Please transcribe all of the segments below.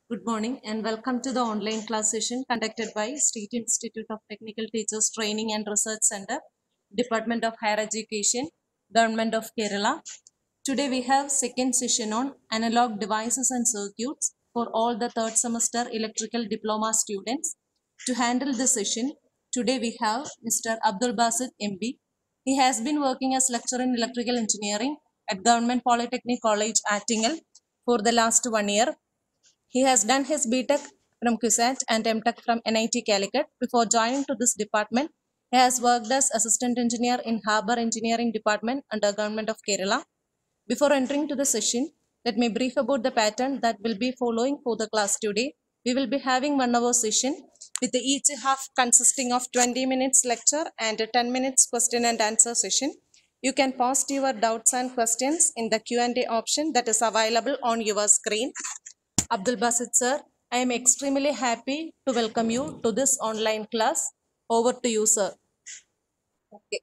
Good morning and welcome to the online class session conducted by State Institute of Technical Teachers Training and Research Center, Department of Higher Education, Government of Kerala. Today we have second session on analog devices and circuits for all the third semester electrical diploma students. To handle this session, today we have Mr. Abdul Basit MB. He has been working as lecturer in electrical engineering at Government Polytechnic College, Attingal for the last one year. He has done his BTech from CUSAT and MTech from NIT Calicut. Before joining to this department, he has worked as assistant engineer in Harbour Engineering Department under Government of Kerala. Before entering to the session, let me brief about the pattern that will be following for the class today. We will be having one hour session with each half consisting of 20 minutes lecture and a 10 minutes question and answer session. You can post your doubts and questions in the Q&A option that is available on your screen. Abdul Basit sir, I am extremely happy to welcome you to this online class. Over to you, sir. Okay.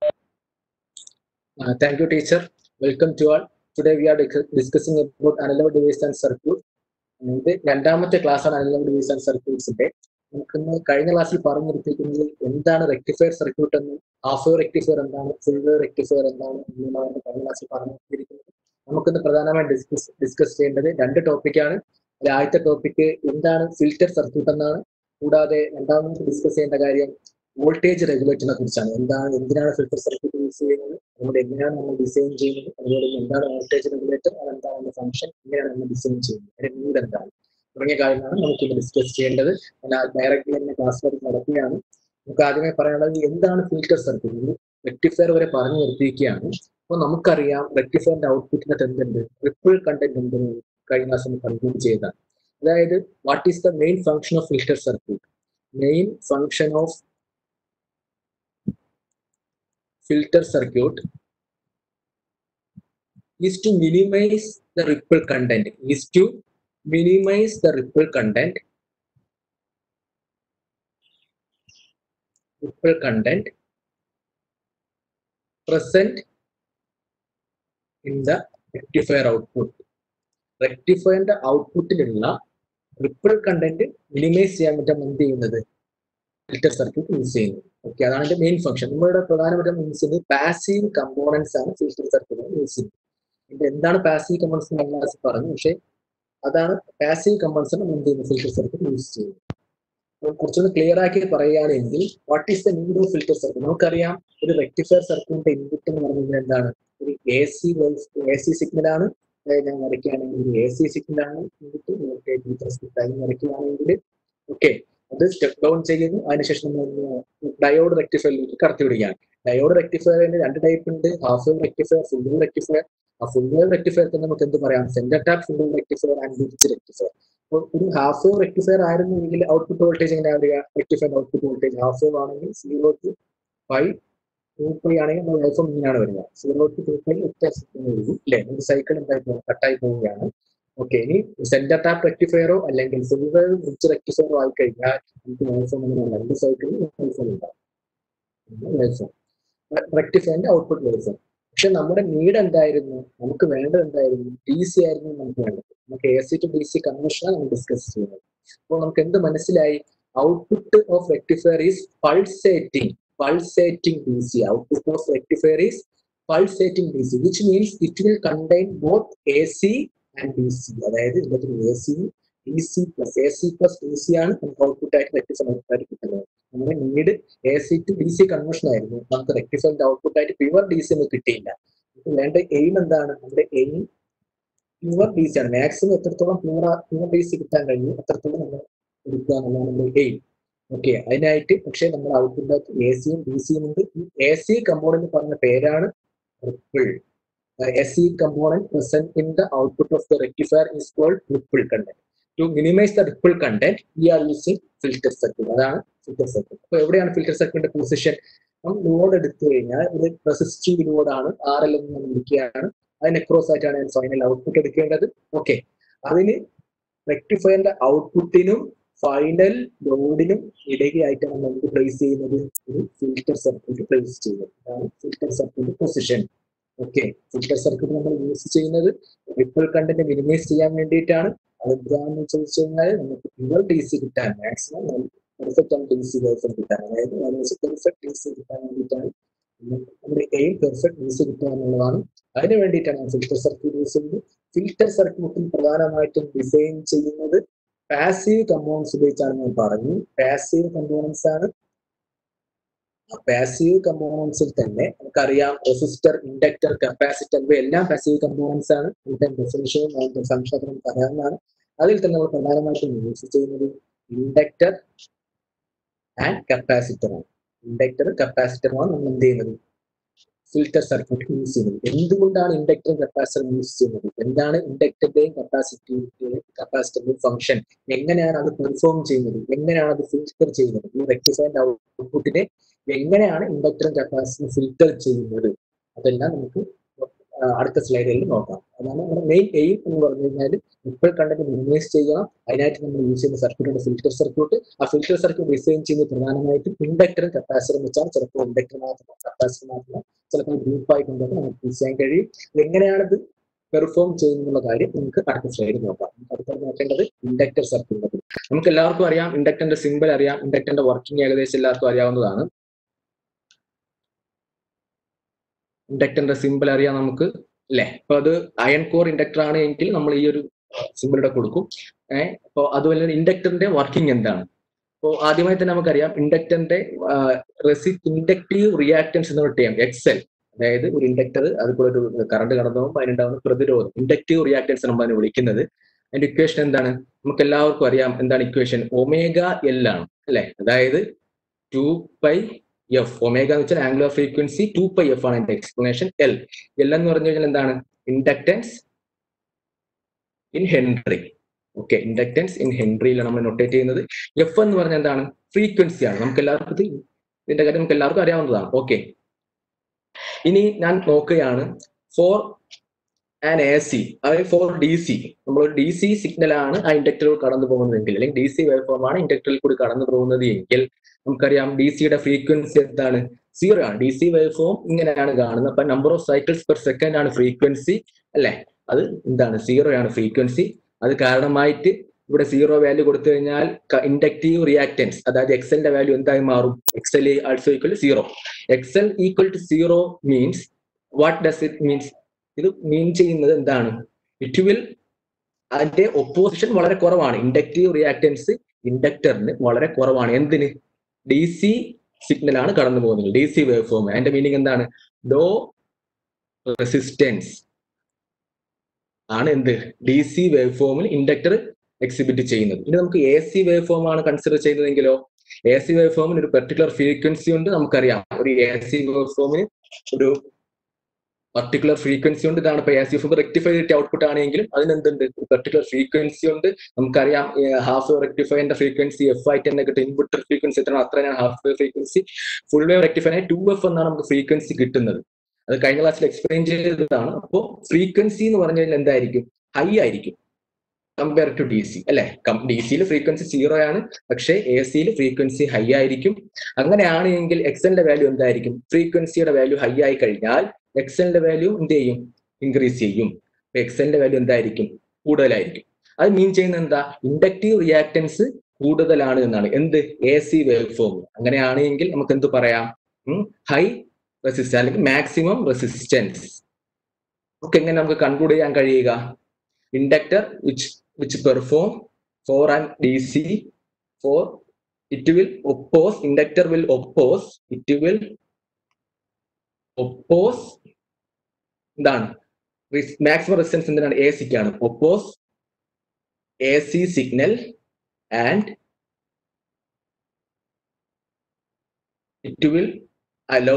Uh, thank you, teacher. Welcome to all. Today we are dis- discussing about analog device and circuit. ഇത് രണ്ടാമത്തെ class ആണ് analogue device and സർക്യൂട്ട്സിന്റെ നമുക്കിന്ന് കഴിഞ്ഞ ക്ലാസ്സിൽ പറഞ്ഞു നിർത്തിയിരിക്കുന്നത് എന്താണ് rectifier circuit എന്ന് ഹാഫ് വേവ് റെക്ടിഫയർ എന്താണ് ഫുൾ വേവ് റെക്ടിഫയർ എന്താണ് എന്നുള്ളതാണ് കഴിഞ്ഞ ക്ലാസ്സിൽ പറഞ്ഞു നിർത്തിയിരിക്കുന്നത് നമുക്കിന്ന് പ്രധാനമായും ഡിസ്കസ് ഡിസ്കസ് ചെയ്യേണ്ടത് രണ്ട് ടോപ്പിക്കാണ് ആദ്യത്തെ ടോപ്പിക്ക് എന്താണ് ഫിൽറ്റർ സർക്യൂട്ട് എന്നാണ് കൂടാതെ രണ്ടാമത് ഡിസ്കസ് ചെയ്യേണ്ട കാര്യം വോൾട്ടേജ് റെഗുലേറ്ററിനെ കുറിച്ചാണ് എന്താണ് എന്തിനാണ് ഫിൽറ്റർ സർക്യൂട്ട് യൂസ് ചെയ്യുന്നത് അതുകൊണ്ട് എങ്ങനെയാണ് നമ്മൾ ഡിസൈൻ ചെയ്യുന്നത് അതുപോലെ എന്താണ് വോൾട്ടേജ് റെഗുലേറ്റർ അതെന്താണ് അതിന്റെ ഫംഗ്ഷൻ എങ്ങനെയാണ് നമ്മൾ ഡിസൈൻ ചെയ്യുന്നത് അതിന്റെ നീഡ് എന്താണ് തുടങ്ങിയ കാര്യങ്ങളാണ് നമുക്ക് ഇന്ന് ഡിസ്കസ് ചെയ്യേണ്ടത് ഞാൻ ഡയറക്റ്റ്ലി തന്നെ ക്ലാസ്സിലേക്ക് നടക്കുകയാണ് നമുക്ക് ആദ്യമേ പറയാനുള്ളത് എന്താണ് ഫിൽറ്റർ സർക്യൂട്ട് റെക്ടിഫയർ വരെ പറഞ്ഞു നിർത്തിയിരിക്കുകയാണ് അപ്പോൾ നമുക്കറിയാം റെക്ടിഫയറിന്റെ ഔട്ട്പുട്ടിനകത്ത് എന്തുണ്ട് ട്രിപ്പിൾ കണ്ടന്റ് എന്തെന്ന് കഴിഞ്ഞ ക്ലാസ് നമ്മൾ കൺക്ലൂഡ് ചെയ്തതാണ് അതായത് what is the main function of filter circuit main function of filter circuit is to minimize the ripple content is to minimize the ripple content ripple content present in the rectifier output റെക്ടിഫയറിന്റെ ഔട്ട്പുട്ടിലുള്ള ripple content minimise ചെയ്യാൻ പറ്റാൻ എന്ത് ചെയ്യുന്നത് filter circuit use ചെയ്യുന്നത് okay അതാണ് അതിന്റെ main function നമ്മളുടെ പ്രധാനപ്പെട്ട യൂസ് ചെയ്യുന്നത് പാസീവ് കമ്പോണൻസ് ആണ് ഫിൽറ്റർ സർക്യൂട്ട് യൂസ് ചെയ്യുന്നത് ഇത് എന്താണ് പാസീവ് കമ്പോണൻസ് നമ്മൾ ക്ലാസ് പറഞ്ഞു പക്ഷേ അതാണ് പാസീവ് കമ്പോണൻസ് നമ്മൾ എന്ത് ചെയ്യുന്നത് ഫിൽറ്റർ സർക്യൂട്ട് യൂസ് ചെയ്യുന്നത് കുറച്ചൊന്ന് ക്ലിയർ ആക്കി പറയുകയാണെങ്കിൽ what is the need of filter circuit നമുക്കറിയാം ഒരു റെക്ടിഫയർ സർക്യൂട്ടിന്റെ ഇൻപുട്ട് എന്ന് പറയുന്നത് എന്താണ് ഒരു A C A C signal ആണ് ഞാൻ വരയ്ക്കുകയാണെങ്കിൽ ഒരു എ സി സിഗ്നൽ ആണ് ഇൻപുട്ട് വോൾട്ടേജ് വിത്ത് റെസ്പെക്ട് ആയി വരയ്ക്കുകയാണെങ്കിൽ ഓക്കെ അത് സ്റ്റെപ്പ് ഡൗൺ ചെയ്യുന്നു അതിനുശേഷം നമ്മൾ ഡയോഡ് റെക്ടിഫയറിലേക്ക് കടത്തി വിടുകയാണ് ഡയോഡ് റെക്ടിഫയറിന് രണ്ട് ടൈപ്പ് ഉണ്ട് half wave rectifier full wave rectifier ആ ഫുൾ വേവ് റെക്ടിഫയർക്ക് നമുക്ക് എന്ത് പറയാം centre tap full wave rectifier and bridge rectifier അപ്പോൾ ഒരു ഹാഫ് വേവ് റെക്ടിഫയർ ആയിരുന്നെങ്കിൽ ഔട്ട്പുട്ട് വോൾട്ടേജ് എങ്ങനെ വരിക rectifier output voltage half wave ആണെങ്കിൽ zero to five to five ആണെങ്കിൽ നമ്മൾ ലൈഫ് ഇങ്ങനെയാണ് വരിക സീറോ ടു ടു ഫൈവ് ഒറ്റ വരും അല്ലേ ഒരു സൈക്കിൾ എന്തായി പോകും കട്ടായി പോവുകയാണ് ഓക്കെ ഇനി സെന്റർ ടാപ്പ് റെക്ടിഫയറോ അല്ലെങ്കിൽ ഫുൾ വേവ് ബ്രിഡ്ജ് റെക്ടിഫയറോ ആയി കഴിഞ്ഞാൽ നമുക്ക് വേവ്ഫോം അങ്ങനെ രണ്ട് സൈക്കിളിൽ വേവ്ഫോം ഉണ്ടാവും വേവ്ഫോം റെക്ടിഫയറിന്റെ ഔട്ട്പുട്ട് വേവ്ഫോം പക്ഷെ നമ്മുടെ നീഡ് എന്തായിരുന്നു നമുക്ക് വേണ്ടത് എന്തായിരുന്നു ഡി സി ആയിരുന്നു നമുക്ക് വേണ്ടത് നമുക്ക് A C to D C കൺവെർഷനാണ് നമ്മൾ ഡിസ്കസ് ചെയ്യുന്നത് അപ്പോൾ നമുക്ക് എന്ത് മനസ്സിലായി output of rectifier is pulsating pulsating D C output of rectifier is pulsating D C which means it will contain both A C and D C അതായത് ഇതിനകത്ത് A C D C plus A C plus D C ആണ് നമുക്ക് output ആയിട്ട് rectifier output കിട്ടുന്നത് നമ്മുടെ need A C to D C conversion ആയിരുന്നു നമുക്ക് റെക്ടിഫയറിന്റെ ഔട്ട്പുട്ട് ആയിട്ട് പ്യുവർ ഡി സി നമുക്ക് കിട്ടിയില്ല നമുക്ക് വേണ്ട എയിം എന്താണ് നമ്മുടെ എയിം പ്യുവർ ഡി സി ആണ് മാക്സിമം എത്രത്തോളം പ്യുവർ പ്യുവർ ഡി സി കിട്ടാൻ കഴിയും അത്രത്തോളം നമ്മൾ എടുക്കുക എന്നുള്ളതാണ് നമ്മുടെ എയിം ഓക്കെ അതിനായിട്ട് പക്ഷേ നമ്മുടെ ഔട്ട്പുട്ട് എ സിയും ഡി സിയും ഉണ്ട് ഈ എ സി കമ്പോണന്റ് പറഞ്ഞ പേരാണ് ripple uh, SE component present in the output of the rectifier is called ripple content. To minimize the ripple content, we are using filter circuit. അതാണ് filter circuit അപ്പൊ എവിടെയാണ് filter സർക്യൂട്ടിന്റെ position നമ്മൾ load എടുത്തു കഴിഞ്ഞാൽ ഒരു റെസിസ്റ്റീവ് ലോഡാണ് ആർ എൽ എന്ന് നമ്മൾ വിളിക്കുകയാണ് അതിന് ക്രോസ് ആയിട്ടാണ് ഞാൻ ഫൈനൽ ഔട്ട്പുട്ട് എടുക്കേണ്ടത് ഓക്കെ അതിന് റെക്ടിഫയറിന്റെ ഔട്ട്പുട്ടിനും ഫൈനൽ ലോഡിനും ഇടയ്ക്കായിട്ടാണ് നമുക്ക് പ്ലേസ് ചെയ്യുന്നത് ഒരു ഫിൽറ്റർ സർക്യൂട്ട് പ്ലേസ് ചെയ്യുന്നത് അതാണ് filter circuit position okay filter circuit നമ്മൾ യൂസ് ചെയ്യുന്നത് റിപ്പിൾ കണ്ടന്റ് മിനിമൈസ് ചെയ്യാൻ വേണ്ടിയിട്ടാണ് അത് എന്താണെന്ന് ചോദിച്ചു കഴിഞ്ഞാൽ നമുക്ക് പ്യുവർ ഡി സി കിട്ടാൻ maximum perfect and D C version കിട്ടാൻ അതായത് പെർഫെക്റ്റ് ഡി സി കിട്ടാൻ വേണ്ടിയിട്ടാണ് നമ്മുടെ എയിം പെർഫെക്റ്റ് ഡി സി കിട്ടുക എന്നുള്ളതാണ് അതിന് വേണ്ടിയിട്ടാണ് ഫിൽറ്റർ സർക്യൂട്ട് യൂസ് ചെയ്യുന്നത് ഫിൽറ്റർ സർക്യൂട്ടിൽ പ്രധാനമായിട്ടും ഡിസൈൻ ചെയ്യുന്നത് പാസീവ് കമ്പോണൻസ് ഉപയോഗിച്ചാണ് ഞാൻ പറഞ്ഞു പാസീവ് കമ്പോണൻസ് ആണ് പാസീവ് കമ്പോണൻസിൽ തന്നെ നമുക്കറിയാം റെസിസ്റ്റർ ഇൻഡക്ടർ കപ്പാസിറ്റർ ഇവയെല്ലാം പാസീവ് കമ്പോണൻസ് ആണ് ഇതിന്റെ ഡെഫിനിഷനും അതിന്റെ സംശയം നമുക്ക് അറിയാവുന്നതാണ് അതിൽ തന്നെ നമ്മൾ പ്രധാനമായിട്ടും യൂസ് ചെയ്യുന്നത് ഇൻഡക്ടർ ആൻഡ് കപ്പാസിറ്റർ ആണ് ഇൻഡക്ടർ കപ്പാസിറ്ററുമാണ് നമ്മൾ എന്ത് ചെയ്യുന്നത് ഫിൽറ്റർ സർക്യൂട്ട് യൂസ് ചെയ്യുന്നത് എന്തുകൊണ്ടാണ് ഇൻഡക്ടറും കപ്പാസിറ്ററും യൂസ് ചെയ്യുന്നത് എന്താണ് ഇൻഡക്ടറിന്റെയും കപ്പാസിറ്റിന്റെയും കപ്പാസിറ്ററിന്റെയും ഫംഗ്ഷൻ എങ്ങനെയാണ് അത് പെർഫോം ചെയ്യുന്നത് എങ്ങനെയാണ് അത് ഫിൽറ്റർ ചെയ്യുന്നത് ഈ റെക്ടിഫൈഡ് ഔട്ട്പുട്ടിനെ എങ്ങനെയാണ് ഇൻഡക്ടറും കപ്പാസിറ്ററും ഫിൽറ്റർ ചെയ്യുന്നത് അതെല്ലാം നമുക്ക് അടുത്ത സ്ലൈഡുകളിൽ നോക്കാം അതാണ് നമ്മുടെ മെയിൻ എയിം എന്ന് പറഞ്ഞു കഴിഞ്ഞാൽ ഇപ്പോൾ കണ്ടന്റ് മിനിമൈസ് ചെയ്യണം അതിനായിട്ട് നമ്മൾ യൂസ് ചെയ്യുന്ന സർക്യൂട്ടുണ്ട് ഫിൽറ്റർ സർക്യൂട്ട് ആ ഫിൽറ്റർ സർക്യൂട്ട് ഡിസൈൻ ചെയ്യുന്നത് പ്രധാനമായിട്ടും ഇൻഡക്ടറും കപ്പാസിറ്ററും വെച്ചാണ് ചിലപ്പോൾ ഇൻഡക്ടർ മാത്രം കപ്പാസിറ്റർ മാത്രം ചിലപ്പോൾ ഗ്രൂപ്പായിട്ടുണ്ടെങ്കിൽ നമുക്ക് യൂസ് ചെയ്യാൻ കഴിയും എങ്ങനെയാണിത് പെർഫോം ചെയ്യുന്നുള്ള കാര്യം നമുക്ക് അടുത്ത സ്ലൈഡിൽ നോക്കാം അടുത്ത നോക്കേണ്ടത് ഇൻഡക്ടർ സർക്യൂട്ട് നമുക്ക് എല്ലാവർക്കും അറിയാം ഇൻഡക്ടറിന്റെ സിമ്പിൾ അറിയാം ഇൻഡക്ടറിന്റെ വർക്കിംഗ് ഏകദേശം എല്ലാവർക്കും അറിയാവുന്നതാണ് ഇൻഡക്ടറിന്റെ സിമ്പിൾ അറിയാം നമുക്ക് അല്ലെ അപ്പൊ അത് അയൺ കോർ ഇൻഡക്ടർ ആണ് എങ്കിൽ നമ്മൾ ഈ ഒരു സിമ്പിൾ ഇവിടെ കൊടുക്കും ഏഹ് അപ്പോൾ അതുപോലെ തന്നെ ഇൻഡക്ടറിന്റെ വർക്കിംഗ് എന്താണ് അപ്പോൾ ആദ്യമായി തന്നെ നമുക്കറിയാം ഇൻഡക്ടറിന്റെ റെസി ഇൻഡക്റ്റീവ് റിയാക്ടൻസ് എന്ന് പറയാം എക്സൽ അതായത് ഒരു ഇൻഡക്ടർ അതുപോലെ ഒരു കറണ്ട് കടന്നു പോകുമ്പോൾ അതിനുണ്ടാകുന്ന പ്രതിരോധം ഇൻഡക്റ്റീവ് റിയാക്ടൻസ് നമ്മൾ അതിനെ വിളിക്കുന്നത് അതിന്റെ ഇക്വേഷൻ എന്താണ് നമുക്ക് എല്ലാവർക്കും അറിയാം എന്താണ് ഇക്വേഷൻ ഒമേഗ എൽ ആണ് അല്ലെ അതായത് ടു പൈ എഫ് ഒമേഗ എന്ന് വെച്ചാൽ angular frequency two pi F ആണ് എന്റെ എക്സ്പ്ലനേഷൻ എൽ എൽ എന്ന് പറഞ്ഞു കഴിഞ്ഞാൽ എന്താണ് inductance in henry okay inductance in ഹെൻറിയിലാണ് നമ്മൾ നൊട്ടേറ്റ് ചെയ്യുന്നത് എഫ് എന്ന് പറഞ്ഞാൽ എന്താണ് ഫ്രീക്വൻസി ആണ് നമുക്ക് എല്ലാവർക്കും ഇത് ഇതിന്റെ കാര്യം നമുക്ക് എല്ലാവർക്കും അറിയാവുന്നതാണ് ഓക്കെ ഇനി ഞാൻ നോക്കുകയാണ് ഫോർ ആൻ എ സി അതായത് ഫോർ ഡി സി നമ്മൾ ഡി സി സിഗ്നൽ ആണ് ആ ഇൻഡക്ടറിൽ കടന്നു പോകുന്നതെങ്കിൽ അല്ലെങ്കിൽ ഡി സി വേവ് ഫോം ആണ് ഇൻഡക്ടറിൽ കൂടി കടന്നു പോകുന്നത് എങ്കിൽ നമുക്കറിയാം ഡി സിയുടെ ഫ്രീക്വൻസി എന്താണ് സീറോ ആണ് ഡി സി വേവ് ഫോം ഇങ്ങനെയാണ് കാണുന്നത് അപ്പൊ number of cycles per second ആണ് ഫ്രീക്വൻസി അല്ലെ അത് എന്താണ് സീറോ ആണ് ഫ്രീക്വൻസി അത് കാരണമായിട്ട് ഇവിടെ സീറോ വാല്യൂ കൊടുത്തു കഴിഞ്ഞാൽ ഇൻഡക്റ്റീവ് റിയാക്ടൻസ് അതായത് എക്സലിന്റെ വാല്യൂ എന്തായി മാറും X L also equal zero X L equal to zero means what does it means ഇത് മീൻ ചെയ്യുന്നത് എന്താണ് ഇറ്റ് വിൽ അതിന്റെ ഒപ്പോസിഷൻ വളരെ കുറവാണ് ഇൻഡക്റ്റീവ് റിയാക്ടൻസ് ഇൻഡക്ടറിന് വളരെ കുറവാണ് എന്തിന് ഡി സി സിഗ്നൽ ആണ് കടന്നു പോകുന്നത് ഡി സി വേവ് ഫോം അതിന്റെ മീനിങ് എന്താണ് ലോ റെസിസ്റ്റൻസ് ആണ് എന്ത് ഡി സി വേവ് ഫോമിൽ ഇൻഡക്ടർ എക്സിബിറ്റ് ചെയ്യുന്നത് ഇനി നമുക്ക് എ സി വേവ് ഫോം ആണ് കൺസിഡർ ചെയ്യുന്നതെങ്കിലോ എ സി വേവ് ഫോമിന് ഒരു പെർട്ടിക്കുലർ ഫ്രീക്വൻസി ഉണ്ട് നമുക്കറിയാം ഒരു എ സി വേവ് ഫോമിന് ഒരു പർട്ടിക്കുലർ ഫ്രീക്വൻസി ഉണ്ട് ഇതാണ് ഇപ്പൊ A C form rectified output ആണെങ്കിലും അതിനെന്തുണ്ട് ഒരു പെർട്ടിക്കുലർ ഫ്രീക്വൻസി ഉണ്ട് നമുക്കറിയാം ഹാഫ് വേവ് റെക്ടിഫൈന്റെ ഫ്രീക്വൻസി എഫ് ആയിട്ട് തന്നെ കിട്ടും ഇൻപുട്ട് ഫ്രീക്വൻസി എത്രയാണ് അത്രയാണ് half wave frequency full wave rectify two F എന്നാണ് നമുക്ക് ഫ്രീക്വൻസി കിട്ടുന്നത് അത് കഴിഞ്ഞ ക്ലാസ്സിൽ എക്സ്പ്ലെയിൻ ചെയ്തതാണ് അപ്പോൾ ഫ്രീക്വൻസി എന്ന് പറഞ്ഞു കഴിഞ്ഞാൽ എന്തായിരിക്കും ഹൈ ആയിരിക്കും കമ്പയർ ടു ഡി സി അല്ലെ ഡി സിയിൽ ഫ്രീക്വൻസി സീറോ ആണ് പക്ഷേ എ സിയിൽ ഫ്രീക്വൻസി ഹൈ ആയിരിക്കും അങ്ങനെയാണ് എങ്കിൽ എക്സലിന്റെ വാല്യൂ എന്തായിരിക്കും ഫ്രീക്വൻസിയുടെ വാല്യൂ ഹൈ ആയി കഴിഞ്ഞാൽ എക്സലിന്റെ വാല്യൂ എന്ത് ചെയ്യും ഇൻക്രീസ് ചെയ്യും എക്സലിന്റെ വാല്യൂ എന്തായിരിക്കും കൂടുതലായിരിക്കും അത് മീൻ ചെയ്യുന്നത് എന്താ ഇൻഡക്റ്റീവ് റിയാക്ടൻസ് കൂടുതലാണ് എന്നാണ് എന്ത് എ സി വേവ് ഫോം അങ്ങനെയാണെങ്കിൽ നമുക്ക് എന്ത് പറയാം ഹൈ റെസിസ്റ്റൻസ് അല്ലെങ്കിൽ മാക്സിമം റെസിസ്റ്റൻസ് ഒക്കെ എങ്ങനെ നമുക്ക് കൺക്ലൂഡ് ചെയ്യാൻ കഴിയുക inductor which which perform for and D C for it will oppose inductor will oppose it will oppose എന്താണ് മാക്സിമം റെസിസ്റ്റൻസ് എന്തിനാണ് എ സിക്കാണ് oppose A C signal and it will allow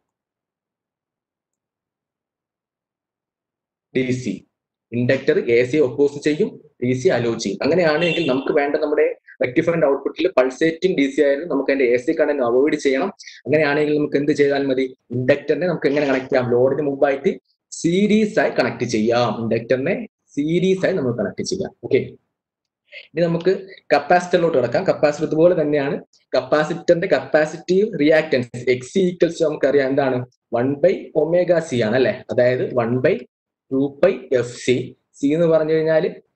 D C inductor A C oppose ചെയ്യും D C allow ചെയ്യും അങ്ങനെയാണെങ്കിൽ നമുക്ക് വേണ്ട നമ്മുടെ റെക്ടിഫൈൻഡ് ഔട്ട്പുട്ടിൽ പൾസേറ്റിംഗ് ഡി സി ആയാലും നമുക്ക് അതിന്റെ എ സി കണ്ടന്റ് അവോയ്ഡ് ചെയ്യണം അങ്ങനെയാണെങ്കിൽ നമുക്ക് എന്ത് ചെയ്താൽ മതി ഇൻഡക്ടറിനെ നമുക്ക് എങ്ങനെ കണക്ട് ചെയ്യാം ലോഡിന് മുമ്പായിട്ട് സീരീസ് ആയി കണക്ട് ചെയ്യാം ഇൻഡക്ടറിനെ സീരീസ് ആയി നമുക്ക് കണക്ട് ചെയ്യാം ഓക്കെ ഇനി നമുക്ക് കപ്പാസിറ്ററിലോട്ട് കിടക്കാം കപ്പാസിറ്റർ ഇതുപോലെ തന്നെയാണ് കപ്പാസിറ്ററിന്റെ കപ്പാസിറ്റീവ് റിയാക്ടൻസ് എക്സ് ഈക്വൽസ് നമുക്കറിയാം എന്താണ് വൺ ബൈ ഒമേഗ സി ആണ് അല്ലെ അതായത് one by two pi F C C എന്ന് പറഞ്ഞു കഴിഞ്ഞാൽ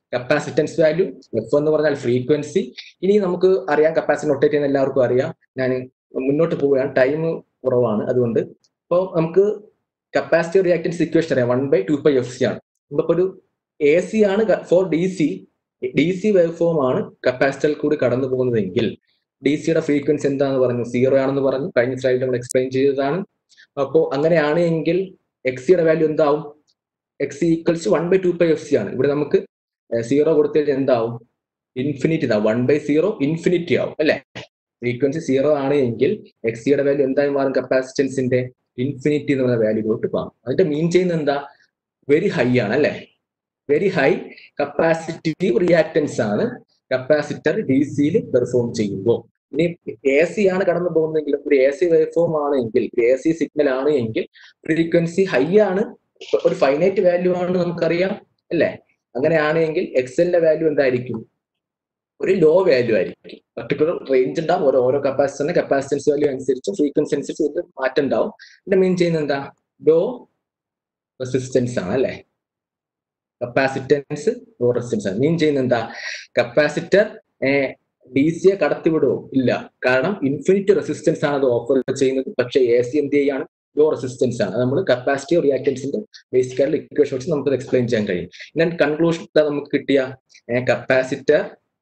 കപ്പാസിറ്റൻസ് വാല്യൂ എഫ് എന്ന് പറഞ്ഞാൽ ഫ്രീക്വൻസി ഇനി നമുക്ക് അറിയാം കപ്പാസിറ്റി നൊട്ടേറ്റ് ചെയ്യുന്ന എല്ലാവർക്കും അറിയാം ഞാൻ മുന്നോട്ട് പോവുകയാണ് ടൈം കുറവാണ് അതുകൊണ്ട് ഇപ്പോൾ നമുക്ക് കപ്പാസിറ്റി റിയാക്ടൻസ് ഇക്വേഷൻ അറിയാം one by two by F C ആണ് നമ്മളിപ്പോ ഒരു എ സി ആണ് for D C D C wave form ആണ് കപ്പാസിറ്ററിൽ കൂടി കടന്നു പോകുന്നതെങ്കിൽ ഡി സിയുടെ ഫ്രീക്വൻസി എന്താണെന്ന് പറഞ്ഞു സീറോ ആണെന്ന് പറഞ്ഞു കഴിഞ്ഞ സ്ലൈഡിൽ നമ്മൾ എക്സ്പ്ലെയിൻ ചെയ്തതാണ് അപ്പോൾ അങ്ങനെയാണ് എങ്കിൽ എക്സ് സിയുടെ വാല്യൂ എന്താവും X equals one by two by F C ആണ് ഇവിടെ നമുക്ക് സീറോ കൊടുത്താൽ എന്താവും ഇൻഫിനിറ്റി ഇതാവും വൺ ബൈ സീറോ ഇൻഫിനിറ്റി ആവും അല്ലെ ഫ്രീക്വൻസി സീറോ ആണ് എങ്കിൽ എക്സ് സിയുടെ വാല്യൂ എന്തായി മാറും കപ്പാസിറ്റൻസിന്റെ ഇൻഫിനിറ്റി എന്ന് പറയുന്ന വാല്യൂലോട്ട് പോകും അതിന്റെ മീൻ ചെയ്യുന്നത് എന്താ വെരി ഹൈ ആണ് അല്ലെ വെരി ഹൈ കപ്പാസിറ്റീവ് റിയാക്ടൻസ് ആണ് കപ്പാസിറ്റർ ഡി സിയിൽ പെർഫോം ചെയ്യുമ്പോൾ ഇനി എ സി ആണ് കടന്നു പോകുന്നതെങ്കിൽ ഒരു എ സി വേവ് ഫോം ആണെങ്കിൽ എ സി സിഗ്നൽ ആണ് എങ്കിൽ ഫ്രീക്വൻസി ഹൈ ആണ് ഒരു ഫൈനൈറ്റ് വാല്യൂ ആണ് നമുക്കറിയാം അല്ലേ അങ്ങനെയാണെങ്കിൽ എക്സലിന്റെ വാല്യൂ എന്തായിരിക്കും ഒരു ലോ വാല്യൂ ആയിരിക്കും പർട്ടിക്കുലർ റേഞ്ച് ഉണ്ടാവും ഓരോ ഓരോ കപ്പാസിറ്ററിന്റെ കപ്പാസിറ്റൻസ് വാല്യൂ അനുസരിച്ച് ഫ്രീക്വൻസി അനുസരിച്ച് ഇത് മാറ്റം ഉണ്ടാവും ഇതിന്റെ മീൻ ചെയ്യുന്നത് എന്താ ലോ റെസിസ്റ്റൻസ് ആണ് അല്ലെ കപ്പാസിറ്റൻസ് ലോ റെസിസ്റ്റൻസ് ആണ് മീൻ ചെയ്യുന്നത് എന്താ കപ്പാസിറ്റർ ഡി സിയെ കടത്തിവിടുമോ ഇല്ല കാരണം ഇൻഫിനിറ്റ് റെസിസ്റ്റൻസ് ആണ് അത് ഓഫർ ചെയ്യുന്നത് പക്ഷേ എ സി എന്ത് ചെയ്യാണ് ലോ റെസിസ്റ്റൻസ് ആണ് നമ്മൾ കപ്പാസിറ്റി റിയാക്ടൻസിന്റെ ബേസിക് ആയിട്ടുള്ള ഇക്വേഷൻ വെച്ച് നമുക്ക് എക്സ്പ്ലെയിൻ ചെയ്യാൻ കഴിയും ഞാൻ കൺക്ലൂഷൻ നമുക്ക് കിട്ടിയ capacitor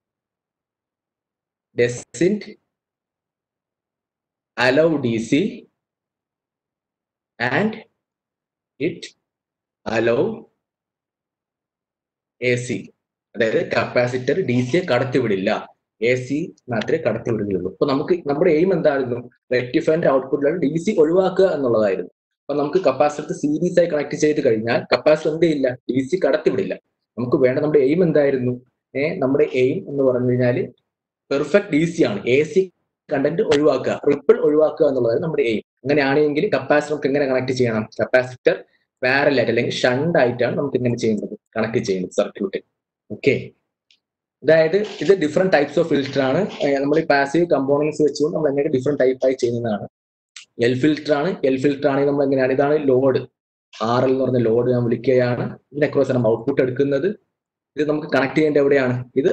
doesn't allow DC and it allow AC അതായത് കപ്പാസിറ്റർ ഡി സിയെ കടത്തിവിടില്ല എ സി മാത്രമേ കടത്തിവിടുകയുള്ളൂ അപ്പൊ നമുക്ക് നമ്മുടെ എയിം എന്തായിരുന്നു റെക്ടിഫൈൻ്റെ ഔട്ട്പുട്ടിലാണ് ഡി സി ഒഴിവാക്കുക എന്നുള്ളതായിരുന്നു അപ്പൊ നമുക്ക് കപ്പാസിറ്റർ സീരീസ് ആയി കണക്ട് ചെയ്ത് കഴിഞ്ഞാൽ കപ്പാസിറ്റർ എന്ത് ചെയ്യില്ല ഡി സി കടത്തിവിടില്ല നമുക്ക് വേണ്ട നമ്മുടെ എയിം എന്തായിരുന്നു ഏഹ് നമ്മുടെ എയിം എന്ന് പറഞ്ഞു കഴിഞ്ഞാൽ പെർഫെക്റ്റ് ഡി സി ആണ് എ സി കണ്ടന്റ് ഒഴിവാക്കുക റിപ്പിൾ ഒഴിവാക്കുക എന്നുള്ളത് നമ്മുടെ എയിം അങ്ങനെയാണെങ്കിൽ കപ്പാസിറ്റർ നമുക്ക് എങ്ങനെ കണക്ട് ചെയ്യണം കപ്പാസിറ്റർ പാരലായിട്ട് അല്ലെങ്കിൽ ഷണ്ട് ആയിട്ടാണ് നമുക്ക് ഇങ്ങനെ ചെയ്യുന്നത് കണക്ട് ചെയ്യുന്നത് സർക്യൂട്ട് ഓക്കെ അതായത് ഇത് ഡിഫറെന്റ് ടൈപ്സ് ഓഫ് ഫിൽറ്റർ ആണ് നമ്മൾ ഈ പാസീവ് കമ്പോണൻസ് വെച്ചുകൊണ്ട് നമ്മൾ എങ്ങനെ ഡിഫറെന്റ് ടൈപ്പ് ആയി ചെയ്യുന്നതാണ് എൽ ഫിൽറ്റർ ആണ് എൽ ഫിൽറ്റർ ആണെങ്കിൽ നമ്മൾ എങ്ങനെയാണ് ഇതാണ് ലോഡ് ആർ എൽ എന്ന് പറഞ്ഞ ലോഡ് ഞാൻ വിളിക്കുകയാണ് ഇതിനെക്കുറിച്ച് നമ്മൾ ഔട്ട്പുട്ട് എടുക്കുന്നത് ഇത് നമുക്ക് കണക്ട് ചെയ്യേണ്ട എവിടെയാണ് ഇത്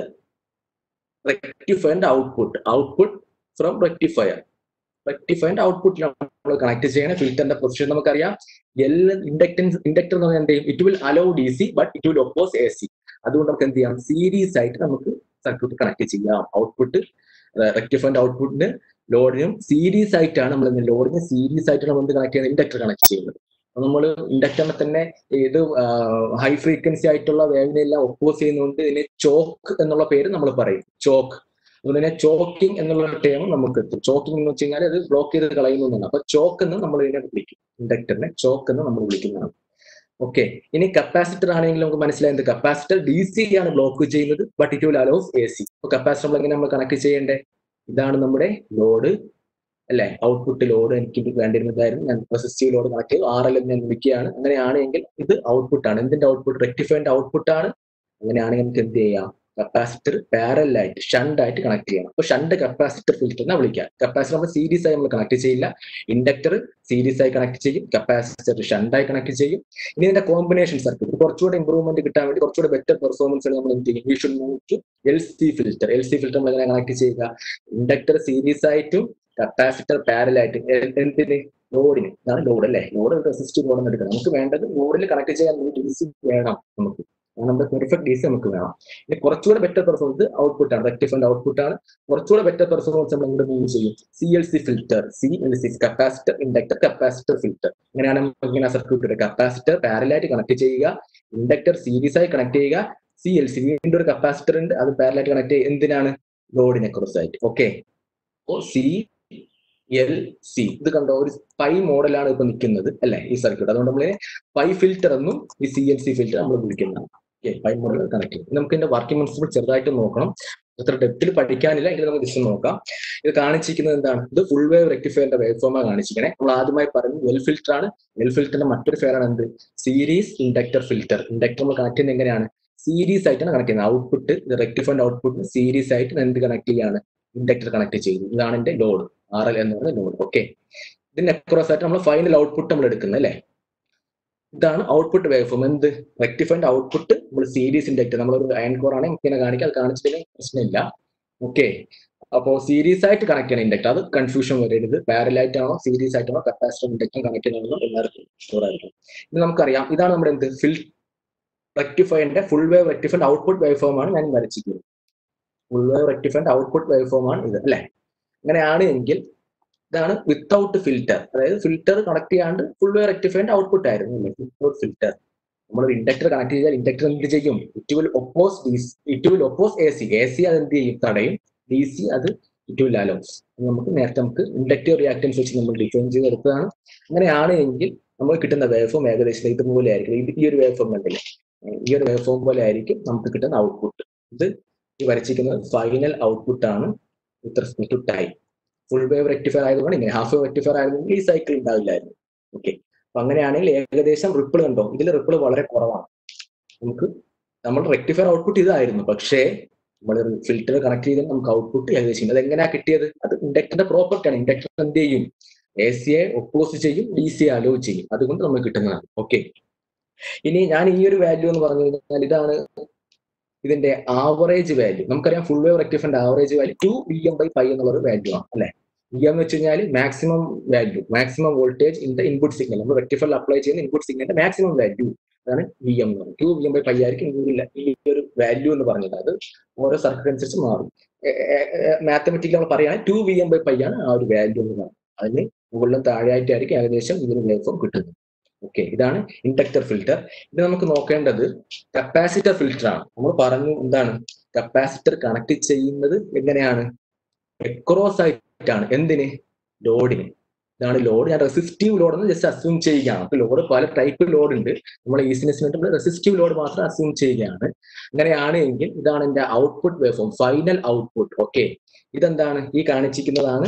rectified output output from rectifier rectified ഔട്ട്പുട്ടിലാണ് നമ്മൾ കണക്ട് ചെയ്യണ ഫിൽറ്ററിന്റെ പൊസിഷൻ നമുക്കറിയാം എൽ ഇൻഡക്ടൻസ് ഇൻഡക്ടർ എന്ന് പറഞ്ഞാൽ എന്ത് ചെയ്യും it will allow D C but it will oppose A C അതുകൊണ്ട് നമുക്ക് എന്ത് ചെയ്യാം സീരീസ് ആയിട്ട് നമുക്ക് സർക്യൂട്ട് കണക്ട് ചെയ്യാം ഔട്ട്പുട്ട് റെക്ടിഫൈൻഡ് ഔട്ട്പുട്ടിന് ലോഡിനും സീരീസ് ആയിട്ടാണ് നമ്മൾ ലോഡിന് സീരീസ് ആയിട്ട് നമ്മൾ എന്ത് കണക്ട് ചെയ്യുന്നത് ഇൻഡക്ടർ കണക്ട് ചെയ്യുന്നത് നമ്മൾ ഇൻഡക്ടറിനെ തന്നെ ഇത് ഹൈ ഫ്രീക്വൻസി ആയിട്ടുള്ള വേവിനെല്ലാം ഒപ്പോസ് ചെയ്യുന്നതുകൊണ്ട് ഇതിനെ ചോക്ക് എന്നുള്ള പേര് നമ്മൾ പറയും ചോക്ക് അതുപോലെ തന്നെ ചോക്കിംഗ് എന്നുള്ള ടേം നമുക്ക് എത്തും ചോക്കിംഗ് എന്ന് വെച്ച് കഴിഞ്ഞാൽ അത് ബ്ലോക്ക് ചെയ്ത് കളയുന്നു എന്നാണ് അപ്പൊ ചോക്ക് എന്ന് നമ്മൾ ഇതിനെ വിളിക്കും ഇൻഡക്ടറിനെ ചോക്ക് എന്ന് നമ്മൾ വിളിക്കുന്നതാണ് ഓക്കെ ഇനി കപ്പാസിറ്റർ ആണെങ്കിൽ നമുക്ക് മനസ്സിലായത് കപ്പാസിറ്റർ ഡി സി ആണ് ബ്ലോക്ക് ചെയ്യുന്നത് but it will allows A C അപ്പൊ കപ്പാസിറ്റർ നമ്മൾ എങ്ങനെ നമ്മൾ കണക്ട് ചെയ്യേണ്ടേ ഇതാണ് നമ്മുടെ ലോഡ് അല്ലെ ഔട്ട്പുട്ട് ലോഡ് എനിക്ക് വേണ്ടിയിരുന്നതായിരുന്നു ഞാൻ റെസിസ്റ്റീവ് ലോഡ് കണക്ട് ചെയ്തു ആർ എൽ എന്ന് ഞാൻ വിളിക്കുകയാണ് അങ്ങനെയാണെങ്കിൽ ഇത് ഔട്ട്പുട്ട് ആണ് എന്തിന്റെ ഔട്ട്പുട്ട് റെക്ടിഫൈൻഡ് ഔട്ട്പുട്ട് ആണ് അങ്ങനെയാണെങ്കിൽ നമുക്ക് എന്ത് ചെയ്യാം കപ്പാസിറ്റർ പാരലായിട്ട് ഷണ്ട് ആയിട്ട് കണക്ട് ചെയ്യണം അപ്പൊ ഷണ്ട് കപ്പാസിറ്റർ ഫിൽറ്റർ എന്നാ വിളിക്കാം കപ്പാസിറ്റർ നമ്മൾ സീരീസ് ആയി നമ്മൾ കണക്ട് ചെയ്യില്ല ഇൻഡക്ടർ സീരീസ് ആയി കണക്ട് ചെയ്യും കപ്പാസിറ്റർ ഷണ്ട് ആയി കണക്ട് ചെയ്യും ഇനി ഇതിന്റെ കോമ്പിനേഷൻ സർക്യൂട്ട് കുറച്ചുകൂടെ ഇമ്പ്രൂവ്മെന്റ് കിട്ടാൻ വേണ്ടി കുറച്ചുകൂടെ ബെറ്റർ പെർഫോമൻസ് നമ്മൾ എന്ത് ചെയ്യും we should move to L C filter L C filter നമ്മൾ എങ്ങനെ കണക്ട് ചെയ്യുക ഇൻഡക്ടർ സീരീസ് ആയിട്ടും കപ്പാസിറ്റർ പാരലായിട്ട് എന്തിന് ലോഡിന് ഇതാണ് ലോഡ് അല്ലേ ലോഡ് റെസിസ്റ്റീവ് ലോഡ് എടുക്കണം നമുക്ക് വേണ്ടത് ലോഡിൽ കണക്ട് ചെയ്യാൻ ഡി സി വേണം നമുക്ക് നമ്മുടെ പെർഫെക്റ്റ് ഡി സി നമുക്ക് വേണം ഇനി കുറച്ചുകൂടെ ബെറ്റർ പെർഫോമൻസ് ഔട്ട്പുട്ട് ആണ് റെക്ടിഫൈൻഡ് ഔട്ട്പുട്ട് ആണ് കുറച്ചുകൂടെ ബെറ്റർ പെർഫോമൻസ് നമ്മൾ ഇങ്ങോട്ട് മൂവ് ചെയ്യും C L C filter C L C capacitor inductor capacitor filter ഇങ്ങനെയാണ് നമുക്ക് ഇങ്ങനെ സർക്യൂട്ട് കപ്പാസിറ്റർ പാരലായിട്ട് കണക്ട് ചെയ്യുക ഇൻഡക്ടർ സീരീസ് ആയി കണക്ട് ചെയ്യുക സി എൽ സി വീണ്ടും ഒരു കപ്പാസിറ്റർ ഉണ്ട് അത് പാരലായിട്ട് കണക്ട് ചെയ്യുക എന്തിനാണ് ലോഡിനെ കുറിച്ചായിട്ട് ഓക്കെ ഓ സി എൽ സി ഇത് കണ്ടോ ഒരു പൈ മോഡലാണ് ഇപ്പൊ നിൽക്കുന്നത് അല്ലെ ഈ സർക്യൂട്ട് അതുകൊണ്ട് നമ്മൾ പൈ ഫിൽറ്റർ എന്നും ഈ സി എൽ സി ഫിൽറ്റർ നമ്മൾ വിളിക്കുന്നതാണ് പൈ മോഡൽ കണക്ട് ചെയ്യും നമുക്ക് ഇതിന്റെ വർക്കിംഗ് പ്രിൻസിപ്പിൾ ചെറുതായിട്ട് നോക്കണം അത്ര ഡെപ്തിൽ പഠിക്കാനില്ല എങ്കിൽ നമുക്ക് ജസ്റ്റ് നോക്കാം ഇത് കാണിച്ചിരിക്കുന്നത് എന്താണ് ഇത് ഫുൾ വേവ് റെക്ടിഫയറിന്റെ വേവ് ഫോമാണ് കാണിച്ചിരിക്കണേ നമ്മൾ ആദ്യമായി പറഞ്ഞു എൽ ഫിൽറ്റർ ആണ് എൽ ഫിൽറ്ററിന്റെ മറ്റൊരു ഫെയറാണ് എന്ത് സീരീസ് ഇൻഡക്ടർ ഫിൽറ്റർ ഇൻഡക്ടർ നമ്മൾ കണക്ട് ചെയ്യുന്നത് എങ്ങനെയാണ് സീരീസ് ആയിട്ടാണ് കണക്ട് ചെയ്യുന്നത് ഔട്ട്പുട്ട് റെക്ടിഫൈൻഡ് ഔട്ട്പുട്ട് സീരീസ് ആയിട്ട് എന്ത് കണക്ട് ചെയ്യാണ് ഇൻഡക്ടർ കണക്ട് ചെയ്യുന്നു ഇതാണ് എന്റെ ലോഡ് ആർ എൽ എന്ന് പറയുന്ന ലോഡ് ഓക്കെ ഇതിന് അക്രോസ് ആയിട്ട് നമ്മൾ ഫൈനൽ ഔട്ട്പുട്ട് നമ്മൾ എടുക്കുന്നത് അല്ലേ ഇതാണ് ഔട്ട്പുട്ട് വേവ് ഫോം എന്ത് റെക്ടിഫൈൻഡ് ഔട്ട്പുട്ട് നമ്മൾ സീരീസ് ഇൻഡക്ടർ നമ്മളൊരു അയൺ കോർ ആണെങ്കിൽ ഇങ്ങനെ കാണിക്കുക അത് കാണിച്ചില്ലെങ്കിൽ പ്രശ്നമില്ല ഓക്കെ അപ്പോൾ സീരീസ് ആയിട്ട് കണക്ട് ചെയ്യണം ഇൻഡക്ടർ അത് കൺഫ്യൂഷൻ വരരുത് പാരലായിട്ട് ആണോ സീരീസ് ആയിട്ടാണോ കപ്പാസിറ്റർ ഇൻഡക്ടർ കണക്ട് ചെയ്യണമെന്നോ എല്ലാവർക്കും ഷുവർ ആയിരിക്കും ഇത് നമുക്കറിയാം ഇതാണ് നമ്മുടെ എന്ത് full rectified full wave rectified output wave form ആണ് ഞാൻ വരച്ചിരിക്കുന്നത് full wave rectified output wave form ആണ് ഇത് അല്ലെ അങ്ങനെയാണ് എങ്കിൽ ഇതാണ് വിത്തൗട്ട് ഫിൽറ്റർ അതായത് ഫിൽറ്റർ കണക്ട് ചെയ്യാണ്ട് ഫുൾ വേവ് റെക്ടിഫൈൻഡ് ഔട്ട്പുട്ട് ആയിരുന്നു അല്ലേ വിത്തൗട്ട് ഫിൽറ്റർ നമ്മൾ ഒരു ഇൻഡക്ടർ കണക്ട് ചെയ്താൽ ഇൻഡക്ടർ എന്ത് ചെയ്യും it will oppose it will oppose A C A C അത് എന്ത് ചെയ്യും തടയും ഡി സി അത് ഇറ്റ് വിൽ അലോസ് നമുക്ക് നേരത്തെ നമുക്ക് ഇൻഡക്റ്റീവ് റിയാക്ടൻസ് വെച്ച് നമ്മൾ ഡിഫൈൻ ചെയ്തെടുത്തതാണ് അങ്ങനെയാണ് എങ്കിൽ നമ്മൾ കിട്ടുന്ന വേവ് ഫോം ഏകദേശം ഇതുപോലെ ആയിരിക്കും ഇത് ഈ ഒരു വേവ് ഫോം കണ്ടില്ലേ ഈ ഒരു വേവ് ഫോം പോലെ ആയിരിക്കും നമുക്ക് കിട്ടുന്ന ഔട്ട്പുട്ട് ഇത് ഈ വരച്ചിരിക്കുന്നത് ഫൈനൽ ഔട്ട്പുട്ട് ആണ് with respect to time full wave rectifier ആയതുകൊണ്ട് ഇങ്ങനെ ഹാഫ് വേവ് റെക്ടിഫയർ ആയതുകൊണ്ട് ഈ സൈക്കിൾ ഉണ്ടാവില്ലായിരുന്നു ഓക്കെ അപ്പൊ അങ്ങനെയാണെങ്കിൽ ഏകദേശം റിപ്പിൾ കണ്ടോ ഇതിൽ റിപ്പിൾ വളരെ കുറവാണ് നമുക്ക് നമ്മൾ റെക്ടിഫയർ ഔട്ട്പുട്ട് ഇതായിരുന്നു പക്ഷേ നമ്മൾ ഫിൽറ്റർ കണക്ട് ചെയ്താൽ നമുക്ക് ഔട്ട്പുട്ട് ഏകദേശം അത് എങ്ങനെയാ കിട്ടിയത് അത് ഇൻഡക്ടറിന്റെ പ്രോപ്പർട്ടി ആണ് ഇൻഡക്ടർ എന്ത് ചെയ്യും എ സിയെ ഒപ്പോസ് ചെയ്യും ഡി സി അലോ ചെയ്യും അതുകൊണ്ട് നമുക്ക് കിട്ടുന്നതാണ് ഓക്കെ ഇനി ഞാൻ ഈ ഒരു വാല്യൂ എന്ന് പറഞ്ഞു കഴിഞ്ഞാൽ ഇതാണ് ഇതിന്റെ ആവറേജ് വാല്യൂ നമുക്കറിയാം full wave rectified average value two V M by pi എന്നുള്ള ഒരു വാല്യൂ ആണ് അല്ലെ വി എം എന്ന് വെച്ച് കഴിഞ്ഞാൽ maximum value maximum voltage in the input signal നമ്മൾ റെക്ടിഫൈൽ അപ്ലൈ ചെയ്യുന്ന ഇൻപുട്ട് സിഗ്നലിന്റെ മാക്സിമം വാല്യൂ അതാണ് വി എം എന്ന് പറയുന്നത് two V M by pi ആയിരിക്കും ഈ ഒരു വാല്യൂ എന്ന് പറഞ്ഞത് അത് ഓരോ സർക്യൂട്ട് അനുസരിച്ച് മാറും മാത്തമെറ്റിക്കൽ നമ്മൾ പറയുകയാണെങ്കിൽ two V M by pi ആണ് ആ ഒരു വാല്യൂ എന്ന് പറയുന്നത് അതിന് മുകളിലും താഴെയായിട്ടായിരിക്കും ഏകദേശം ഇതിന് വേവ് ഫോം കിട്ടുന്നത് ഓക്കെ ഇതാണ് ഇൻഡക്ടർ ഫിൽറ്റർ ഇത് നമുക്ക് നോക്കേണ്ടത് കപ്പാസിറ്റർ ഫിൽറ്റർ ആണ് നമ്മൾ പറഞ്ഞു എന്താണ് കപ്പാസിറ്റർ കണക്ട് ചെയ്യുന്നത് എങ്ങനെയാണ് എക്രോസ് ആയിട്ടാണ് എന്തിന് ലോഡിന് ഇതാണ് ലോഡ് ഞാൻ റെസിസ്റ്റീവ് ലോഡ് എന്ന് ജസ്റ്റ് അസ്യൂം ചെയ്യുകയാണ് അപ്പൊ ലോഡ് പല ടൈപ്പ് ലോഡ് ഉണ്ട് നമ്മൾ ഈസിനെസ് വേണ്ടി റെസിസ്റ്റീവ് ലോഡ് മാത്രം അസ്യൂം ചെയ്യുകയാണ് അങ്ങനെയാണ് എങ്കിൽ ഇതാണ് എന്റെ output wave form final output okay ഇതെന്താണ് ഈ കാണിച്ചിരിക്കുന്നതാണ്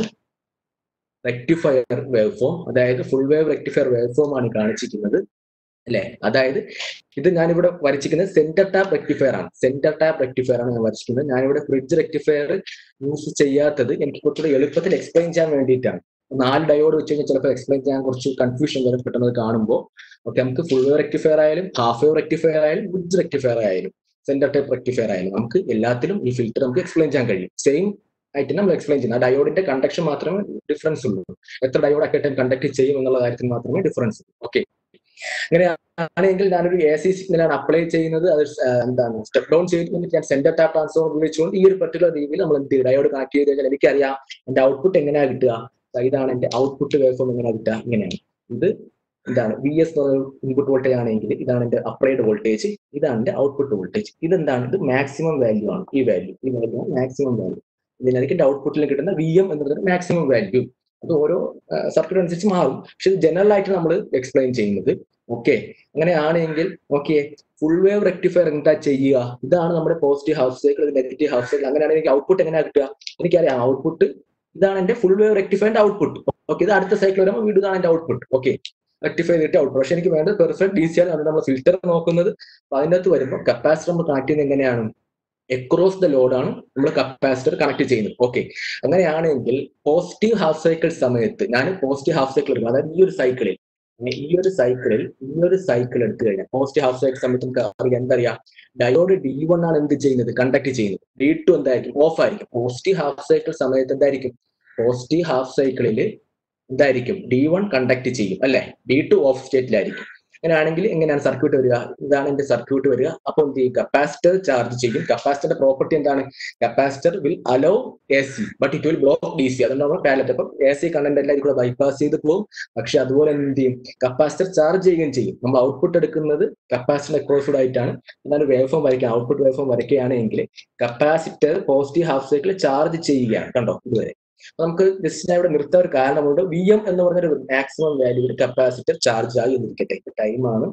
റെക്ടിഫയർ വേവ് ഫോം അതായത് full wave rectifier wave form ആണ് കാണിച്ചിരിക്കുന്നത് അല്ലെ അതായത് ഇത് ഞാനിവിടെ വരച്ചിരിക്കുന്നത് സെന്റർ ടാപ്പ് റെക്ടിഫയർ ആണ് സെന്റർ ടാപ്പ് റെക്ടിഫയർ ആണ് ഞാൻ വരച്ചിരിക്കുന്നത് ഞാനിവിടെ ഫ്രിഡ്ജ് റെക്ടിഫയർ യൂസ് ചെയ്യാത്തത് എനിക്ക് കുറച്ചുകൂടി എളുപ്പത്തിൽ എക്സ്പ്ലെയിൻ ചെയ്യാൻ വേണ്ടിയിട്ടാണ് നാല് ഡയോഡ് വെച്ച് കഴിഞ്ഞാൽ ചിലപ്പോൾ എക്സ്പ്ലെയിൻ ചെയ്യാൻ കുറച്ച് കൺഫ്യൂഷൻ വരും പെട്ടെന്ന് കാണുമ്പോൾ ഓക്കെ നമുക്ക് ഫുൾ വേവ് റെക്ടിഫയർ ആയാലും ഹാഫ് വേവ് റെക്ടിഫയർ ആയാലും ബ്രിഡ്ജ് റെക്ടിഫയർ ആയാലും സെന്റർ ടൈപ്പ് റെക്ടിഫയർ ആയാലും നമുക്ക് എല്ലാത്തിലും ഈ ഫിൽറ്റർ നമുക്ക് എക്സ്പ്ലെയിൻ ചെയ്യാൻ കഴിയും സെയിം ആയിട്ട് നമ്മൾ എക്സ്പ്ലെയിൻ ചെയ്യുന്നത് ആ ഡയോഡിന്റെ കണ്ടക്ഷൻ മാത്രമേ ഡിഫറൻസ് ഉള്ളൂ എത്ര ഡയോഡ് ഒക്കെ ടൈം കണ്ടക്ട് ചെയ്യും എന്നുള്ള കാര്യത്തിൽ മാത്രമേ ഡിഫറൻസ് ഉള്ളൂ ഓക്കെ അങ്ങനെയാണെങ്കിൽ ഞാനൊരു എ സി സിഗ്നലാണ് അപ്ലൈ ചെയ്യുന്നത് അത് എന്താണ് സ്റ്റെപ്പ് ഡൗൺ ചെയ്യുന്നത് ഞാൻ സെന്റർ ടാപ്പ് ട്രാൻസ്ഫോമർ ഉപയോഗിച്ചുകൊണ്ട് ഈ ഒരു പെർട്ടിക്കുലർ രീതിയിൽ നമ്മൾ എന്ത് ഡയോഡ് കണക്ട് ചെയ്ത് കഴിഞ്ഞാൽ എനിക്കറിയാം എന്റെ ഔട്ട്പുട്ട് എങ്ങനെയാ കിട്ടുക ഇതാണ് എന്റെ ഔട്ട്പുട്ട് വേവ് ഫോം എങ്ങനെയാ കിട്ടുക ഇങ്ങനെയാണ് ഇത് ഇതാണ് വി എസ് എന്ന് പറയുന്ന ഇൻപുട്ട് വോൾട്ടേജ് ആണെങ്കിൽ ഇതാണ് എന്റെ അപ്ലൈഡ് വോൾട്ടേജ് ഇതാണ് എന്റെ ഔട്ട്പുട്ട് വോൾട്ടേജ് ഇതെന്താണ് ഇത് മാക്സിമം വാല്യൂ ആണ് ഈ വാല്യൂ ഈ വാല്യൂ ആണ് മാക്സിമം വാല്യൂ ഇതിനായിരിക്കും എന്റെ ഔട്ട്പുട്ടിൽ കിട്ടുന്ന വി എം എന്ന് പറയുന്നത് മാക്സിമം വാല്യൂ അത് ഓരോ സർക്യൂട്ട് അനുസരിച്ച് മാറും പക്ഷെ ഇത് ജനറൽ ആയിട്ട് നമ്മൾ എക്സ്പ്ലെയിൻ ചെയ്യുന്നത് ഓക്കെ അങ്ങനെയാണെങ്കിൽ ഓക്കെ ഫുൾ വേവ് റെക്ടിഫയർ എന്താ ചെയ്യുക ഇതാണ് നമ്മുടെ positive half cycle negative half cycle അങ്ങനെയാണെങ്കിൽ എനിക്ക് ഔട്ട്പുട്ട് എങ്ങനെയാ കിട്ടുക എനിക്കറിയാം ഔട്ട്പുട്ട് ഇതാണ് എന്റെ full wave rectified output okay ഇത് അടുത്ത സൈക്കിൾ വരുമ്പോൾ വീണ്ടും ഇതാണ് എന്റെ ഔട്ട്പുട്ട് ഓക്കെ റെക്ടിഫൈ ചെയ്തിട്ട് ഔട്ട്പുട്ട് പക്ഷെ എനിക്ക് വേണ്ടത് പെർഫെക്റ്റ് ഡി സി ആണ് നമ്മൾ ഫിൽറ്റർ നോക്കുന്നത് അപ്പൊ അതിൻ്റെ അകത്ത് വരുമ്പോൾ കപ്പാസിറ്റർ നമ്മൾ കണക്ട് ചെയ്യുന്നത് എങ്ങനെയാണ് എക്രോസ് ദ ലോഡാണ് നമ്മൾ കപ്പാസിറ്റർ കണക്ട് ചെയ്യുന്നത് ഓക്കെ അങ്ങനെയാണെങ്കിൽ പോസിറ്റീവ് ഹാഫ് സൈക്കിൾ സമയത്ത് ഞാൻ പോസിറ്റീവ് ഹാഫ് സൈക്കിൾ എടുക്കും അതായത് ഈ ഒരു സൈക്കിളിൽ ഈ ഒരു സൈക്കിളിൽ ഈ ഒരു സൈക്കിൾ എടുത്തു കഴിഞ്ഞാൽ പോസിറ്റീവ് ഹാഫ് സൈക്കിൾ സമയത്ത് നമുക്ക് അറിയാം എന്തറിയാം ഡയോഡ് ഡി വൺ ആണ് എന്ത് ചെയ്യുന്നത് കണ്ടക്ട് ചെയ്യുന്നത് ഡി ടു എന്തായിരിക്കും ഓഫ് ആയിരിക്കും പോസിറ്റീവ് ഹാഫ് സൈക്കിൾ സമയത്ത് എന്തായിരിക്കും പോസിറ്റീവ് ഹാഫ് സൈക്കിളിൽ എന്തായിരിക്കും ഡി വൺ കണ്ടക്ട് ചെയ്യും അല്ലെ ഡി ടു ഓഫ് സ്റ്റേറ്റിലായിരിക്കും അങ്ങനെയാണെങ്കിൽ എങ്ങനെയാണ് സർക്യൂട്ട് വരിക ഇതാണ് എന്റെ സർക്യൂട്ട് വരിക അപ്പൊ എന്ത് ചെയ്യും കപ്പാസിറ്റർ ചാർജ് ചെയ്യും കപ്പാസിറ്ററിന്റെ പ്രോപ്പർട്ടി എന്താണ് capacitor will allow A C but it will block D C അതുകൊണ്ട് നമ്മൾ പാലറ്റ് അപ്പം എ സി കണ്ടന്റ് എല്ലാം കൂടെ ബൈപ്പാസ് ചെയ്ത് പോകും പക്ഷെ അതുപോലെ എന്ത് ചെയ്യും കപ്പാസിറ്റർ ചാർജ് ചെയ്യുകയും ചെയ്യും നമ്മൾ ഔട്ട്പുട്ട് എടുക്കുന്നത് കപ്പാസിറ്റർ അക്രോസ്ഡ് ആയിട്ടാണ് എന്താണ് വേവ് ഫോം വരയ്ക്കുക ഔട്ട്പുട്ട് വേവ് ഫോം വരയ്ക്കുകയാണെങ്കിൽ capacitor positive half cycle charge ചെയ്യുകയാണ് കണ്ടോ ഇതുവരെ നമുക്ക് ജസ്റ്റ് ഞാൻ ഇവിടെ നിർത്താൻ ഒരു കാരണമുണ്ട് വി എം എന്ന് പറഞ്ഞൊരു മാക്സിമം വാല്യൂവിൽ കപ്പാസിറ്റർ ചാർജ് ആയി എന്നിരിക്കട്ടെ ടൈമാണ്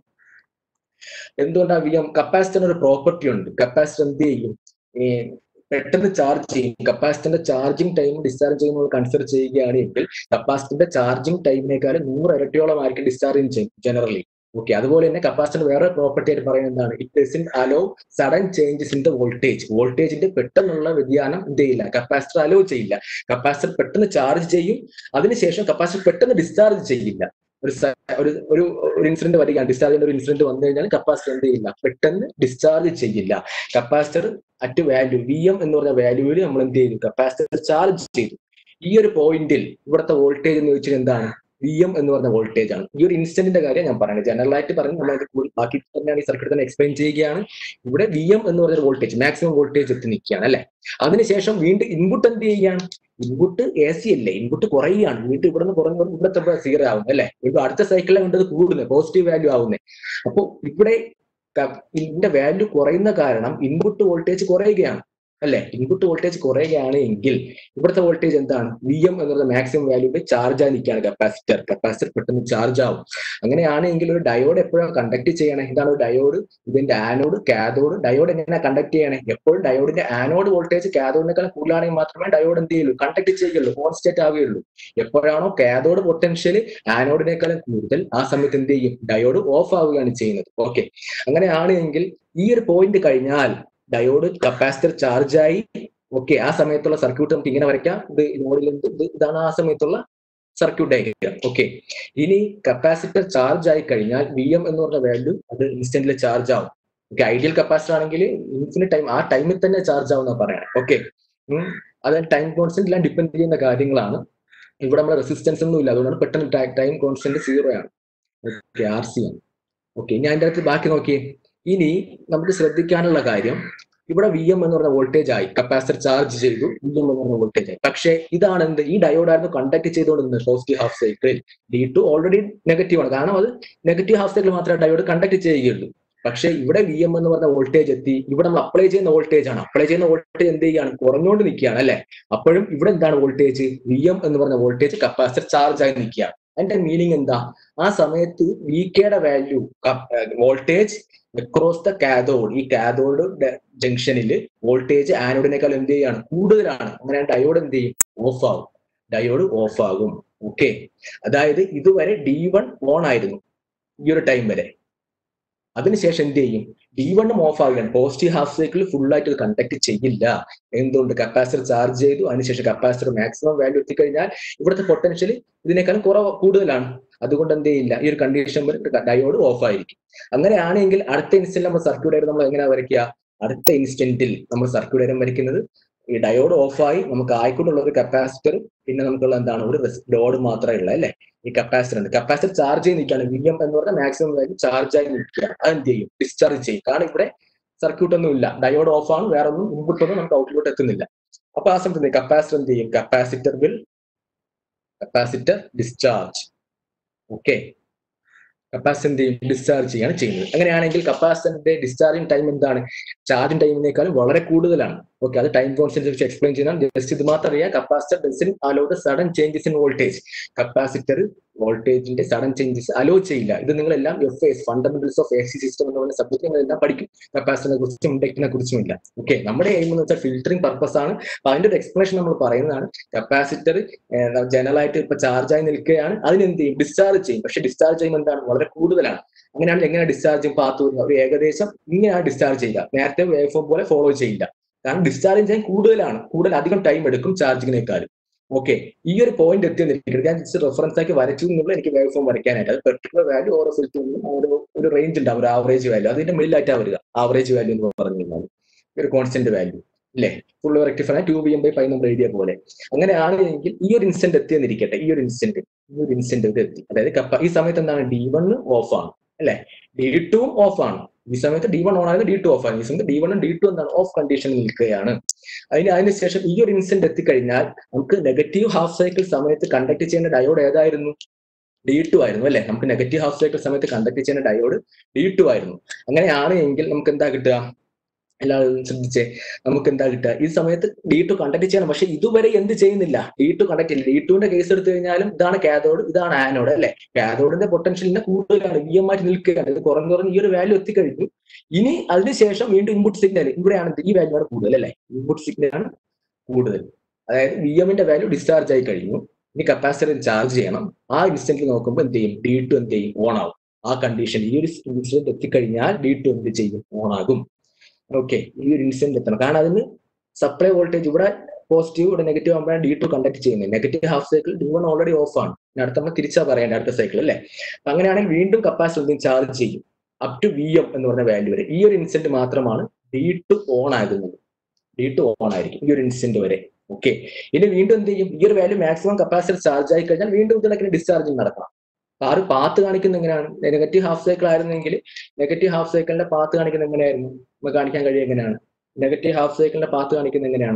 എന്തുകൊണ്ടാണ് വി എം കപ്പാസിറ്ററിന് ഒരു പ്രോപ്പർട്ടി ഉണ്ട് കപ്പാസിറ്റർ എന്ത് ചെയ്യും പെട്ടെന്ന് ചാർജ് ചെയ്യും കപ്പാസിറ്ററിന്റെ ചാർജിങ് ടൈം ഡിസ്ചാർജ് ചെയ്യുമ്പോൾ കൺസിഡർ ചെയ്യുകയാണെങ്കിൽ കപ്പാസിറ്ററിന്റെ ചാർജിങ് ടൈമിനേക്കാളും നൂറ് ഇരട്ടിയോളം ആയിരിക്കും ഡിസ്ചാർജിങ് ചെയ്യും ജനറലി ഓക്കെ അതുപോലെ തന്നെ കപ്പാസിറ്റർ വേറെ പ്രോപ്പർട്ടി ആയിട്ട് പറയുന്നത് എന്താണ് it doesn't allow sudden changes in the voltage വോൾട്ടേജിന്റെ പെട്ടെന്നുള്ള വ്യതിയാനം എന്ത് ചെയ്യില്ല കപ്പാസിറ്റർ അലോ ചെയ്യില്ല കപ്പാസിറ്റർ പെട്ടെന്ന് ചാർജ് ചെയ്യും അതിനുശേഷം കപ്പാസിറ്റർ പെട്ടെന്ന് ഡിസ്ചാർജ് ചെയ്യില്ല ഒരു സ- ഒരു ഒരു ഒരു ഇൻസിഡന്റ് വരികയാണ് ഡിസ്ചാർജിന്റെ ഒരു ഇൻസിഡന്റ് വന്നു കഴിഞ്ഞാൽ കപ്പാസിറ്റർ എന്ത് ചെയ്യില്ല പെട്ടെന്ന് ഡിസ്ചാർജ് ചെയ്യില്ല capacitor at value V M എന്ന് പറഞ്ഞ വാല്യൂവിൽ നമ്മൾ എന്ത് ചെയ്തു കപ്പാസിറ്റർ ചാർജ് ചെയ്തു ഈ ഒരു പോയിന്റിൽ ഇവിടുത്തെ വോൾട്ടേജ് എന്ന് വെച്ചാൽ എന്താണ് വി എം എന്ന് പറഞ്ഞ വോൾട്ടേജ് ആണ് ഈ ഒരു ഇൻസ്റ്റന്റിന്റെ കാര്യം ഞാൻ പറയുന്നത് ജനറൽ ആയിട്ട് പറഞ്ഞ് നമ്മൾ അത് കൂടുതൽ ബാക്കി തന്നെയാണ് ഈ സർക്യൂട്ട് തന്നെ എക്സ്പ്ലെയിൻ ചെയ്യുകയാണ് ഇവിടെ വി എം എന്ന് പറഞ്ഞ വോൾട്ടേജ് മാക്സിമം വോൾട്ടേജ് എത്തി നിൽക്കുകയാണ് അല്ലെ അതിനുശേഷം വീണ്ടും ഇൻപുട്ട് എന്ത് ചെയ്യുകയാണ് ഇൻപുട്ട് എ സി അല്ലേ ഇൻപുട്ട് കുറയുകയാണ് വീണ്ടും ഇവിടെ നിന്ന് കുറഞ്ഞ ഇവിടുത്തെ സീറോ ആവുന്നത് അല്ലെ ഇപ്പൊ അടുത്ത സൈക്കിളിൽ വേണ്ടത് കൂടുന്നത് പോസിറ്റീവ് വാല്യൂ ആവുന്നത് അപ്പൊ ഇവിടെ ക- ഇതിന്റെ വാല്യൂ കുറയുന്ന കാരണം ഇൻപുട്ട് വോൾട്ടേജ് കുറയുകയാണ് അല്ലെ ഇൻപുട്ട് വോൾട്ടേജ് കുറയുകയാണ് എങ്കിൽ ഇവിടുത്തെ വോൾട്ടേജ് എന്താണ് വി എം എന്നുള്ള മാക്സിമം വാല്യൂടെ ചാർജ് ആയി നിൽക്കുകയാണ് കപ്പാസിറ്റർ കപ്പാസിറ്റർ പെട്ടെന്ന് ചാർജ് ആവും അങ്ങനെയാണെങ്കിൽ ഒരു ഡയോഡ് എപ്പോഴാണ് കണ്ടക്ട് ചെയ്യണേ ഇതാണ് ഒരു ഡയോഡ് ഇതിന്റെ ആനോഡ് കാഥോഡ് ഡയോഡ് എങ്ങനെ കണ്ടക്ട് ചെയ്യണേ എപ്പോഴും ഡയോഡിന്റെ ആനോഡ് വോൾട്ടേജ് കാഥോഡിനേക്കാൾ കൂടുതലാണെങ്കിൽ മാത്രമേ ഡയോഡ് എന്ത് ചെയ്യുള്ളൂ കണ്ടക്ട് ചെയ്യുള്ളൂ കോൺസ്റ്റേറ്റ് ആവുകയുള്ളൂ എപ്പോഴാണോ കാഥോഡ് പൊട്ടൻഷ്യൽ ആനോഡിനേക്കാളും കൂടുതൽ ആ സമയത്ത് എന്ത് ചെയ്യും ഡയോഡ് ഓഫ് ആവുകയാണ് ചെയ്യുന്നത് ഓക്കെ അങ്ങനെയാണ് എങ്കിൽ ഈ ഒരു പോയിന്റ് കഴിഞ്ഞാൽ ഡയോഡ് കപ്പാസിറ്റർ ചാർജ് ആയി ഓക്കെ ആ സമയത്തുള്ള സർക്യൂട്ട് നമുക്ക് ഇങ്ങനെ വരയ്ക്കാം ഇത് നോഡിൽ എന്ത് ഇത് ഇതാണ് ആ സമയത്തുള്ള സർക്യൂട്ട് ഡയഗ്രാം ഓക്കെ ഇനി കപ്പാസിറ്റർ ചാർജ് ആയി കഴിഞ്ഞാൽ വി എം എന്ന് പറഞ്ഞ വാല്യൂ അത് ഇൻസ്റ്റന്റിൽ ചാർജ് ആവും ഓക്കെ ഐഡിയൽ കപ്പാസിറ്റർ ആണെങ്കിൽ ഇൻഫിനിറ്റ് ടൈം ആ ടൈമിൽ തന്നെ ചാർജ് ആവുന്ന പറയണം ഓക്കെ അത് ടൈം കോൺസ്റ്റന്റ് എല്ലാം ഡിപ്പെൻഡ് ചെയ്യുന്ന കാര്യങ്ങളാണ് ഇവിടെ നമ്മുടെ റെസിസ്റ്റൻസ് ഒന്നും ഇല്ല അതുകൊണ്ടാണ് പെട്ടെന്ന് ടൈം കോൺസ്റ്റന്റ് സീറോ ആണ് ഓക്കെ ആർ സി ആണ് ഓക്കെ ഇനി അതിന്റെ അകത്ത് ബാക്കി നോക്കിയേ ഇനി നമുക്ക് ശ്രദ്ധിക്കാനുള്ള കാര്യം ഇവിടെ വി എം എന്ന് പറഞ്ഞ വോൾട്ടേജ് ആയി കപ്പാസിറ്റർ ചാർജ് ചെയ്തു വി എം എന്ന് പറഞ്ഞ വോൾട്ടേജ് ആയി പക്ഷേ ഇതാണ് എന്ത് ഈ ഡയോഡായിരുന്നു കണ്ടക്ട് ചെയ്തുകൊണ്ടിരുന്നത് positive half cycle D two already negative ആണ് കാരണം അത് നെഗറ്റീവ് ഹാഫ് സൈക്കിൾ മാത്രമേ ഡയോഡ് കണ്ടക്ട് ചെയ്യുകയുള്ളൂ പക്ഷേ ഇവിടെ വി എം എന്ന് പറഞ്ഞ വോൾട്ടേജ് എത്തി ഇവിടെ നമ്മൾ അപ്ലൈ ചെയ്യുന്ന വോൾട്ടേജ് ആണ് അപ്ലൈ ചെയ്യുന്ന വോൾട്ടേജ് എന്ത് ചെയ്യാണ് കുറഞ്ഞുകൊണ്ട് നിൽക്കുകയാണ് അല്ലെ അപ്പോഴും ഇവിടെ എന്താണ് വോൾട്ടേജ് വി എം എന്ന് പറഞ്ഞ വോൾട്ടേജ് കപ്പാസിറ്റർ ചാർജ് ആയി നിൽക്കുകയാണ് അതിന്റെ മീനിങ് എന്താ ആ സമയത്ത് വി കെയുടെ value voltage across the cathode ഈ കാഥോഡ് ജംഗ്ഷനിൽ വോൾട്ടേജ് ആനോഡിനേക്കാൾ എന്ത് ചെയ്യാണ് കൂടുതലാണ് അങ്ങനെ ഡയോഡ് എന്ത് ചെയ്യും ഓഫ് ആകും ഡയോഡ് ഓഫ് ആകും ഓക്കെ അതായത് ഇതുവരെ ഡി വൺ ഓൺ ആയിരുന്നു ഈ ഒരു ടൈം വരെ അതിനുശേഷം എന്ത് ചെയ്യും ഡി വണ്ണും ഓഫ് ആവുകയാണ് പോസിറ്റീവ് ഹാഫ് സൈക്കിൾ ഫുൾ ആയിട്ട് ഇത് കണ്ടക്ട് ചെയ്യില്ല എന്തുകൊണ്ട് കപ്പാസിറ്റർ ചാർജ് ചെയ്തു അതിനുശേഷം കപ്പാസിറ്റർ മാക്സിമം വാല്യൂ എത്തിക്കഴിഞ്ഞാൽ ഇവിടുത്തെ പൊട്ടൻഷ്യൽ ഇതിനേക്കാളും കുറവ് കൂടുതലാണ് അതുകൊണ്ട് എന്ത് ചെയ്യില്ല ഈ ഒരു കണ്ടീഷൻ ഡയോഡ് ഓഫ് ആയിരിക്കും അങ്ങനെയാണെങ്കിൽ അടുത്ത ഇൻസ്റ്റന്റ് നമ്മൾ സർക്യൂട്ട് ആയിട്ട് നമ്മൾ എങ്ങനെയാ വരയ്ക്കുക അടുത്ത ഇൻസ്റ്റന്റിൽ നമ്മൾ സർക്യൂട്ട് ആയിട്ട് വരയ്ക്കുന്നത് ഈ ഡയോഡ് ഓഫായി നമുക്ക് ആയിക്കൊണ്ടുള്ള ഒരു കപ്പാസിറ്റർ പിന്നെ നമുക്കുള്ള എന്താണ് ഒരു ലോഡ് മാത്രമേ ഉള്ളൂ അല്ലെ ഈ കപ്പാസിറ്റർ ഉണ്ട് കപ്പാസിറ്റർ ചാർജ് ചെയ്ത് നിൽക്കുകയാണ് വി എം എന്ന് പറഞ്ഞാൽ മാക്സിമം വാല്യൂ ചാർജ് ആയി നിൽക്കുകയാണ് അത് എന്ത് ചെയ്യും ഡിസ്ചാർജ് ചെയ്യും കാരണം ഇവിടെ സർക്യൂട്ട് ഒന്നും ഇല്ല ഡയോഡ് ഓഫ് ആണ് വേറെ ഒന്നും ഇൻപുട്ട് ഒന്നും നമുക്ക് ഔട്ട്പുട്ട് എത്തുന്നില്ല അപ്പൊ ആ സമയത്ത് കപ്പാസിറ്റർ എന്ത് ചെയ്യും capacitor will capacitor discharge okay capacitor എന്ത് ചെയ്യും ഡിസ്ചാർജ് ചെയ്യാണ് ചെയ്യുന്നത് അങ്ങനെയാണെങ്കിൽ കപ്പാസിറ്ററിന്റെ ഡിസ്ചാർജിങ് ടൈം എന്താണ് ചാർജിങ് ടൈമിനേക്കാളും വളരെ കൂടുതലാണ് ഓക്കെ അത് ടൈം കോൺസ്റ്റന്റ് വെച്ച് എക്സ്പ്ലെയിൻ ചെയ്യുന്ന ജസ്റ്റ് ഇത് മാത്രം അറിയാം capacitor doesn't allow the sudden changes in voltage capacitor വോൾട്ടേജിന്റെ സഡൻ ചേഞ്ചസ് അലോ ചെയ്യില്ല ഇത് നിങ്ങളെല്ലാം F S fundamentals of A C system എന്ന് പറയുന്ന സബ്ജക്ട് നിങ്ങളെല്ലാം പഠിക്കും കപ്പാസിറ്ററിനെ കുറിച്ചും ഇൻഡക്റ്റിനെ കുറിച്ചും ഇല്ല ഓക്കെ നമ്മുടെ എയിം എന്ന് വെച്ചാൽ ഫിൽറ്ററിംഗ് പർപ്പസ് ആണ് അപ്പൊ അതിന്റെ ഒരു എക്സ്പ്ലനേഷൻ നമ്മൾ പറയുന്നതാണ് കപ്പാസിറ്റർ ജനറൽ ആയിട്ട് ഇപ്പൊ ചാർജ് ആയി നിൽക്കുകയാണ് അതിനെന്ത് ചെയ്യും ഡിസ്ചാർജ് ചെയ്യും പക്ഷെ ഡിസ്ചാർജ് ചെയ്യുമ്പോൾ എന്താണ് വളരെ കൂടുതലാണ് അങ്ങനെയാണെങ്കിൽ എങ്ങനെ ഡിസ്ചാർജ് പാത്ത് ഒരു ഏകദേശം ഇങ്ങനെയാണ് ഡിസ്ചാർജ് ചെയ്യുക നേരത്തെ വേവ് ഫോം പോലെ ഫോളോ ചെയ്യില്ല കാരണം ഡിസ്ചാർജ് ചെയ്യാൻ കൂടുതലാണ് കൂടുതൽ അധികം ടൈം എടുക്കും ചാർജിങ്ങിനേക്കാളും ഓക്കെ ഈ ഒരു പോയിന്റ് എത്തിയെന്നിരിക്കരുത് ഞാൻ ജസ്റ്റ് റെഫറൻസ് ആക്കി വരച്ചു എന്നുള്ള എനിക്ക് വേവ് ഫോം വരയ്ക്കാനായിട്ട് അത് പെർട്ടിക്കുലർ വാല്യൂ ഓരോ ഫിൽറ്ററിനും ഒരു ഒരു റേഞ്ച് ഉണ്ടാവും ഒരു ആവറേജ് വാല്യൂ അതിന്റെ മിഡിലായിട്ടാണ് വരിക ആവറേജ് വാല്യൂ എന്ന് പറഞ്ഞു കഴിഞ്ഞാൽ ഒരു കോൺസ്റ്റന്റ് വാല്യൂ അല്ലേ full rectify two B M by pi നമ്മൾ എഴുതിയ പോലെ അങ്ങനെയാണെങ്കിൽ ഈ ഒരു ഇൻസ്റ്റന്റ് എത്തിയെന്നിരിക്കട്ടെ ഈ ഒരു ഇൻസ്റ്റന്റ് ഈ ഒരു ഇൻസ്റ്റന്റ് ഇത് എത്തി അതായത് കപ്പ ഈ സമയത്ത് എന്താണ് ഡി വൺ ഓഫ് ആണ് അല്ലെ ഡി ടുവും ഓഫ് ആണ് ഈ സമയത്ത് ഡി വൺ ഓൺ ആയത് ഡി ടു ഓഫ് ആണ് ഈ സമയത്ത് ഡി വണ്ണും ഡി ടു എന്താണ് ഓഫ് കണ്ടീഷനിൽ നിൽക്കുകയാണ് അതിന് അതിനുശേഷം ഈ ഒരു ഇൻസിഡന്റ് എത്തിക്കഴിഞ്ഞാൽ നമുക്ക് നെഗറ്റീവ് ഹാഫ് സൈക്കിൾ സമയത്ത് കണ്ടക്ട് ചെയ്യുന്ന ഡയോഡ് ഏതായിരുന്നു ഡി ടു ആയിരുന്നു അല്ലെ നമുക്ക് നെഗറ്റീവ് ഹാഫ് സൈക്കിൾ സമയത്ത് കണ്ടക്ട് ചെയ്യുന്ന ഡയോഡ് ഡി ടു ആയിരുന്നു അങ്ങനെയാണ് എങ്കിൽ നമുക്ക് എന്താ കിട്ടുക എല്ലാവരും ശ്രദ്ധിച്ചേ നമുക്ക് എന്താ കിട്ടുക ഈ സമയത്ത് ഡി ടു കണ്ടക്ട് ചെയ്യണം പക്ഷെ ഇതുവരെ എന്ത് ചെയ്യുന്നില്ല ഡി ടു കണ്ടക്ട് ചെയ്യില്ല ഡി ടുവിന്റെ കേസ് എടുത്തു കഴിഞ്ഞാലും ഇതാണ് കാഥോഡ് ഇതാണ് ആനോഡ് അല്ലെ കാഥോഡിന്റെ പൊട്ടൻഷ്യലിനെ കൂടുതലാണ് വി എം ആയിട്ട് നിൽക്കുകയാണ് ഇത് കുറഞ്ഞു കുറഞ്ഞ് ഈ ഒരു വാല്യൂ എത്തിക്കഴിഞ്ഞു ഇനി അതിനുശേഷം വീണ്ടും ഇൻപുട്ട് സിഗ്നൽ ഇവിടെയാണ് ഈ വാല്യൂ ആണ് കൂടുതൽ അല്ലെ ഇൻപുട്ട് സിഗ്നൽ ആണ് കൂടുതൽ അതായത് വി എമ്മിന്റെ വാല്യൂ ഡിസ്ചാർജ് ആയി കഴിഞ്ഞു ഇനി കപ്പാസിറ്റർ ചാർജ് ചെയ്യണം ആ ഇൻസ്റ്റന്റിൽ നോക്കുമ്പോൾ എന്ത് ചെയ്യും ഡി ടു എന്ത് ചെയ്യും ഓൺ ആവും ആ കണ്ടീഷൻ ഈ ഒരു ഇൻസിഡന്റ് എത്തിക്കഴിഞ്ഞാൽ ഡി ടു എന്ത് ചെയ്യും ഓൺ ആകും ഓക്കെ ഈ ഒരു ഇൻസിഡന്റ് എത്തണം കാരണം അതിന് സപ്ലൈ വോൾട്ടേജ് ഇവിടെ പോസിറ്റീവ് ഇവിടെ നെഗറ്റീവ് ആകുമ്പോഴാണ് ഡി ടു കണ്ടക്ട് ചെയ്യുന്നത് negative half cycle D one already off ആണ് ഇനി അടുത്ത നമ്മൾ തിരിച്ചാ പറയേണ്ടത് അടുത്ത സൈക്കിൾ അല്ലേ അപ്പൊ അങ്ങനെയാണെങ്കിൽ വീണ്ടും കപ്പാസിറ്റർ എന്തെങ്കിലും ചാർജ് ചെയ്യും അപ് ടു വി എം എന്ന് പറഞ്ഞ വാല്യൂ വരെ ഈ ഒരു ഇൻസ്റ്റന്റ് മാത്രമാണ് ഡി ടു ഓൺ ആകുന്നത് ഡി ടു ഓൺ ആയിരിക്കും ഈ ഒരു ഇൻസ്റ്റന്റ് വരെ ഓക്കെ ഇനി വീണ്ടും എന്ത് ചെയ്യും ഈ ഒരു വാല്യൂ മാക്സിമം കപ്പാസിറ്റർ ചാർജ് ആയി കഴിഞ്ഞാൽ വീണ്ടും ഇതിനൊക്കെ ഡിസ്ചാർജിങ് നടക്കണം അപ്പൊ ആ ഒരു പാത്ത് കാണിക്കുന്നത് എങ്ങനെയാണ് നെഗറ്റീവ് ഹാഫ് സൈക്കിൾ ആയിരുന്നെങ്കിൽ നെഗറ്റീവ് ഹാഫ് സൈക്കിളിന്റെ പാത്ത് കാണിക്കുന്നത് എങ്ങനെയായിരുന്നു നമുക്ക് കാണിക്കാൻ കഴിയും എങ്ങനെയാണ് നെഗറ്റീവ് ഹാഫ് സൈക്കിളിന്റെ പാത്ത് കാണിക്കുന്നത് എങ്ങനെയാണ്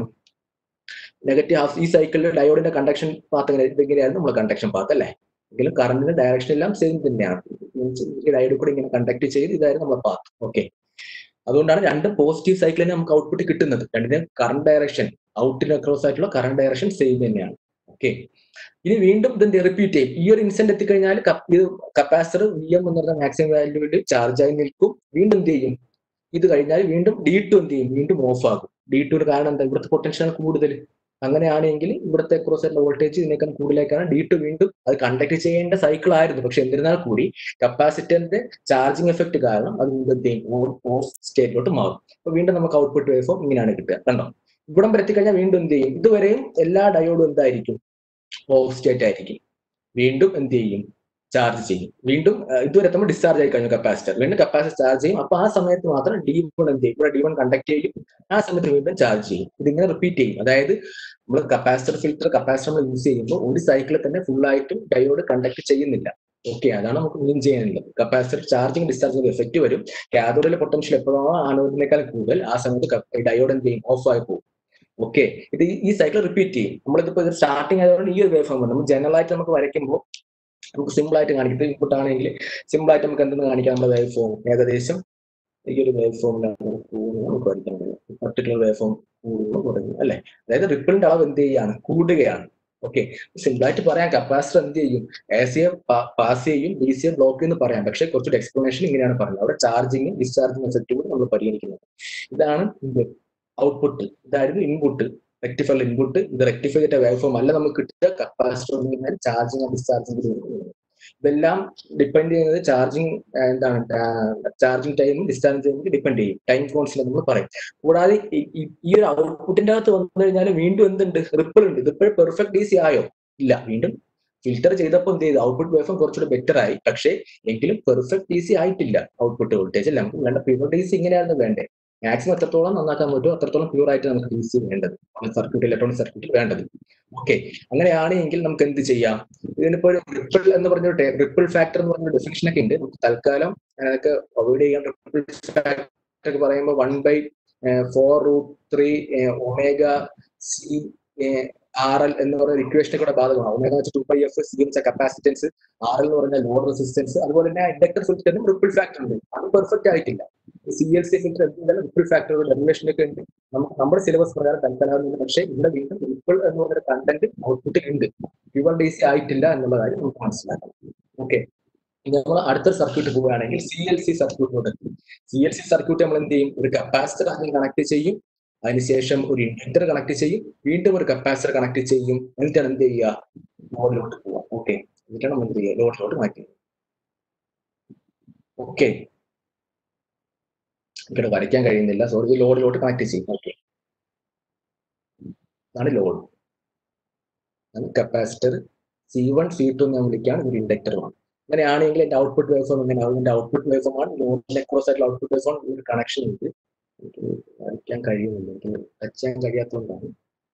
നെഗറ്റീവ് ഹാഫ് ഈ സൈക്കിളിൽ ഡയോഡിന്റെ കണ്ടക്ഷൻ പാത്ത് എങ്ങനെ ഇതെങ്ങനെയായിരുന്നു നമ്മൾ കണ്ടക്ഷൻ പാത്ത് അല്ലേ എങ്കിലും കറണ്ടിന്റെ ഡയറക്ഷൻ എല്ലാം സെയിം തന്നെയാണ് മീൻസ് ഈ ഡയോഡ് കൂടെ ഇങ്ങനെ കണ്ടക്ട് ചെയ്ത് ഇതായിരുന്നു നമ്മുടെ പാത്ത് ഓക്കെ അതുകൊണ്ടാണ് രണ്ട് പോസിറ്റീവ് സൈക്കിളിന് നമുക്ക് ഔട്ട്പുട്ട് കിട്ടുന്നത് രണ്ടിനും കറണ്ട് ഡയറക്ഷൻ ഔട്ടിന് അക്രോസ് ആയിട്ടുള്ള കറണ്ട് ഡയറക്ഷൻ സെയിം തന്നെയാണ് ഓക്കെ ഇനി വീണ്ടും ഇതിന്റെ റിപ്പീറ്റ് ചെയ്യും ഈ ഒരു ഇൻസ്റ്റന്റ് എത്തിക്കഴിഞ്ഞാൽ ഇത് കപ്പാസിറ്റർ വി എം എന്ന് പറഞ്ഞ മാക്സിമം വാല്യൂവിൽ ചാർജ് ആയി നിൽക്കും വീണ്ടും എന്ത് ചെയ്യും ഇത് കഴിഞ്ഞാൽ വീണ്ടും ഡി ടു എന്ത് ചെയ്യും വീണ്ടും ഓഫ് ആകും ഡി ടുവിന് കാരണം എന്താ ഇവിടുത്തെ പൊട്ടൻഷ്യൽ കൂടുതൽ അങ്ങനെയാണെങ്കിൽ ഇവിടുത്തെ ക്രോസ് ആയിട്ടുള്ള വോൾട്ടേജ് ഇതിനേക്കാൾ കൂടുതലേക്കാണ് ഡി ടു വീണ്ടും അത് കണ്ടക്ട് ചെയ്യേണ്ട സൈക്കിൾ ആയിരുന്നു പക്ഷെ എന്നിരുന്നാൽ കൂടി കപ്പാസിറ്ററിന്റെ ചാർജിങ് എഫക്ട് കാരണം അത് വീണ്ടും എന്ത് ചെയ്യും ഓഫ് സ്റ്റേറ്റിലോട്ട് മാറും അപ്പൊ വീണ്ടും നമുക്ക് ഔട്ട്പുട്ട് വേവ് ഫോം ഇങ്ങനെയാണ് കിട്ടുക കണ്ടോ ഇവിടം വരെ എത്തിക്കഴിഞ്ഞാൽ വീണ്ടും എന്ത് ചെയ്യും ഇതുവരെയും എല്ലാ ഡയോഡും എന്തായിരിക്കും ഓഫ് സ്റ്റേറ്റ് ആയിരിക്കും വീണ്ടും എന്ത് ചെയ്യും ചാർജ് ചെയ്യും വീണ്ടും അഹ് ഇതുവരെ എത്തുമ്പോൾ ഡിസ്ചാർജ് ആയി കഴിഞ്ഞു കപ്പാസിറ്റർ വീണ്ടും കപ്പാസിറ്റർ ചാർജ് ചെയ്യും അപ്പൊ ആ സമയത്ത് മാത്രം ഡി വൺ എന്ത് ചെയ്യും ഇവിടെ ഡി വൺ കണ്ടക്ട് ചെയ്യും ആ സമയത്ത് വീണ്ടും ചാർജ് ചെയ്യും ഇതിങ്ങനെ റിപ്പീറ്റ് ചെയ്യും അതായത് നമ്മൾ കപ്പാസിറ്റർ ഫിൽറ്റർ കപ്പാസിറ്റർ നമ്മൾ യൂസ് ചെയ്യുമ്പോൾ ഒരു സൈക്കിളിൽ തന്നെ ഫുൾ ആയിട്ടും ഡയോഡ് കണ്ടക്ട് ചെയ്യുന്നില്ല ഓക്കെ അതാണ് നമുക്ക് മീൻ ചെയ്യാനുള്ളത് കപ്പാസിറ്റർ ചാർജിങ് ഡിസ്ചാർജിങ് എഫക്റ്റ് വരും കാഥോഡിലെ പൊട്ടൻഷ്യൽ എപ്പോഴാണോ ആനോഡിനേക്കാൾ കൂടുതൽ ആ സമയത്ത് ഡയോഡ് എന്ത് ചെയ്യും ഓഫ് ആയി പോകും ഓക്കെ ഇത് ഈ- ഈ സൈക്കിൾ റിപ്പീറ്റ് ചെയ്യും നമ്മളിതിപ്പോ ഇത് സ്റ്റാർട്ടിങ് ആയതുകൊണ്ട് ഈ ഒരു വേവ് ഫോം നമ്മൾ ജനറൽ ആയിട്ട് നമുക്ക് വരയ്ക്കുമ്പോൾ നമുക്ക് സിമ്പിൾ ആയിട്ട് കാണിക്കും ഇൻപുട്ട് ആണെങ്കിൽ സിമ്പിൾ ആയിട്ട് നമുക്ക് എന്തെന്ന് കാണിക്കാം നമ്മുടെ വേവ് ഫോം ഏകദേശം ഈ ഒരു വേവ് ഫോമിലാണ് നമുക്ക് വരയ്ക്കാൻ കഴിയും പർട്ടിക്കുലർ വേവ് ഫോം കൂടുന്നു കുറയുന്നു അല്ലെ അതായത് റിപ്പിളിന്റെ അളവ് എന്ത് ചെയ്യാണ് കൂടുകയാണ് ഓക്കെ സിമ്പിൾ ആയിട്ട് പറയാം കപ്പാസിറ്റർ എന്ത് ചെയ്യും എ സിയെ പാസ് ചെയ്യും ബി സിയെ ബ്ലോക്ക് എന്ന് പറയാം പക്ഷെ കുറച്ചൊരു എക്സ്പ്ലനേഷൻ ഇങ്ങനെയാണ് പറയുന്നത് അവിടെ ചാർജിങ്ങും ഡിസ്ചാർജിങ് എഫക്റ്റ് കൂടി നമ്മൾ പരിഗണിക്കുന്നത് ഇതാണ് ഇത് ഔട്ട്പുട്ട് ഇതായിരുന്നു ഇൻപുട്ട് റെക്ടിഫയർ ഇൻപുട്ട് ഇത് റെക്ടിഫൈ ചെയ്ത വേവ് ഫോം അല്ല നമുക്ക് കിട്ടുക കപ്പാസിറ്റർ ചാർജിങ് ഡിസ്ചാർജിങ് ഇതെല്ലാം ഡിപ്പെൻഡ് ചെയ്യുന്നത് ചാർജിങ് എന്താണ് ചാർജിങ് ടൈമും ഡിസ്ചാർജ് ടൈമും ഡിപ്പെൻഡ് ചെയ്യും ടൈം കോൺസിൽ നമ്മൾ പറയും കൂടാതെ ഈ- ഈ- ഈ ഒരു ഔട്ട്പുട്ടിന്റെ അകത്ത് വന്നു കഴിഞ്ഞാൽ വീണ്ടും എന്തുണ്ട് റിപ്പിൾ ഉണ്ട് ഇതിപ്പോഴും പെർഫെക്റ്റ് ഡി സി ആയോ ഇല്ല വീണ്ടും ഫിൽറ്റർ ചെയ്തപ്പോൾ എന്ത് ചെയ്തു ഔട്ട്പുട്ട് വേവ് ഫോം കുറച്ചുകൂടി ബെറ്റർ ആയി പക്ഷേ എങ്കിലും പെർഫെക്റ്റ് ഡി സി ആയിട്ടില്ല ഔട്ട്പുട്ട് വോൾട്ടേജ് അല്ല നമുക്ക് വേണ്ട പ്യൂർ ഡി സി ഇങ്ങനെയായിരുന്നു വേണ്ടേ മാക്സിമം എത്രത്തോളം നന്നാക്കാൻ പറ്റുമോ അത്രത്തോളം പ്യൂർ ആയിട്ട് നമുക്ക് ഡി സി വേണ്ടത് സർക്യൂട്ട് ഇലക്ട്രോണിക് സർക്യൂട്ടിൽ വേണ്ടത് ഓക്കെ അങ്ങനെയാണെങ്കിൽ നമുക്ക് എന്ത് ചെയ്യാം ഇതിനിപ്പോ ഒരു റിപ്പിൾ എന്ന് പറഞ്ഞ റിപ്പിൾ ഫാക്ടർ എന്ന് പറഞ്ഞ ഡെഫിനിഷൻ ഒക്കെ ഉണ്ട് നമുക്ക് തൽക്കാലം അതൊക്കെ അവോയ്ഡ് ചെയ്യാൻ റിപ്പിൾ ഫാക്ടർ ഒക്കെ പറയുമ്പോൾ one by four root three omega C R L എന്ന് പറയുന്ന ഇക്വേഷനെ കൂടെ ബാധകമാണ് ഒമേഗ വെച്ച് ടു ബൈ എഫ് സി വെച്ച കപ്പാസിറ്റൻസ് ആർ എൽ എന്ന് പറഞ്ഞാൽ ലോഡ് റെസിസ്റ്റൻസ് അതുപോലെ തന്നെ ഇൻഡക്ടർ ഫിൽറ്ററിനും റിപ്പിൾ ഫാക്ടർ ഉണ്ട് അത് പെർഫെക്റ്റ് ആയിട്ടില്ല സി എൽ സി ഫിൽറ്റർ എന്തായാലും റിപ്പിൾ ഫാക്ടർ ഡെറിവേഷൻ ഒക്കെ ഉണ്ട് നമുക്ക് നമ്മുടെ സിലബസ് പ്രകാരം തൽക്കാലം പക്ഷേ ഇവിടെ വീണ്ടും റിപ്പിൾ എന്ന് പറഞ്ഞ കണ്ടന്റ് ഔട്ട്പുട്ടിൽ ഉണ്ട് പ്യുവർ ഡി സി ആയിട്ടില്ല എന്നുള്ള കാര്യം നമുക്ക് മനസ്സിലാക്കണം ഓക്കെ നമ്മൾ അടുത്ത സർക്യൂട്ട് പോവുകയാണെങ്കിൽ സി എൽ സി സർക്യൂട്ടിലോട്ട് സി എൽ സി സർക്യൂട്ട് നമ്മൾ എന്ത് ചെയ്യും ഒരു കപ്പാസിറ്റർ ആദ്യം കണക്ട് ചെയ്യും അതിനുശേഷം ഒരു ഇൻഡക്ടർ കണക്ട് ചെയ്യും വീണ്ടും ഒരു കപ്പാസിറ്റർ കണക്ട് ചെയ്യും എന്നിട്ടാണ് എന്ത് ചെയ്യുക ലോഡിലോട്ട് പോവുക ഓക്കെ എന്നിട്ടാണ് നമ്മൾ എന്ത് ചെയ്യുക ലോഡിലോട്ട് കണക്ട് ചെയ്യുക ഓക്കെ ഇവിടെ വരയ്ക്കാൻ കഴിയുന്നില്ല സോറി ലോഡിലോട്ട് കണക്ട് ചെയ്യും ഓക്കെ അതാണ് load capacitor C one C two എന്ന് വിളിക്കുകയാണ് ഒരു ഇൻഡക്ടർ ആണ് അങ്ങനെയാണെങ്കിൽ എന്റെ ഔട്ട്പുട്ട് വേവ് ഫോം എങ്ങനെ ആവും എന്റെ ഔട്ട്പുട്ട് വേവ് ഫോം ആണ് ലോഡിന്റെ ക്രോസ് ആയിട്ടുള്ള ഔട്ട്പുട്ട് വേവ് ഫോം ഒരു കണക്ഷൻ ഉണ്ട് എനിക്ക് വരയ്ക്കാൻ കഴിയുന്നില്ല എനിക്ക് ടച്ച് ചെയ്യാൻ കഴിയാത്തതുകൊണ്ടാണ്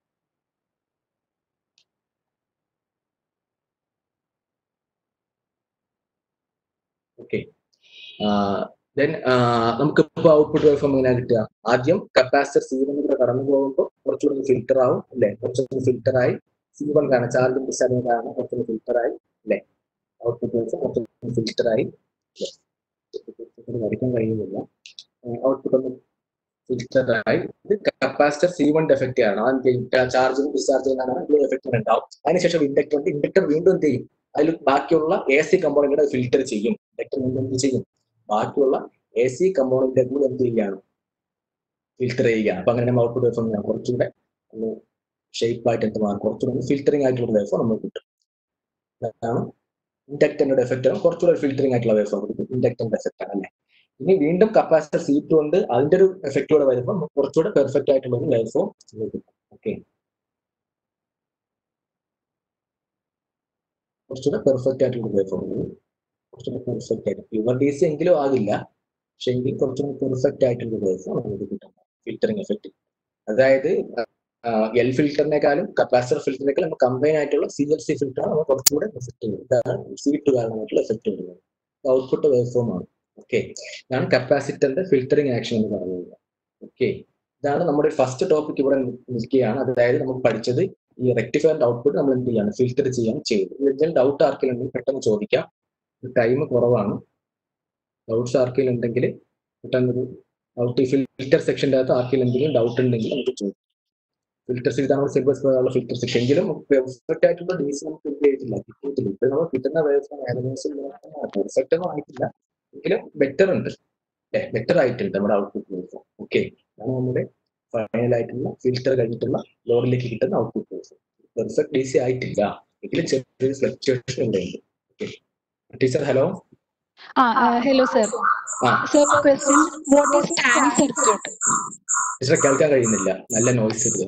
ഓക്കെ ദെൻ നമുക്ക് ഇപ്പോൾ ഔട്ട്പുട്ട് വേവ് ഫോം എങ്ങനെയാണ് കിട്ടുക ആദ്യം കപ്പാസിറ്റർ സി വൺ കൂടെ കടന്നു പോകുമ്പോൾ കുറച്ചുകൂടി ഫിൽറ്റർ ആവും അല്ലെ കുറച്ചുകൂടി ഫിൽറ്റർ ആയി സി വൺ കാരണം ചാർജിങ് ഡിസ്ചാർജിങ് കാരണം കുറച്ചുകൂടി ഫിൽറ്റർ ആയി അല്ലെ ഔട്ട്പുട്ട് വേവ് ഫോം കുറച്ചുകൂടി ഫിൽറ്റർ ആയി വരയ്ക്കാൻ കഴിയുന്നില്ല ഔട്ട്പുട്ട് ഒന്ന് ഫിൽറ്റർ ആയി ഇത് കപ്പാസിറ്റർ സി വൺ എഫക്റ്റ് ആണ് ആ ചാർജിങ് ഡിസ്ചാർജ് ചെയ്യുന്നതാണ് എഫക്റ്റ് ഉണ്ടാവും അതിനുശേഷം ഇൻഡക്ടർ ഉണ്ട് ഇൻഡക്ടർ വീണ്ടും എന്ത് ചെയ്യും അതിൽ ബാക്കിയുള്ള എ സി കമ്പോണന്റ് ഫിൽറ്റർ ചെയ്യും ഇൻഡക്ടർ വീണ്ടും എന്ത് ചെയ്യും ബാക്കിയുള്ള എ സി കമ്പോണന്റ് കൂടെ എന്ത് ചെയ്യാണ് ഫിൽറ്റർ ചെയ്യുകയാണ് അപ്പൊ അങ്ങനെ നമ്മൾ ഔട്ട്പുട്ട് വേഫോം കുറച്ചുകൂടെ ഒന്ന് ഷേപ്പ് ആയിട്ട് എന്ത് മാറും കുറച്ചുകൂടെ ഫിൽറ്ററിംഗ് ആയിട്ടുള്ള വേഫോം നമുക്ക് കിട്ടും അതാണ് ഇൻഡക്ടറിന്റെ എഫക്റ്റ് ആണ് കുറച്ചുകൂടെ ഫിൽറ്ററിംഗ് ആയിട്ടുള്ള വേഫോം കിട്ടും ഇൻഡക്ടറിന്റെ എഫക്റ്റ് ആണ് അല്ലേ ഇനി വീണ്ടും കപ്പാസിറ്റർ സീറ്റ് ഉണ്ട് അതിന്റെ ഒരു എഫക്റ്റ് കൂടെ വരുമ്പോൾ കുറച്ചുകൂടെ പെർഫെക്റ്റ് ആയിട്ടുള്ള ഒരു വേഫോം കിട്ടും ഓക്കെ കുറച്ചുകൂടെ പെർഫെക്റ്റ് ആയിട്ടുള്ള വേവ് ഫോം കുറച്ചുകൂടെ പെർഫെക്റ്റ് ആയിട്ട് പ്യുവർ ഡി സി എങ്കിലും ആകില്ല പക്ഷെ എങ്കിൽ കുറച്ചുകൂടെ പെർഫെക്റ്റ് ആയിട്ടുള്ള വേവ് ഫോം നമുക്ക് കിട്ടും ഫിൽറ്ററിങ് എഫക്റ്റ് അതായത് എൽ ഫിൽറ്ററിനേക്കാളും കപ്പാസിറ്റർ ഫിൽറ്ററിനേക്കാളും നമുക്ക് കമ്പൈൻ ആയിട്ടുള്ള സി എൽ സി ഫിൽറ്ററാണ് നമുക്ക് കുറച്ചുകൂടെ എഫക്റ്റ് വരുന്നത് ഇതാണ് സീറ്റ് കാരണമായിട്ടുള്ള എഫക്റ്റ് വരുന്നത് ഔട്ട്പുട്ട് വേവ് ഫോം ആണ് ഓക്കെ ഇതാണ് കപ്പാസിറ്ററിന്റെ ഫിൽറ്ററിംഗ് ആക്ഷൻ എന്ന് പറയുന്നത് ഓക്കെ ഇതാണ് നമ്മുടെ ഫസ്റ്റ് ടോപ്പിക് ഇവിടെ നിൽക്കുകയാണ് അതായത് നമുക്ക് പഠിച്ചത് ഈ റെക്ടിഫയറിന്റെ ഔട്ട്പുട്ട് നമ്മൾ എന്ത് ചെയ്യാണ് ഫിൽറ്റർ ചെയ്യാൻ ചെയ്തു എന്തെങ്കിലും ഡൗട്ട് ആർക്കെങ്കിലും പെട്ടെന്ന് ചോദിക്കാം ടൈം കുറവാണ് ഡൗട്ട്സ് ആർക്കെങ്കിലും ഉണ്ടെങ്കിൽ പെട്ടെന്നൊരു ഡൗട്ട് ഈ ഫിൽറ്റർ സെക്ഷൻ്റെ അകത്ത് ആർക്കെങ്കിലും എന്തെങ്കിലും ഡൗട്ട് ഉണ്ടെങ്കിൽ നമുക്ക് ചോദിക്കാം ഫിൽറ്റർ ഇതാണ് സിലബസ് പ്രകാരമുള്ള ഫിൽറ്റർ സെക്ഷൻ എങ്കിലും പെർഫെക്റ്റ് ആയിട്ടുള്ള ഡീസ് നമുക്ക് ഫിൽ ചെയ്തിട്ടില്ല കിട്ടിയിട്ടില്ല ഇപ്പൊ നമ്മൾ കിട്ടുന്ന വേവ്സ് ഏകദേശം പെർഫെക്റ്റ് ഒന്നും ആയിട്ടില്ല എങ്കിലും ബെറ്റർ ഉണ്ട് ബെറ്റർ ആയിട്ടുണ്ട് നമ്മുടെ ഔട്ട്പുട്ട് വേവ്സ് ഓക്കെ അതാണ് നമ്മുടെ ഫൈനൽ ആയിട്ടുള്ള ഫിൽറ്റർ കഴിഞ്ഞിട്ടുള്ള ലോറിലേക്ക് കിട്ടുന്ന output waves perfect D C ആയിട്ടില്ല എങ്കിലും ചെറിയൊരു ഫ്ലക്ച്വേഷൻ ഉണ്ട് okay teacher hello Ah, uh, hello, sir. ആ Sir, question: What is tank circuit? ടീച്ചറെ കേൾക്കാൻ കഴിയുന്നില്ല നല്ല നോയ്സ് ഇല്ല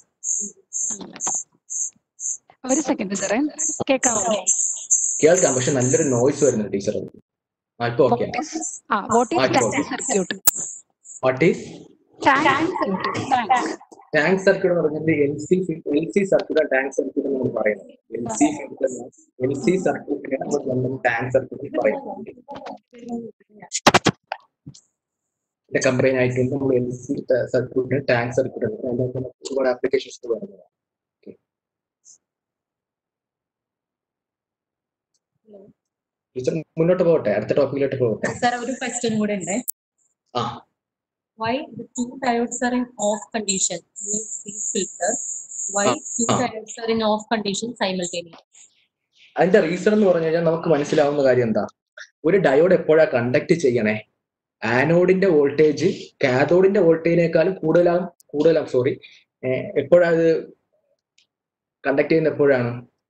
ഒരു സെക്കൻഡ് സാറേ കേൾക്കാമോ കേൾക്കാം പക്ഷെ നല്ലൊരു നോയ്സ് വരുന്നുണ്ട് ടീച്ചർ ആ ഇപ്പൊ okay What is ah what is Ah, tank okay. circuit? What is Tank circuit. Tank. Tank circuit എന്ന് പറഞ്ഞാൽ L C L C circuit tank circuit എന്ന് നമ്മൾ പറയുന്നത് എൽ സി എൽ സി സർക്യൂട്ടിനെ നമ്മൾ ടാങ്ക് സർക്യൂട്ട് പറയുന്നത് കമ്പൈൻ ആയിട്ട് നമ്മൾ എൽ സി സർക്യൂട്ടിന് ടാങ്ക് സർക്യൂട്ട് ഉണ്ട് അതിനകത്ത് നമുക്ക് ഒരുപാട് ആപ്ലിക്കേഷൻസ് വരുന്നത് ടീച്ചർ മുന്നോട്ട് പോകട്ടെ അടുത്ത ടോപ്പിക്കിലോട്ട് പോകട്ടെ സാർ ഒരു ക്വസ്റ്റ്യൻ കൂടെ ഉണ്ട് ആ why the two diodes are in off condition means these filter why Ah, two ah. diodes are in off condition simultaneously അതിന്റെ റീസൺ എന്ന് പറഞ്ഞു കഴിഞ്ഞാൽ നമുക്ക് മനസ്സിലാവുന്ന കാര്യം എന്താ ഒരു ഡയോഡ് എപ്പോഴാ കണ്ടക്ട് ചെയ്യണേ ആനോഡിന്റെ വോൾട്ടേജ് കാഥോഡിന്റെ വോൾട്ടേജിനേക്കാളും കൂടുതലാകും കൂടുതലാകും സോറി എപ്പോഴാ അത് കണ്ടക്ട് ചെയ്യുന്ന എപ്പോഴാണ്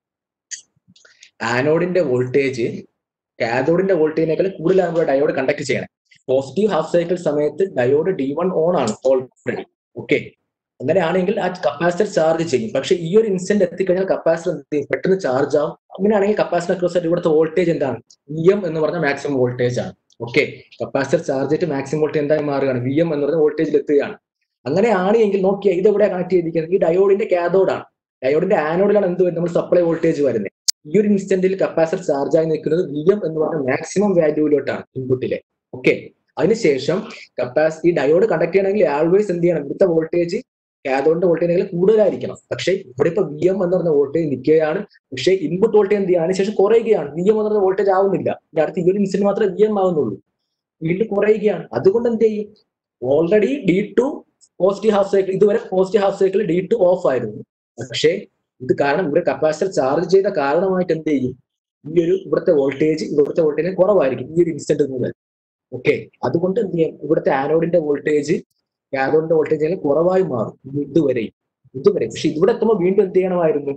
ആനോഡിന്റെ വോൾട്ടേജ് കാഥോഡിന്റെ വോൾട്ടേജിനേക്കാളും കൂടുതലാകുമ്പോൾ ഡയോഡ് കണ്ടക്ട് ചെയ്യണം പോസിറ്റീവ് ഹാഫ് സൈക്കിൾ സമയത്ത് ഡയോഡ് ഡി വൺ ഓൺ ആണ് ഓൾറെഡി ഓക്കെ അങ്ങനെയാണെങ്കിൽ ആ കപ്പാസിറ്റർ ചാർജ് ചെയ്യും പക്ഷെ ഈ ഒരു ഇൻസ്റ്റന്റ് എത്തിക്കഴിഞ്ഞാൽ കപ്പാസിറ്റർ എന്ത് ചെയ്യും? പെട്ടെന്ന് ചാർജ് ആവും അങ്ങനെയാണെങ്കിൽ കപ്പാസിറ്റർ ക്രോസ് ആയിട്ട് ഇവിടുത്തെ വോൾട്ടേജ് എന്താണ് വി എം എന്ന് പറഞ്ഞ മാക്സിമം വോൾട്ടേജ് ആണ് ഓക്കെ കപ്പാസിറ്റർ ചാർജ് ചെയ്തിട്ട് മാക്സിമം വോൾട്ടേജ് എന്തായി മാറുകയാണ് വി എം എന്ന് പറഞ്ഞ വോൾട്ടേജിൽ എത്തുകയാണ് അങ്ങനെയാണ് എങ്കിൽ നോക്കിയാൽ ഇത് എവിടെ കണക്ട് ചെയ്തിരിക്കുന്നത് ഈ ഡയോഡിന്റെ കാഥോഡാണ് ഡയോഡിന്റെ ആനോഡിലാണ് എന്ത് വരുന്നത് നമ്മൾ സപ്ലൈ വോൾട്ടേജ് വരുന്നത് ഈ ഒരു ഇൻസ്റ്റന്റിൽ കപ്പാസിറ്റർ ചാർജ് ആയി നിൽക്കുന്നത് വി എം എന്ന് പറഞ്ഞ മാക്സിമം വാല്യൂവിലോട്ടാണ് ഇൻപുട്ടിലെ ഓക്കെ അതിനുശേഷം കപ്പാസിറ്റി ഡയോഡ് കണ്ടക്ട് ചെയ്യണമെങ്കിൽ ആൾവേസ് എന്ത് ചെയ്യണം ഇവിടുത്തെ വോൾട്ടേജ് കാഥോഡിന്റെ വോൾട്ടേജ് കൂടുതലായിരിക്കണം പക്ഷേ ഇവിടെ ഇപ്പൊ വി എം എന്ന് പറഞ്ഞ വോൾട്ടേജ് നിൽക്കുകയാണ് പക്ഷേ ഇൻപുട്ട് വോൾട്ടേജ് എന്ത് ചെയ്യാണ് അതിനുശേഷം കുറയുകയാണ് വി എം എന്ന് പറഞ്ഞ വോൾട്ടേജ് ആവുന്നില്ല ഇനി അടുത്ത ഈ ഒരു ഇൻസിഡന്റ് മാത്രമേ വി എം ആവുന്നുള്ളൂ വീണ്ടും കുറയുകയാണ് അതുകൊണ്ട് എന്ത് ചെയ്യും already D two positive half cycle ഇതുവരെ positive half cycle D two off ആയിരുന്നു പക്ഷേ ഇത് കാരണം ഇവിടെ കപ്പാസിറ്റർ ചാർജ് ചെയ്ത കാരണമായിട്ട് എന്ത് ചെയ്യും ഈ ഒരു ഇവിടുത്തെ വോൾട്ടേജ് ഇവിടുത്തെ വോൾട്ടേജ് കുറവായിരിക്കും ഈ ഒരു ഇൻസ്റ്റന്റ് മുതൽ ഓക്കെ അതുകൊണ്ട് എന്ത് ചെയ്യും ഇവിടുത്തെ ആനോഡിന്റെ വോൾട്ടേജ് കാഥോഡിന്റെ വോൾട്ടേജ് കുറവായി മാറും ഇതുവരെയും ഇതുവരെ പക്ഷെ ഇവിടെ എത്തുമ്പോൾ വീണ്ടും എന്ത് ചെയ്യണമായിരുന്നു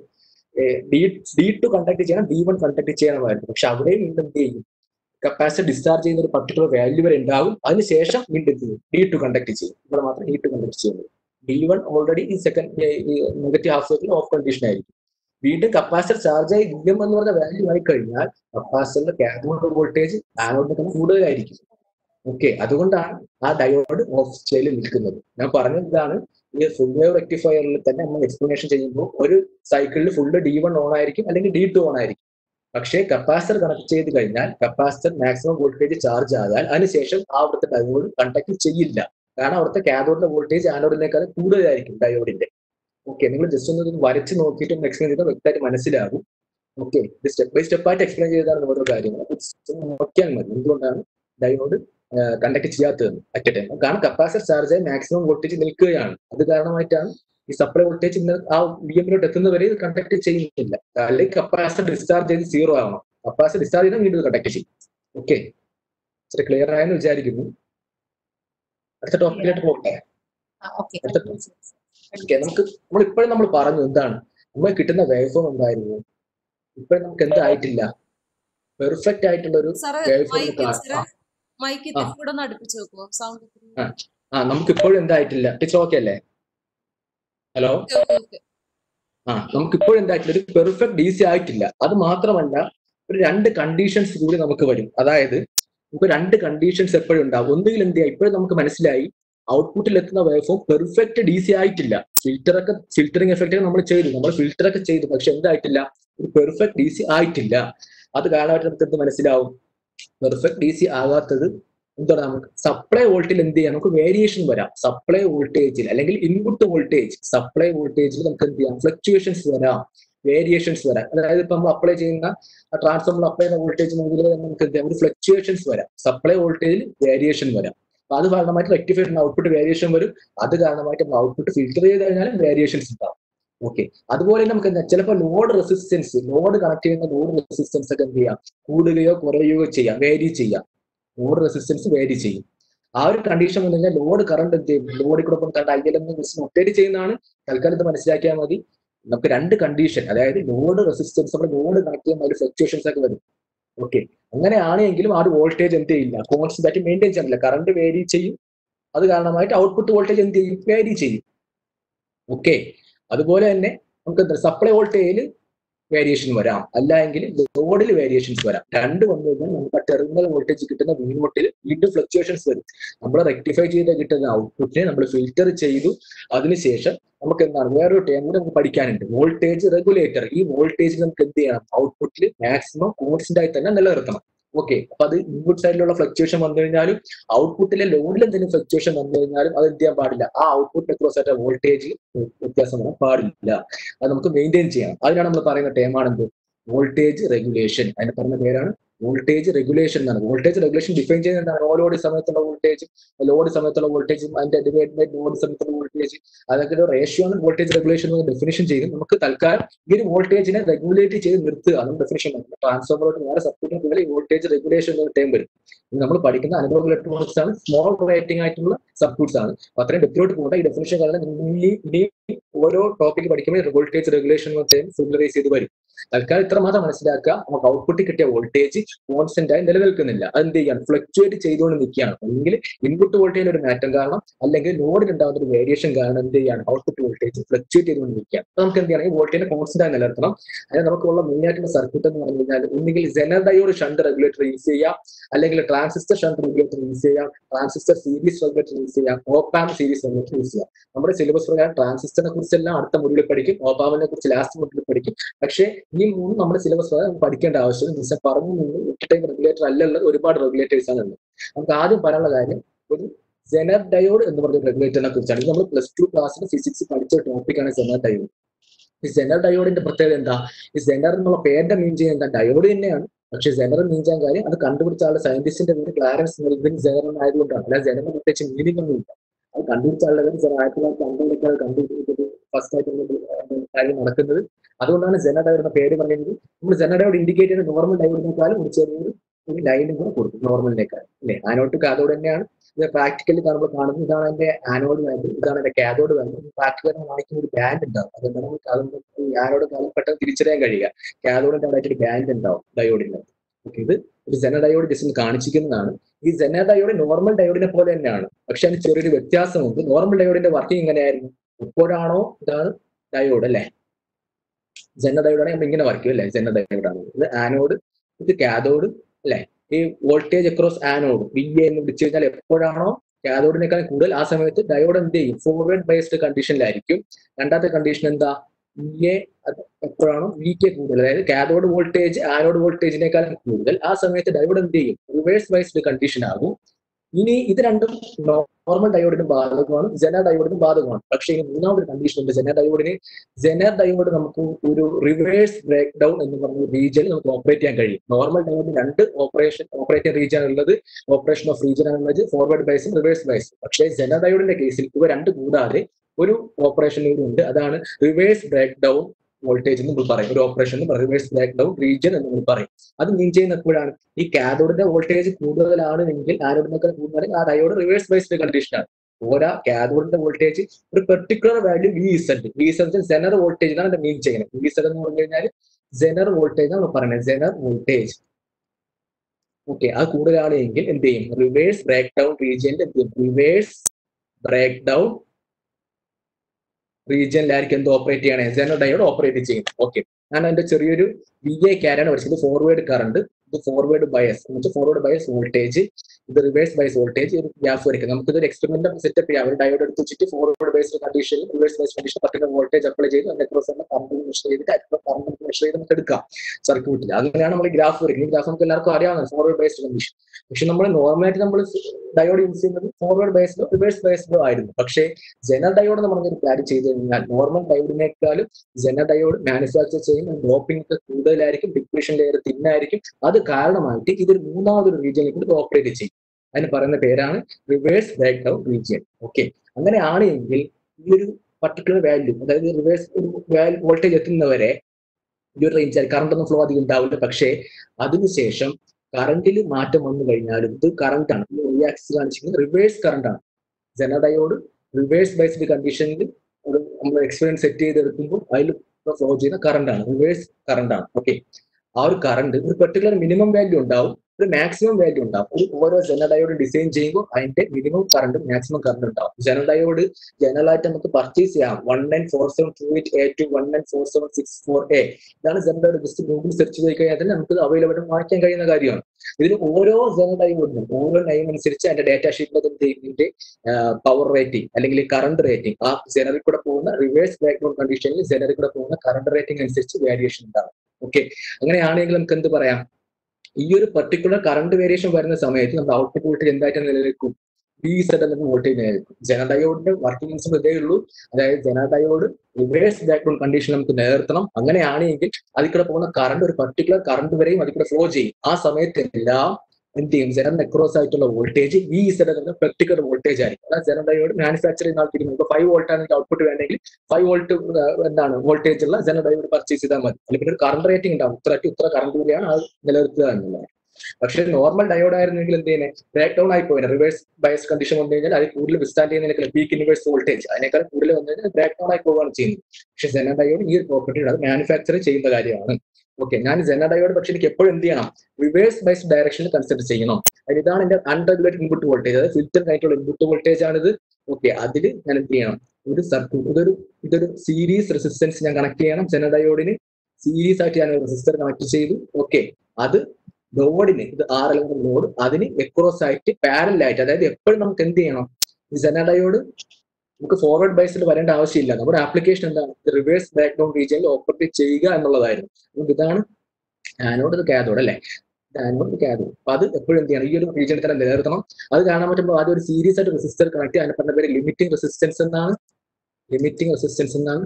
ഡി ഡി ടു കണ്ടക്ട് ചെയ്യണം ഡി വൺ കണ്ടക്ട് ചെയ്യണമായിരുന്നു പക്ഷെ അവിടെയും വീണ്ടും എന്ത് ചെയ്യും കപ്പാസിറ്റർ ഡിസ്ചാർജ് ചെയ്യുന്ന ഒരു പർട്ടിക്കുലർ വാല്യൂ വരെ ഉണ്ടാവും അതിനുശേഷം വീണ്ടും എന്ത് ചെയ്യും ഡി ടു കണ്ടക്ട് ചെയ്യും ഇവിടെ മാത്രം ഡി ടു കണ്ടക്ട് ചെയ്യുന്നത് ഡി വൺ ഓൾറെഡി ഈ second negative half cycle off condition ആയിരിക്കും വീണ്ടും കപ്പാസിറ്റർ ചാർജ് ആയി വി എം എന്ന് പറഞ്ഞ വാല്യൂ ആയി കഴിഞ്ഞാൽ കപ്പാസിറ്ററിന്റെ കാഥോഡ് വോൾട്ടേജ് ആനോഡിനേക്കാൾ കൂടുതലായിരിക്കും ഓക്കെ അതുകൊണ്ടാണ് ആ ഡയോഡ് ഓഫ് സ്റ്റേജിൽ നിൽക്കുന്നത് ഞാൻ പറഞ്ഞത് ഇതാണ് ഈ ഫുൾ വേവ് റെക്ടിഫയറിൽ തന്നെ നമ്മൾ എക്സ്പ്ലനേഷൻ ചെയ്യുമ്പോൾ ഒരു സൈക്കിളിൽ ഫുള്ള് ഡി വൺ ഓൺ ആയിരിക്കും അല്ലെങ്കിൽ ഡി ടു ഓൺ ആയിരിക്കും പക്ഷേ കപ്പാസിറ്റർ കണക്ട് ചെയ്ത് കഴിഞ്ഞാൽ കപ്പാസിറ്റർ മാക്സിമം വോൾട്ടേജ് ചാർജ് ആയാൽ അതിനുശേഷം ആ അവിടുത്തെ ഡയോഡ് കണ്ടക്ട് ചെയ്യില്ല കാരണം അവിടുത്തെ കാഥോഡിന്റെ വോൾട്ടേജ് ആനോഡിനേക്കാൾ കൂടുതലായിരിക്കും ഡയോഡിന്റെ ഓക്കെ നിങ്ങൾ ജസ്റ്റ് ഒന്ന് ഇത് വരച്ച് നോക്കിയിട്ട് ഒന്ന് എക്സ്പ്ലെയിൻ ചെയ്താൽ വ്യക്തമായിട്ട് മനസ്സിലാകും ഓക്കെ ഇത് സ്റ്റെപ്പ് ബൈ സ്റ്റെപ്പ് ആയിട്ട് എക്സ്പ്ലെയിൻ ചെയ്താണ് ഓരോ കാര്യങ്ങൾ നോക്കിയാൽ മതി എന്തുകൊണ്ടാണ് ഡയോഡ് കണ്ടക്ട് ചെയ്യാത്തത് അറ്റ് ടൈം കാരണം കപ്പാസിറ്റർ ചാർജ് ആയി മാക്സിമം വോൾട്ടേജ് നിൽക്കുകയാണ് അത് കാരണമായിട്ടാണ് ഈ സപ്ലൈ വോൾട്ടേജ് ഇന്ന് ആ വി എമ്മിലോട്ട് എത്തുന്നവരെ ഇത് കണ്ടക്ട് ചെയ്യുന്നില്ല അല്ലെങ്കിൽ കപ്പാസിറ്റർ ഡിസ്ചാർജ് ചെയ്ത് സീറോ ആവണം കപ്പാസിറ്റർ ഡിസ്ചാർജ് ചെയ്താൽ വീണ്ടും കണ്ടക്ട് ചെയ്യും ഓക്കെ ഇച്ചിരി ക്ലിയർ ആയെന്ന് വിചാരിക്കുന്നു അടുത്ത ടോപ്പിക്കിലോട്ട് പോകട്ടെ okay അടുത്ത ഓക്കെ നമുക്ക് നമ്മൾ ഇപ്പോഴും നമ്മൾ പറഞ്ഞു എന്താണ് നമ്മൾ കിട്ടുന്ന വേവ് ഫോം എന്തായിരുന്നു ഇപ്പോഴും നമുക്ക് എന്തായിട്ടില്ല പെർഫെക്റ്റ് ആയിട്ടുള്ള ഒരു സാറ് വേവ് ഫോം മൈക്ക് ഇച്ചിരി മൈക്ക് ആ. കൂടെ ഒന്ന് അടുപ്പിച്ച് വെക്കുവോ സൗണ്ട് ആ നമുക്ക് ഇപ്പോഴും എന്തായിട്ടില്ല ടീച്ചർ ഓക്കെ അല്ലേ ഹലോ ആ നമുക്ക് ഇപ്പോഴും എന്തായിട്ടില്ല ഒരു പെർഫെക്റ്റ് ഡി സി ആയിട്ടില്ല അത് മാത്രമല്ല ഒരു രണ്ട് കണ്ടീഷൻസ് കൂടി നമുക്ക് വരും അതായത് നമുക്ക് രണ്ട് കണ്ടീഷൻസ് എപ്പോഴും ഉണ്ടാവും ഒന്നുകിൽ എന്ത് ചെയ്യാം ഇപ്പോഴും നമുക്ക് മനസ്സിലായി ഔട്ട്പുട്ടിൽ എത്തുന്ന വേവ്ഫോം പെർഫെക്റ്റ് ഡി സി ആയിട്ടില്ല ഫിൽറ്റർ ഒക്കെ ഫിൽറ്ററിംഗ് എഫക്റ്റ് നമ്മൾ ചെയ്തു നമ്മൾ ഫിൽറ്റർ ഒക്കെ ചെയ്തു പക്ഷെ എന്തായിട്ടില്ല ഒരു പെർഫെക്റ്റ് ഡി സി ആയിട്ടില്ല അത് കാരണമായിട്ട് നമുക്ക് എന്ത് മനസ്സിലാവും പെർഫെക്റ്റ് ഡി സി ആകാത്തത് എന്താണ് നമുക്ക് സപ്ലൈ വോൾട്ടിൽ എന്ത് ചെയ്യാം നമുക്ക് വേരിയേഷൻ വരാം സപ്ലൈ വോൾട്ടേജിൽ അല്ലെങ്കിൽ ഇൻപുട്ട് വോൾട്ടേജ് സപ്ലൈ വോൾട്ടേജിൽ നമുക്ക് എന്ത് ചെയ്യാം ഫ്ലക്ച്വേഷൻസ് വരാം വേരിയേഷൻസ് വരാം അതായത് ഇപ്പൊ നമ്മൾ അപ്ലൈ ചെയ്യുന്ന ട്രാൻസ്ഫോമർ അപ്ലൈ ചെയ്യുന്ന വോൾട്ടേജ് മുതൽ നമുക്ക് എന്ത് ചെയ്യാം ഒരു ഫ്ലക്ച്വേഷൻസ് വരാം സപ്ലൈ വോൾട്ടേജിൽ വേരിയേഷൻ വരാം അപ്പൊ അത് കാരണമായിട്ട് റെക്ടിഫൈഡ് ഔട്ട്പുട്ട് വേരിയേഷൻ വരും അത് കാരണമായിട്ട് ഔട്ട്പുട്ട് ഫിൽറ്റർ ചെയ്ത് കഴിഞ്ഞാൽ വേരിയേഷൻസ് ഉണ്ടാവും ഓക്കെ അതുപോലെ നമുക്ക് എന്താ ചിലപ്പോൾ ലോഡ് റെസിസ്റ്റൻസ് ലോഡ് കണക്ട് ചെയ്യുന്ന ലോഡ് റെസിസ്റ്റൻസ് ഒക്കെ എന്ത് ചെയ്യാം കൂടുകയോ കുറയുകയോ ചെയ്യാം വേരി ചെയ്യാം ലോഡ് റെസിസ്റ്റൻസ് വേരി ചെയ്യും ആ ഒരു കണ്ടീഷൻ വന്നു കഴിഞ്ഞാൽ ലോഡ് കറണ്ട് എന്ത് ചെയ്യും ലോഡിൽ കൂടെ കറണ്ട് ഐ എൽ എന്ന് ഒപ്റ്റേറ്റ് ചെയ്യുന്നതാണ് തൽക്കാലത്ത് മനസ്സിലാക്കിയാൽ മതി നമുക്ക് രണ്ട് കണ്ടീഷൻ അതായത് ലോഡ് റെസിസ്റ്റൻസ് നമ്മുടെ ലോഡ് കണക്ട് ചെയ്യുമ്പോൾ അതിൽ ഫ്ലക്ച്വേഷൻസ് ഒക്കെ വരും ഓക്കെ അങ്ങനെയാണെങ്കിലും ആ ഒരു വോൾട്ടേജ് എന്ത് ചെയ്യില്ല കോൺസ്റ്റന്റ് ആയിട്ട് മെയിൻറ്റെയിൻ ചെയ്യാൻ കറണ്ട് വേരി ചെയ്യും അത് കാരണമായിട്ട് ഔട്ട്പുട്ട് വോൾട്ടേജ് എന്ത് ചെയ്യും വേരി ചെയ്യും ഓക്കെ അതുപോലെ തന്നെ നമുക്ക് എന്താ സപ്ലൈ വോൾട്ടേജിൽ വേരിയേഷൻ വരാം അല്ല എങ്കിൽ ലോഡിൽ വേരിയേഷൻസ് വരാം രണ്ട് വന്നു കഴിഞ്ഞാൽ നമുക്ക് ആ ടെർമിനൽ വോൾട്ടേജ് കിട്ടുന്ന വീനോട്ടിൽ വീണ്ടും ഫ്ലക്ച്വേഷൻസ് വരും നമ്മൾ റെക്ടിഫൈ ചെയ്ത് കിട്ടുന്ന ഔട്ട്പുട്ടിനെ നമ്മൾ ഫിൽറ്റർ ചെയ്തു അതിനുശേഷം നമുക്ക് എന്താണ് വേറൊരു ടേം കൂടെ നമുക്ക് പഠിക്കാനുണ്ട് വോൾട്ടേജ് റെഗുലേറ്റർ ഈ വോൾട്ടേജ് നമുക്ക് എന്ത് ചെയ്യണം ഔട്ട്പുട്ടിൽ മാക്സിമം കോൺസ്റ്റന്റ് ആയി തന്നെ നിലനിർത്തണം ഓക്കെ അപ്പൊ അത് ഇൻപുട്ട് സൈഡിലുള്ള ഫ്ലക്ച്വേഷൻ വന്നു കഴിഞ്ഞാലും ഔട്ട്പുട്ടിലെ ലോഡിൽ എന്തെങ്കിലും ഫ്ലക്ച്വേഷൻ വന്നു കഴിഞ്ഞാലും അത് എന്ത് ചെയ്യാൻ പാടില്ല ആ ഔട്ട്പുട്ട് അക്രോസ് ആയിട്ട് വോൾട്ടേജ് വ്യത്യാസം വരാൻ പാടില്ല അത് നമുക്ക് മെയിൻറ്റെയിൻ ചെയ്യണം അതിനാണ് നമ്മൾ പറയുന്ന ടേമാണ് എന്ത് വോൾട്ടേജ് റെഗുലേഷൻ അതിന്റെ പറഞ്ഞ പേരാണ് വോൾട്ടേജ് റെഗുലേഷൻ എന്നാണ് വോൾട്ടേജ് റെഗുലേഷൻ ഡിഫൈൻ ചെയ്യുന്നതാണ് ഓ ലോഡ് സമയത്തുള്ള വോൾട്ടേജ് ലോഡ് സമയത്തുള്ള വോൾട്ടേജ് അതിന്റെ ഡിവൈഡ് ബൈ ലോഡ് സമയത്തുള്ള വോൾട്ടേജ് അതൊക്കെ ഒരു റേഷ്യോ ആണ് വോൾട്ടേജ് റെഗുലേഷൻ എന്ന് ഡെഫിനേഷൻ ചെയ്ത് നമുക്ക് തൽക്കാലം ഈ ഒരു വോൾട്ടേജിനെ റെഗുലേറ്റ് ചെയ്ത് നിർത്തുക അതാണ് ഡെഫിനേഷൻ ട്രാൻസ്ഫോമറോട്ട് വേറെ സബ്സ്റ്റിറ്റ്യൂട്ട് പോലെ ഈ വോൾട്ടേജ് റെഗുലേഷൻ എന്ന ടൈം വരും ഇത് നമ്മൾ പഠിക്കുന്ന അനുഭവ ഇലക്ട്രോണിക്സ് ആണ് സ്മോൾ റേറ്റിംഗ് ആയിട്ടുള്ള സബ്സ്റ്റിറ്റ്യൂട്ട്സ് ആണ് അപ്പൊ അത്രയും ഡെപ്ലോട്ട് പോകേണ്ട ഈ ഡെഫിനേഷൻ കാരണം ഇനി ഇനി ഓരോ ടോപ്പിക് പഠിക്കുമ്പോൾ വോൾട്ടേജ് റെഗുലേഷൻ സിമിലറൈസ് ചെയ്ത് വരും തൽക്കാലം ഇത്ര മാത്രം മനസ്സിലാക്കുക നമുക്ക് ഔട്ട്പുട്ടിൽ കിട്ടിയ വോൾട്ടേജ് കോൺസ്റ്റന്റ് ആയി നിലനിൽക്കുന്നില്ല അത് എന്ത് ചെയ്യാൻ ഫ്ലക്ച്വേറ്റ് ചെയ്തുകൊണ്ട് നിൽക്കുകയാണ് അല്ലെങ്കിൽ ഇൻപുട്ട് വോൾട്ടേജിൽ ഒരു മാറ്റം കാരണം അല്ലെങ്കിൽ ലോഡിൽ ഉണ്ടാകുന്ന ഒരു വേരിയേഷൻ കാരണം എന്ത് ചെയ്യാണ് ഔട്ട്പുട്ട് വോൾട്ടേജ് ഫ്ലക്ച്വേറ്റ് ചെയ്തുകൊണ്ട് നിൽക്കുകയാണ് അപ്പൊ നമുക്ക് എന്ത് ചെയ്യണം ഈ വോൾട്ടേജിനെ കോൺസ്റ്റന്റ് ആയി നിലനിർത്തണം അതിന് നമുക്കുള്ള മെയിൻ ആയിട്ടുള്ള സർക്യൂട്ട് എന്ന് പറഞ്ഞു കഴിഞ്ഞാൽ ഒന്നുകിൽ zener diode shunt regulator use ചെയ്യാം അല്ലെങ്കിൽ ട്രാൻസിസ്റ്റർ ഷണ്ട് റെഗുലേറ്റർ യൂസ് ചെയ്യാം ട്രാൻസിസ്റ്റർ സീരീസ് റെഗുലേറ്റർ യൂസ് ചെയ്യാം ഓപ്പാം സീരീസ് റെഗുലേറ്റർ യൂസ് ചെയ്യാം നമ്മുടെ സിലബസ് പ്രകാരം ട്രാൻസിസ്റ്ററിനെ കുറിച്ചെല്ലാം അടുത്ത മുറിയിൽ പഠിക്കും ഓപ്പാമിനെ കുറിച്ച് ലാസ്റ്റ് മുറിയിൽ പഠിക്കും പക്ഷേ ഈ മൂന്നും നമ്മുടെ സിലബസ് പ്രകാരം പഠിക്കേണ്ട ആവശ്യം മിസ് പറഞ്ഞു നിന്ന് ഒറ്റ ടൈം റെഗുലേറ്റർ അല്ലുള്ളത് ഒരുപാട് റെഗുലേറ്റേഴ്സ് ആണ് ഉള്ളത് നമുക്ക് ആദ്യം പറയാനുള്ള കാര്യം ഒരു ജെനർ ഡയോഡ് എന്ന് പറഞ്ഞ റെഗുലേറ്ററിനെ കുറിച്ചാണ് ഇത് നമ്മൾ പ്ലസ് ടു ക്ലാസ്സിൽ ഫിസിക്സ് പഠിച്ച ടോപ്പിക്കാണ് ജെനർ ഡയോഡ് ഈ ജെനർ ഡയോഡിന്റെ പ്രത്യേകത എന്താ ഈ ജെനർ എന്നുള്ള പേരിന്റെ മീൻ ചെയ്യുന്നത് എന്താ ഡയോഡ് തന്നെയാണ് പക്ഷെ ജെനർ മീൻ ചെയ്യാൻ കാര്യം അത് കണ്ടുപിടിച്ച ആളുടെ സയന്റിസ്റ്റിന്റെ പേര് ക്ലാരൻസ് മെൽവിൻ ജെനർ ആയതുകൊണ്ടാണ് അല്ലാതെ ജെനറിന് പ്രത്യേകിച്ച് മീനിങ് ഒന്നുമില്ല അത് കണ്ടുപിടിച്ച ആളുടെ പേര് ആയിരത്തി തൊള്ളായിരത്തി അമ്പതിലൊക്കെ അത് കണ്ടുപിടിച്ചത് ഫസ്റ്റ് ആയിട്ട് കാര്യം നടക്കുന്നത് അതുകൊണ്ടാണ് ജെനർ ഡയോഡ് എന്ന പേര് പറയുന്നത് നമ്മൾ ജെനർ ഡയോഡ് ഇൻഡിക്കേറ്റ് ചെയ്യുന്ന നോർമൽ ഡയോഡിനേക്കാളും ഒരു ചെറിയൊരു ഒരു ലൈനും കൂടെ കൊടുക്കും നോർമലിനേക്കാൾ അല്ലെ ആനോട്ട് കാതോട് തന്നെയാണ് ഇത് പ്രാക്ടിക്കലി കാണുമ്പോൾ കാണുന്നത് ഇതാണ് എന്റെ ആനോഡ് വാല്യൂ ഇതാണ് എന്റെ കാതോഡ് വാല്യൂ പ്രാക്ടിക്കലി കാണിക്കുന്ന ഒരു ബാൻഡ് ഉണ്ടാവും അതുകൊണ്ട് നമുക്ക് അതുകൊണ്ട് ഈ ആനോഡ് കാലം പെട്ടെന്ന് തിരിച്ചറിയാൻ കഴിയുക കാതോഡിന്റെ അവിടെ ഒരു ബാൻഡ് ഉണ്ടാവും ഡയോഡിന്റെ ഓക്കെ ഇത് ഒരു ജെന ഡയോഡ് ജസ്റ്റ് കാണിച്ചിരിക്കുന്നതാണ് ഈ ജെന ഡയോഡ് നോർമൽ ഡയോഡിനെ പോലെ തന്നെയാണ് പക്ഷെ അതിന് ചെറിയൊരു വ്യത്യാസമുണ്ട് നോർമൽ ഡയോഡിന്റെ വർക്കിംഗ് എങ്ങനെയായിരുന്നു എപ്പോഴാണോ ഇതാണ് ഡയോഡ് അല്ലെ ജെന്ന ഡയോഡാണ് നമ്മൾ ഇങ്ങനെ വർക്ക് ചെയ്യും അല്ലെ ജെന്ന ഡയോഡാണ് ഇത് ആനോഡ് ഇത് കാതോഡ് അല്ലെ ഈ voltage across anode V A എന്ന് വിളിച്ചു കഴിഞ്ഞാൽ എപ്പോഴാണോ കാതോഡിനേക്കാൾ കൂടുതൽ ആ സമയത്ത് ഡയോഡ് എന്ത് ചെയ്യും ഫോർവേഡ് ബേസ്ഡ് കണ്ടീഷനിലായിരിക്കും രണ്ടാമത്തെ കണ്ടീഷൻ എന്താ വി എ എപ്പോഴാണോ വി കെ കൂടുതൽ അതായത് കാതോഡ് വോൾട്ടേജ് ആനോഡ് വോൾട്ടേജിനേക്കാളും കൂടുതൽ ആ സമയത്ത് ഡയോഡ് എന്ത് ചെയ്യും റിവേഴ്സ് ബേസ്ഡ് കണ്ടീഷൻ ആകും ഇനി ഇത് രണ്ടും നോർമൽ ഡയോഡിന് ബാധകമാണ് ജെന ഡയോഡിന് ബാധകമാണ് പക്ഷേ ഇനി മൂന്നാമതൊരു കണ്ടീഷൻ ഉണ്ട് ജെന ഡയോഡിന് ജെന ഡയോഡ് നമുക്ക് ഒരു റിവേഴ്സ് ബ്രേക്ക് ഡൗൺ എന്ന് പറഞ്ഞ റീജിയനിൽ നമുക്ക് ഓപ്പറേറ്റ് ചെയ്യാൻ കഴിയും നോർമൽ ഡയോഡിന് രണ്ട് ഓപ്പറേഷൻ ഓപ്പറേറ്റിംഗ് റീജിയൻ ഉള്ളത് ഓപ്പറേഷൻ ഓഫ് റീജിയൻ എന്നുള്ളത് ഫോർവേഡ് ബൈസും റിവേഴ്സ് ബൈസും പക്ഷേ ജെന ഡയോഡിന്റെ കേസിൽ ഇവ രണ്ട് കൂടാതെ ഒരു ഓപ്പറേഷൻ ഉണ്ട് അതാണ് റിവേഴ്സ് ബ്രേക്ക് ഡൗൺ വോൾട്ടേജ് എന്ന് നമ്മൾ പറയും ഒരു operation reverse breakdown region എന്ന് നമ്മൾ പറയും അത് മീൻ ചെയ്യുന്ന എപ്പോഴാണ് ഈ കാതോഡിന്റെ വോൾട്ടേജ് കൂടുതലാണ് എങ്കിൽ ആരോഡിനൊക്കെ കൂടുതലാണെങ്കിൽ ആ ഡയോഡ് റിവേഴ്സ് ബേസ്ഡ് കണ്ടീഷനാണ് ഓരോ കാതോഡിന്റെ വോൾട്ടേജ് ഒരു particular value V Z V Z zener voltage എന്നാണ് എന്റെ മീൻ ചെയ്യുന്നത് വി ഇസഡ് എന്ന് പറഞ്ഞു കഴിഞ്ഞാൽ ജെനർ വോൾട്ടേജ് ആണ് പറയുന്നത് ജെനർ വോൾട്ടേജ് ഓക്കെ അത് കൂടുതലാണ് എങ്കിൽ എന്ത് ചെയ്യും റിവേഴ്സ് ബ്രേക്ക് ഡൗൺ റീജിയനിൽ എന്ത് ചെയ്യും റിവേഴ്സ് ബ്രേക്ക് ഡൗൺ റീജിയനിലായിരിക്കും എന്ത് ഓപ്പറേറ്റ് ചെയ്യണേ ജനറൽ ഡയോഡ് ഓപ്പറേറ്റ് ചെയ്യും ഓക്കെ ഞാൻ അതിന്റെ ചെറിയൊരു വി എ ക്യാരാണ് പഠിച്ചത് ഫോർവേഡ് കറണ്ട് ഇത് ഫോർവേഡ് ബയസ് എന്ന് ഫോർവേഡ് ബയസ് വോൾട്ടേജ് ഇത് റിവേഴ്സ് ബയസ് വോൾട്ടേജ് ഒരു ഗ്യാഫ് വരയ്ക്കും നമുക്ക് ഇതൊരു എക്സ്പെരിമെന്റ് സെറ്റപ്പ് ചെയ്യാം ഒരു ഡയോഡ് എടുത്ത് വെച്ചിട്ട് forward bias condition reverse bias condition പറ്റുന്ന വോൾട്ടേജ് അപ്ലൈ ചെയ്ത് അതിന്റെ ക്രോസ് കറണ്ട് മെഷർ ചെയ്തിട്ട് കറണ്ട് മെഷർ ചെയ്ത് നമുക്ക് എടുക്കാം സർക്യൂട്ടിൽ അങ്ങനെയാണ് നമ്മൾ ഗ്രാഫ് വരയ്ക്കുന്നത് ഈ ഗ്രാഫ് നമുക്ക് എല്ലാവർക്കും അറിയാവുന്നത് ഫോർവേഡ് ബേസ്ഡ് കണ്ടീഷൻ പക്ഷെ നമ്മൾ നോർമലായിട്ട് നമ്മൾ ഡയോഡ് യൂസ് ചെയ്യുന്നത് ഫോർവേഡ് ബേസ്ഡോ റിവേഴ്സ് ബേസ്ഡോ ആയിരുന്നു പക്ഷേ ജനറൽ ഡയോഡ് നമ്മൾ ഒരു കാര്യം ചെയ്ത് കഴിഞ്ഞാൽ നോർമൽ ഡയോഡിനേക്കാളും ജനറൽ ഡയോഡ് മാനുഫാക്ചർ ചെയ്യുന്ന ഡ്രോപ്പിംഗ് ഒക്കെ കൂടുതലായിരിക്കും ഡിപ്രീഷൻ ലെയർ തിന്നായിരിക്കും അത് കാരണമായിട്ട് ഇതൊരു മൂന്നാമതൊരു റീജിയനിൽ കൂടി ഓപ്പറേറ്റ് ചെയ്യും അതിന് പറയുന്ന പേരാണ് reverse breakdown region okay അങ്ങനെയാണെങ്കിൽ ഈ ഒരു പർട്ടിക്കുലർ വാല്യൂ അതായത് റിവേഴ്സ് ഒരു വോൾട്ടേജ് എത്തുന്നവരെ ഈ ഒരു റേഞ്ച് കറണ്ട് ഒന്നും ഫ്ലോ അധികം ഉണ്ടാവില്ല പക്ഷേ അതിനുശേഷം കറണ്ടിൽ മാറ്റം വന്നു കഴിഞ്ഞാലും ഇത് കറണ്ട് ആണ് ഈ ആക്സിസ് കാണിച്ചിരിക്കുന്നത് റിവേഴ്സ് കറണ്ട് ആണ് ജനഡയോട് റിവേഴ്സ് ബേസ്ഡ് കണ്ടീഷനിൽ ഒരു നമ്മൾ എക്സ്പീരിയൻസ് സെറ്റ് ചെയ്തെടുക്കുമ്പോൾ അതിൽ ഫ്ലോ ചെയ്യുന്ന കറണ്ട് ആണ് റിവേഴ്സ് കറണ്ട് ആണ് ഓക്കെ ആ ഒരു കറണ്ട് ഒരു പെർട്ടിക്കുലർ മിനിമം വാല്യൂ ഉണ്ടാവും ഒരു മാക്സിമം വാല്യൂ ഉണ്ടാവും ഒരു ഓരോ ജനഡയോഡ് ഡിസൈൻ ചെയ്യുമ്പോൾ അതിന്റെ മിനിമം കറണ്ടും മാക്സിമം കറണ്ട് ഉണ്ടാവും ജനഡയോഡ് ജനറലായിട്ട് നമുക്ക് പർച്ചേസ് ചെയ്യാം one nine four seven two eight A two one nine four seven six four A ഇതാണ് ജനറൽ ജസ്റ്റ് ഗൂഗിൾ സെർച്ച് ചെയ്ത് കഴിഞ്ഞാൽ തന്നെ നമുക്ക് അവൈലബിൾ വാങ്ങിക്കാൻ കഴിയുന്ന കാര്യമാണ് ഇതിന് ഓരോ ജനറൽ ഓരോ നയം അനുസരിച്ച് അതിന്റെ ഡാറ്റ ഷീറ്റിന്റെ പവർ റേറ്റിംഗ് അല്ലെങ്കിൽ കറണ്ട് റേറ്റിംഗ് ആ ജനറിൽ കൂടെ പോകുന്ന റിവേഴ്സ് ബാക്ക്ഗ്രൗണ്ട് കണ്ടീഷനിൽ ജനറിൽ കൂടെ പോകുന്ന കറണ്ട് റേറ്റിംഗ് അനുസരിച്ച് വേരിയേഷൻ ഉണ്ടാവും ഓക്കെ അങ്ങനെയാണെങ്കിൽ നമുക്ക് എന്ത് പറയാം ഈ ഒരു പർട്ടിക്കുലർ കറണ്ട് വേരിയേഷൻ വരുന്ന സമയത്ത് നമ്മുടെ ഔട്ട്പുട്ട് വോൾട്ടേജ് എന്തായിട്ട് നിലനിൽക്കും ബി സെഡ് എന്ന വോൾട്ടേജ് നിലനിൽക്കും ജനഡയോഡിന്റെ വർക്കിംഗ് ഇതേ ഉള്ളൂ അതായത് ജനഡയോഡ് റിവേഴ്സ് ബാക്ക്ഗ്രൗണ്ട് കണ്ടീഷൻ നമുക്ക് നിലനിർത്തണം അങ്ങനെയാണെങ്കിൽ അതിൽ കൂടെ പോകുന്ന കറണ്ട് ഒരു പർട്ടിക്കുലർ കറണ്ട് വരെയും അതിൽ കൂടെ ഫ്ലോ ചെയ്യും ആ സമയത്ത് എല്ലാം എന്ത് ചെയ്യും ജനറിന് അക്രോസ് ആയിട്ടുള്ള വോൾട്ടേജ് വി സെഡ് എന്ന പെർട്ടിക്കുലർ വോൾട്ടേജ് ആയിരിക്കും അതായത് ജനഡയോഡ് മാനുഫാക്ചർ ചെയ്യുന്ന ആൾക്കാർക്ക് ഇപ്പോൾ ഫൈവ് വോൾട്ട് ആണ് ഔട്ട്പുട്ട് വേണമെങ്കിൽ ഫൈവ് വോൾട്ട് എന്താണ് വോൾട്ടേജ് ഉള്ള ജനഡയോഡ് പർച്ചേസ് ചെയ്താൽ മതി അല്ലെങ്കിൽ ഒരു കറണ്ട് റേറ്റിംഗ് ഉണ്ടാവും ഇത്ര ടു ഇത്ര കറണ്ട് വരെയാണ് അത് നിലനിർത്തുക എന്നുള്ളത് പക്ഷേ നോർമൽ ഡയോഡ് ആയിരുന്നെങ്കിൽ എന്ത് ചെയ്യുന്നത് ബ്രേക്ക് ഡൗൺ ആയി പോയി റിവേഴ്സ് ബയസ് കണ്ടീഷൻ വന്നു കഴിഞ്ഞാൽ അത് കൂടുതൽ വിസ്റ്റാൻഡ് ചെയ്യുന്നതിനേക്കാൾ പീക്ക് ഇൻവേഴ്സ് വോൾട്ടേജ് അതിനേക്കാൾ കൂടുതൽ വന്നു കഴിഞ്ഞാൽ ബ്രേക്ക് ഡൗൺ ആയി പോവുകയാണ് ചെയ്യുന്നത് പക്ഷേ ജന ഡയോഡ് ഈ ഒരു പ്രോപ്പർട്ടി അത് മാനുഫാക്ചർ ചെയ്യുന്ന കാര്യമാണ് ഓക്കെ ഞാൻ ജന ഡയോഡ് പക്ഷെ എനിക്ക് എപ്പോഴും എന്ത് ചെയ്യണം റിവേഴ്സ് ബൈസ് ഡയറക്ഷനിൽ കൺസിഡർ ചെയ്യണം അതിന് ഇതാണ് എന്റെ അൺറെഗുലേറ്റഡ് ഇൻപുട്ട് വോൾട്ടേജ് അതായത് ഫിൽറ്റർ ആയിട്ടുള്ള ഇൻപുട്ട് വോൾട്ടേജ് ആണിത് ഓക്കെ അതിൽ ഞാൻ എന്ത് ചെയ്യണം ഒരു സർക്യൂട്ട് ഇതൊരു ഇതൊരു സീരീസ് റെസിസ്റ്റൻസ് ഞാൻ കണക്ട് ചെയ്യണം ജന ഡയോഡിന് സീരീസ് ആയിട്ട് ഞാൻ റെസിസ്റ്റർ കണക്ട് ചെയ്തു ഓക്കെ അത് ലോഡിന് ഇത് ആർ അല്ലെങ്കിൽ ലോഡ് അതിന് എക്രോസ് ആയിട്ട് പാരൽ ആയിട്ട് അതായത് എപ്പോഴും നമുക്ക് എന്ത് ചെയ്യണം ഈ ജനഡയോട് നമുക്ക് ഫോർവേഡ് ബൈസിൽ വരേണ്ട ആവശ്യമില്ല നമ്മുടെ ആപ്ലിക്കേഷൻ എന്താണ് റിവേഴ്സ് ബാക്ക്ഗ്രൗണ്ട് റീജിയനിൽ ഓപ്പറേറ്റ് ചെയ്യുക എന്നുള്ളതായിരുന്നു അതുകൊണ്ട് ഇതാണ് ആനോഡ് ഇത് കാഥോഡ് അല്ലേ ആനോഡ് ഇത് കാഥോഡ് അപ്പൊ അത് എപ്പോഴും എന്ത് ചെയ്യണം ഈ ഒരു റീജിയനിൽ തന്നെ നിലനിർത്തണം അത് കാണാൻ പറ്റുമ്പോൾ ആദ്യം ഒരു സീരീസ് ആയിട്ട് റെസിസ്റ്റർ കണക്ട് അതിനെ പറഞ്ഞ പേര് ലിമിറ്റിംഗ് റെസിസ്റ്റൻസ് എന്നാണ് ലിമിറ്റിംഗ് റെസിസ്റ്റൻസ് എന്നാണ്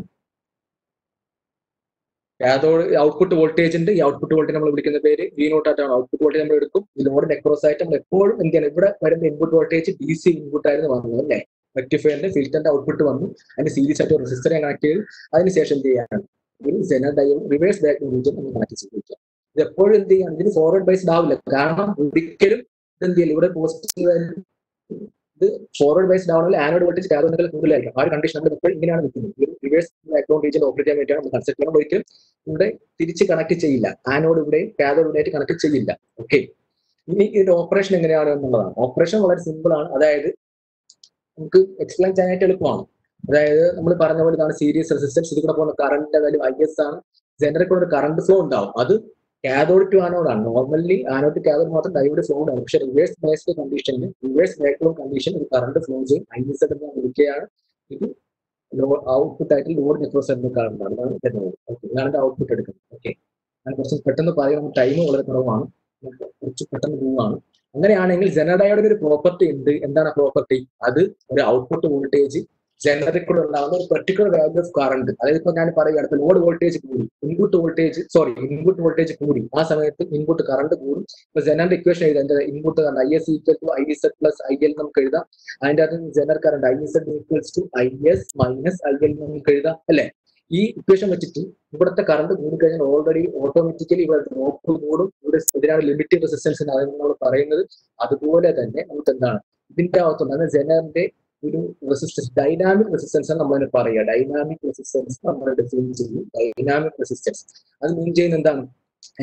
കാഥോഡ് ഔട്ട്പുട്ട് വോൾട്ടേജ് ഉണ്ട് ഈ ഔട്ട്പുട്ട് വോൾട്ടേജ് നമ്മൾ വിളിക്കുന്ന പേര് വി നോട്ട് ആയിട്ടാണ് ഔട്ട്പുട്ട് വോൾട്ടേജ് നമ്മൾ എടുക്കും ഈ ലോഡിന്റെ അക്രോസ് ആയിട്ട് നമ്മൾ എപ്പോഴും എന്ത് ചെയ്യണം ഇവിടെ വരുന്ന input voltage D C input ആയിരുന്നു വന്നത് അല്ലേ റെക്ടിഫയറിന്റെ ഫിൽറ്ററിന്റെ ഔട്ട്പുട്ട് വന്നു അതിന് സീരീസ് ആയിട്ട് റെസിസ്റ്ററെ കണക്ട് ചെയ്ത് അതിനുശേഷം എന്ത് ചെയ്യാണ് ഒരു ജനഡയോ റിവേഴ്സ് ബാക്ക് റീജിയൻ നമ്മൾ കണക്ട് ചെയ്തിരിക്കുക ഇത് എപ്പോഴും എന്ത് ചെയ്യണം ഇതിന് ഫോർവേഡ് ബൈസ്ഡ് ആവില്ല കാരണം ഒരിക്കലും എന്ത് ചെയ്യില്ല ഇവിടെ പോസിറ്റീവ് ഇത് ഫോർവേഡ് ബൈസ്ഡ് ആവണമെങ്കിൽ ആനോഡ് വോൾട്ടേജ് കാതോണിക്കൽ കൂടുതലായിരിക്കും ആ ഒരു കണ്ടീഷൻ നമ്മൾ എപ്പോഴും ഇങ്ങനെയാണ് നിൽക്കുന്നത് ഒരു റിവേഴ്സ് ബാക്ക്ഗ്രൗണ്ട് റീജിയൻ ഓപ്പറേറ്റ് ചെയ്യാൻ വേണ്ടിയാണ് നമ്മൾ കൺസെപ്റ്റ് ചെയ്യുന്നത് ഒരിക്കലും ഇവിടെ തിരിച്ച് കണക്ട് ചെയ്യില്ല ആനോഡ് ഇവിടെ കാതോഡ് ഇവിടെ ആയിട്ട് കണക്ട് ചെയ്യില്ല ഓക്കെ ഇനി ഇതിന്റെ ഓപ്പറേഷൻ എങ്ങനെയാണ് എന്നുള്ളതാണ് ഓപ്പറേഷൻ വളരെ സിമ്പിൾ ആണ് അതായത് നമുക്ക് എക്സ്പ്ലെയിൻ ചെയ്യാനായിട്ട് എളുപ്പമാണ് അതായത് നമ്മൾ പറഞ്ഞ പോലെ ഇതാണ് സീരീസ് റെസിസ്റ്റൻസ് ഇതിൽ കൂടെ പോകുന്ന കറണ്ട് വാല്യൂ ഐ എസ് ആണ് ജനറൽ കൂടെ ഒരു കറണ്ട് ഫ്ലോ ഉണ്ടാവും അത് കാതോഡ് ടു ആനോഡാണ് നോർമലി ആനോഡ് ടു കാതോഡ് മാത്രം ഡയോഡ് ഫ്ലോ ഉണ്ടാവും പക്ഷെ റിവേഴ്സ് ബേസ്ഡ് കണ്ടീഷനിൽ റിവേഴ്സ് ബാക്ക്ഗ്രൗണ്ട് കണ്ടീഷൻ ഒരു കറണ്ട് ഫ്ലോ ചെയ്യും ഐ എസ് എന്ന് വിളിക്കുകയാണ് ഇത് ഔട്ട്പുട്ട് ആയിട്ട് ലോഡ് നെറ്റ്വർക്ക് എന്ന് കാണുന്നതാണ് അതാണ് ഇതിന്റെ ഓക്കെ ഇതാണ് ഔട്ട്പുട്ട് എടുക്കുന്നത് ഓക്കെ ഞാൻ കുറച്ച് പെട്ടെന്ന് പറയാം ടൈം വളരെ കുറവാണ് കുറച്ച് പെട്ടെന്ന് പോവാണ് അങ്ങനെയാണെങ്കിൽ ജനഡയോഡിന് ഒരു പ്രോപ്പർട്ടി ഉണ്ട് എന്താണ് പ്രോപ്പർട്ടി അത് ഒരു ഔട്ട്പുട്ട് വോൾട്ടേജ് ജനറിൽ കൂടെ ഉണ്ടാകുന്ന ഒരു പെർട്ടിക്കുലർ വാല്യൂ ഓഫ് കറണ്ട് അതായത് ഇപ്പൊ ഞാൻ പറയുകയാണ് ഇപ്പൊ ലോഡ് വോൾട്ടേജ് കൂടി input voltage sorry input voltage കൂടി ആ സമയത്ത് ഇൻപുട്ട് കറണ്ട് കൂടും ഇപ്പൊ ജനറിന്റെ ഇക്വേഷൻ എഴുതാം എന്താ input current I S equal to I Z plus I L നമുക്ക് എഴുതാം അതിന്റെ അകത്ത് zener current I Z equals to I S minus I L നമുക്ക് എഴുതാം അല്ലെ ഈ ഇക്വേഷൻ വെച്ചിട്ട് ഇവിടുത്തെ കറണ്ട് കൂടിക്കഴിഞ്ഞാൽ ഓൾറെഡി ഓട്ടോമാറ്റിക്കലി ഇവിടെ ഡ്രോപ്പ് കൂടും ഇവിടെ ഇതിനാണ് ലിമിറ്റഡ് റെസിസ്റ്റൻസ് എന്ന് നമ്മൾ പറയുന്നത് അതുപോലെ തന്നെ നമുക്ക് എന്താണ് ഇതിന്റെ അകത്തുണ്ട് അതായത് ജനറിന്റെ ഒരു റെസിസ്റ്റൻസ് ഡൈനാമിക് റെസിസ്റ്റൻസ് ആണ് നമ്മൾ പറയുക ഡൈനാമിക് റെസിസ്റ്റൻസ് നമ്മൾ ഡിഫൈൻ ചെയ്യും ഡൈനാമിക് റെസിസ്റ്റൻസ് അത് മീൻ ചെയ്യുന്ന എന്താണ്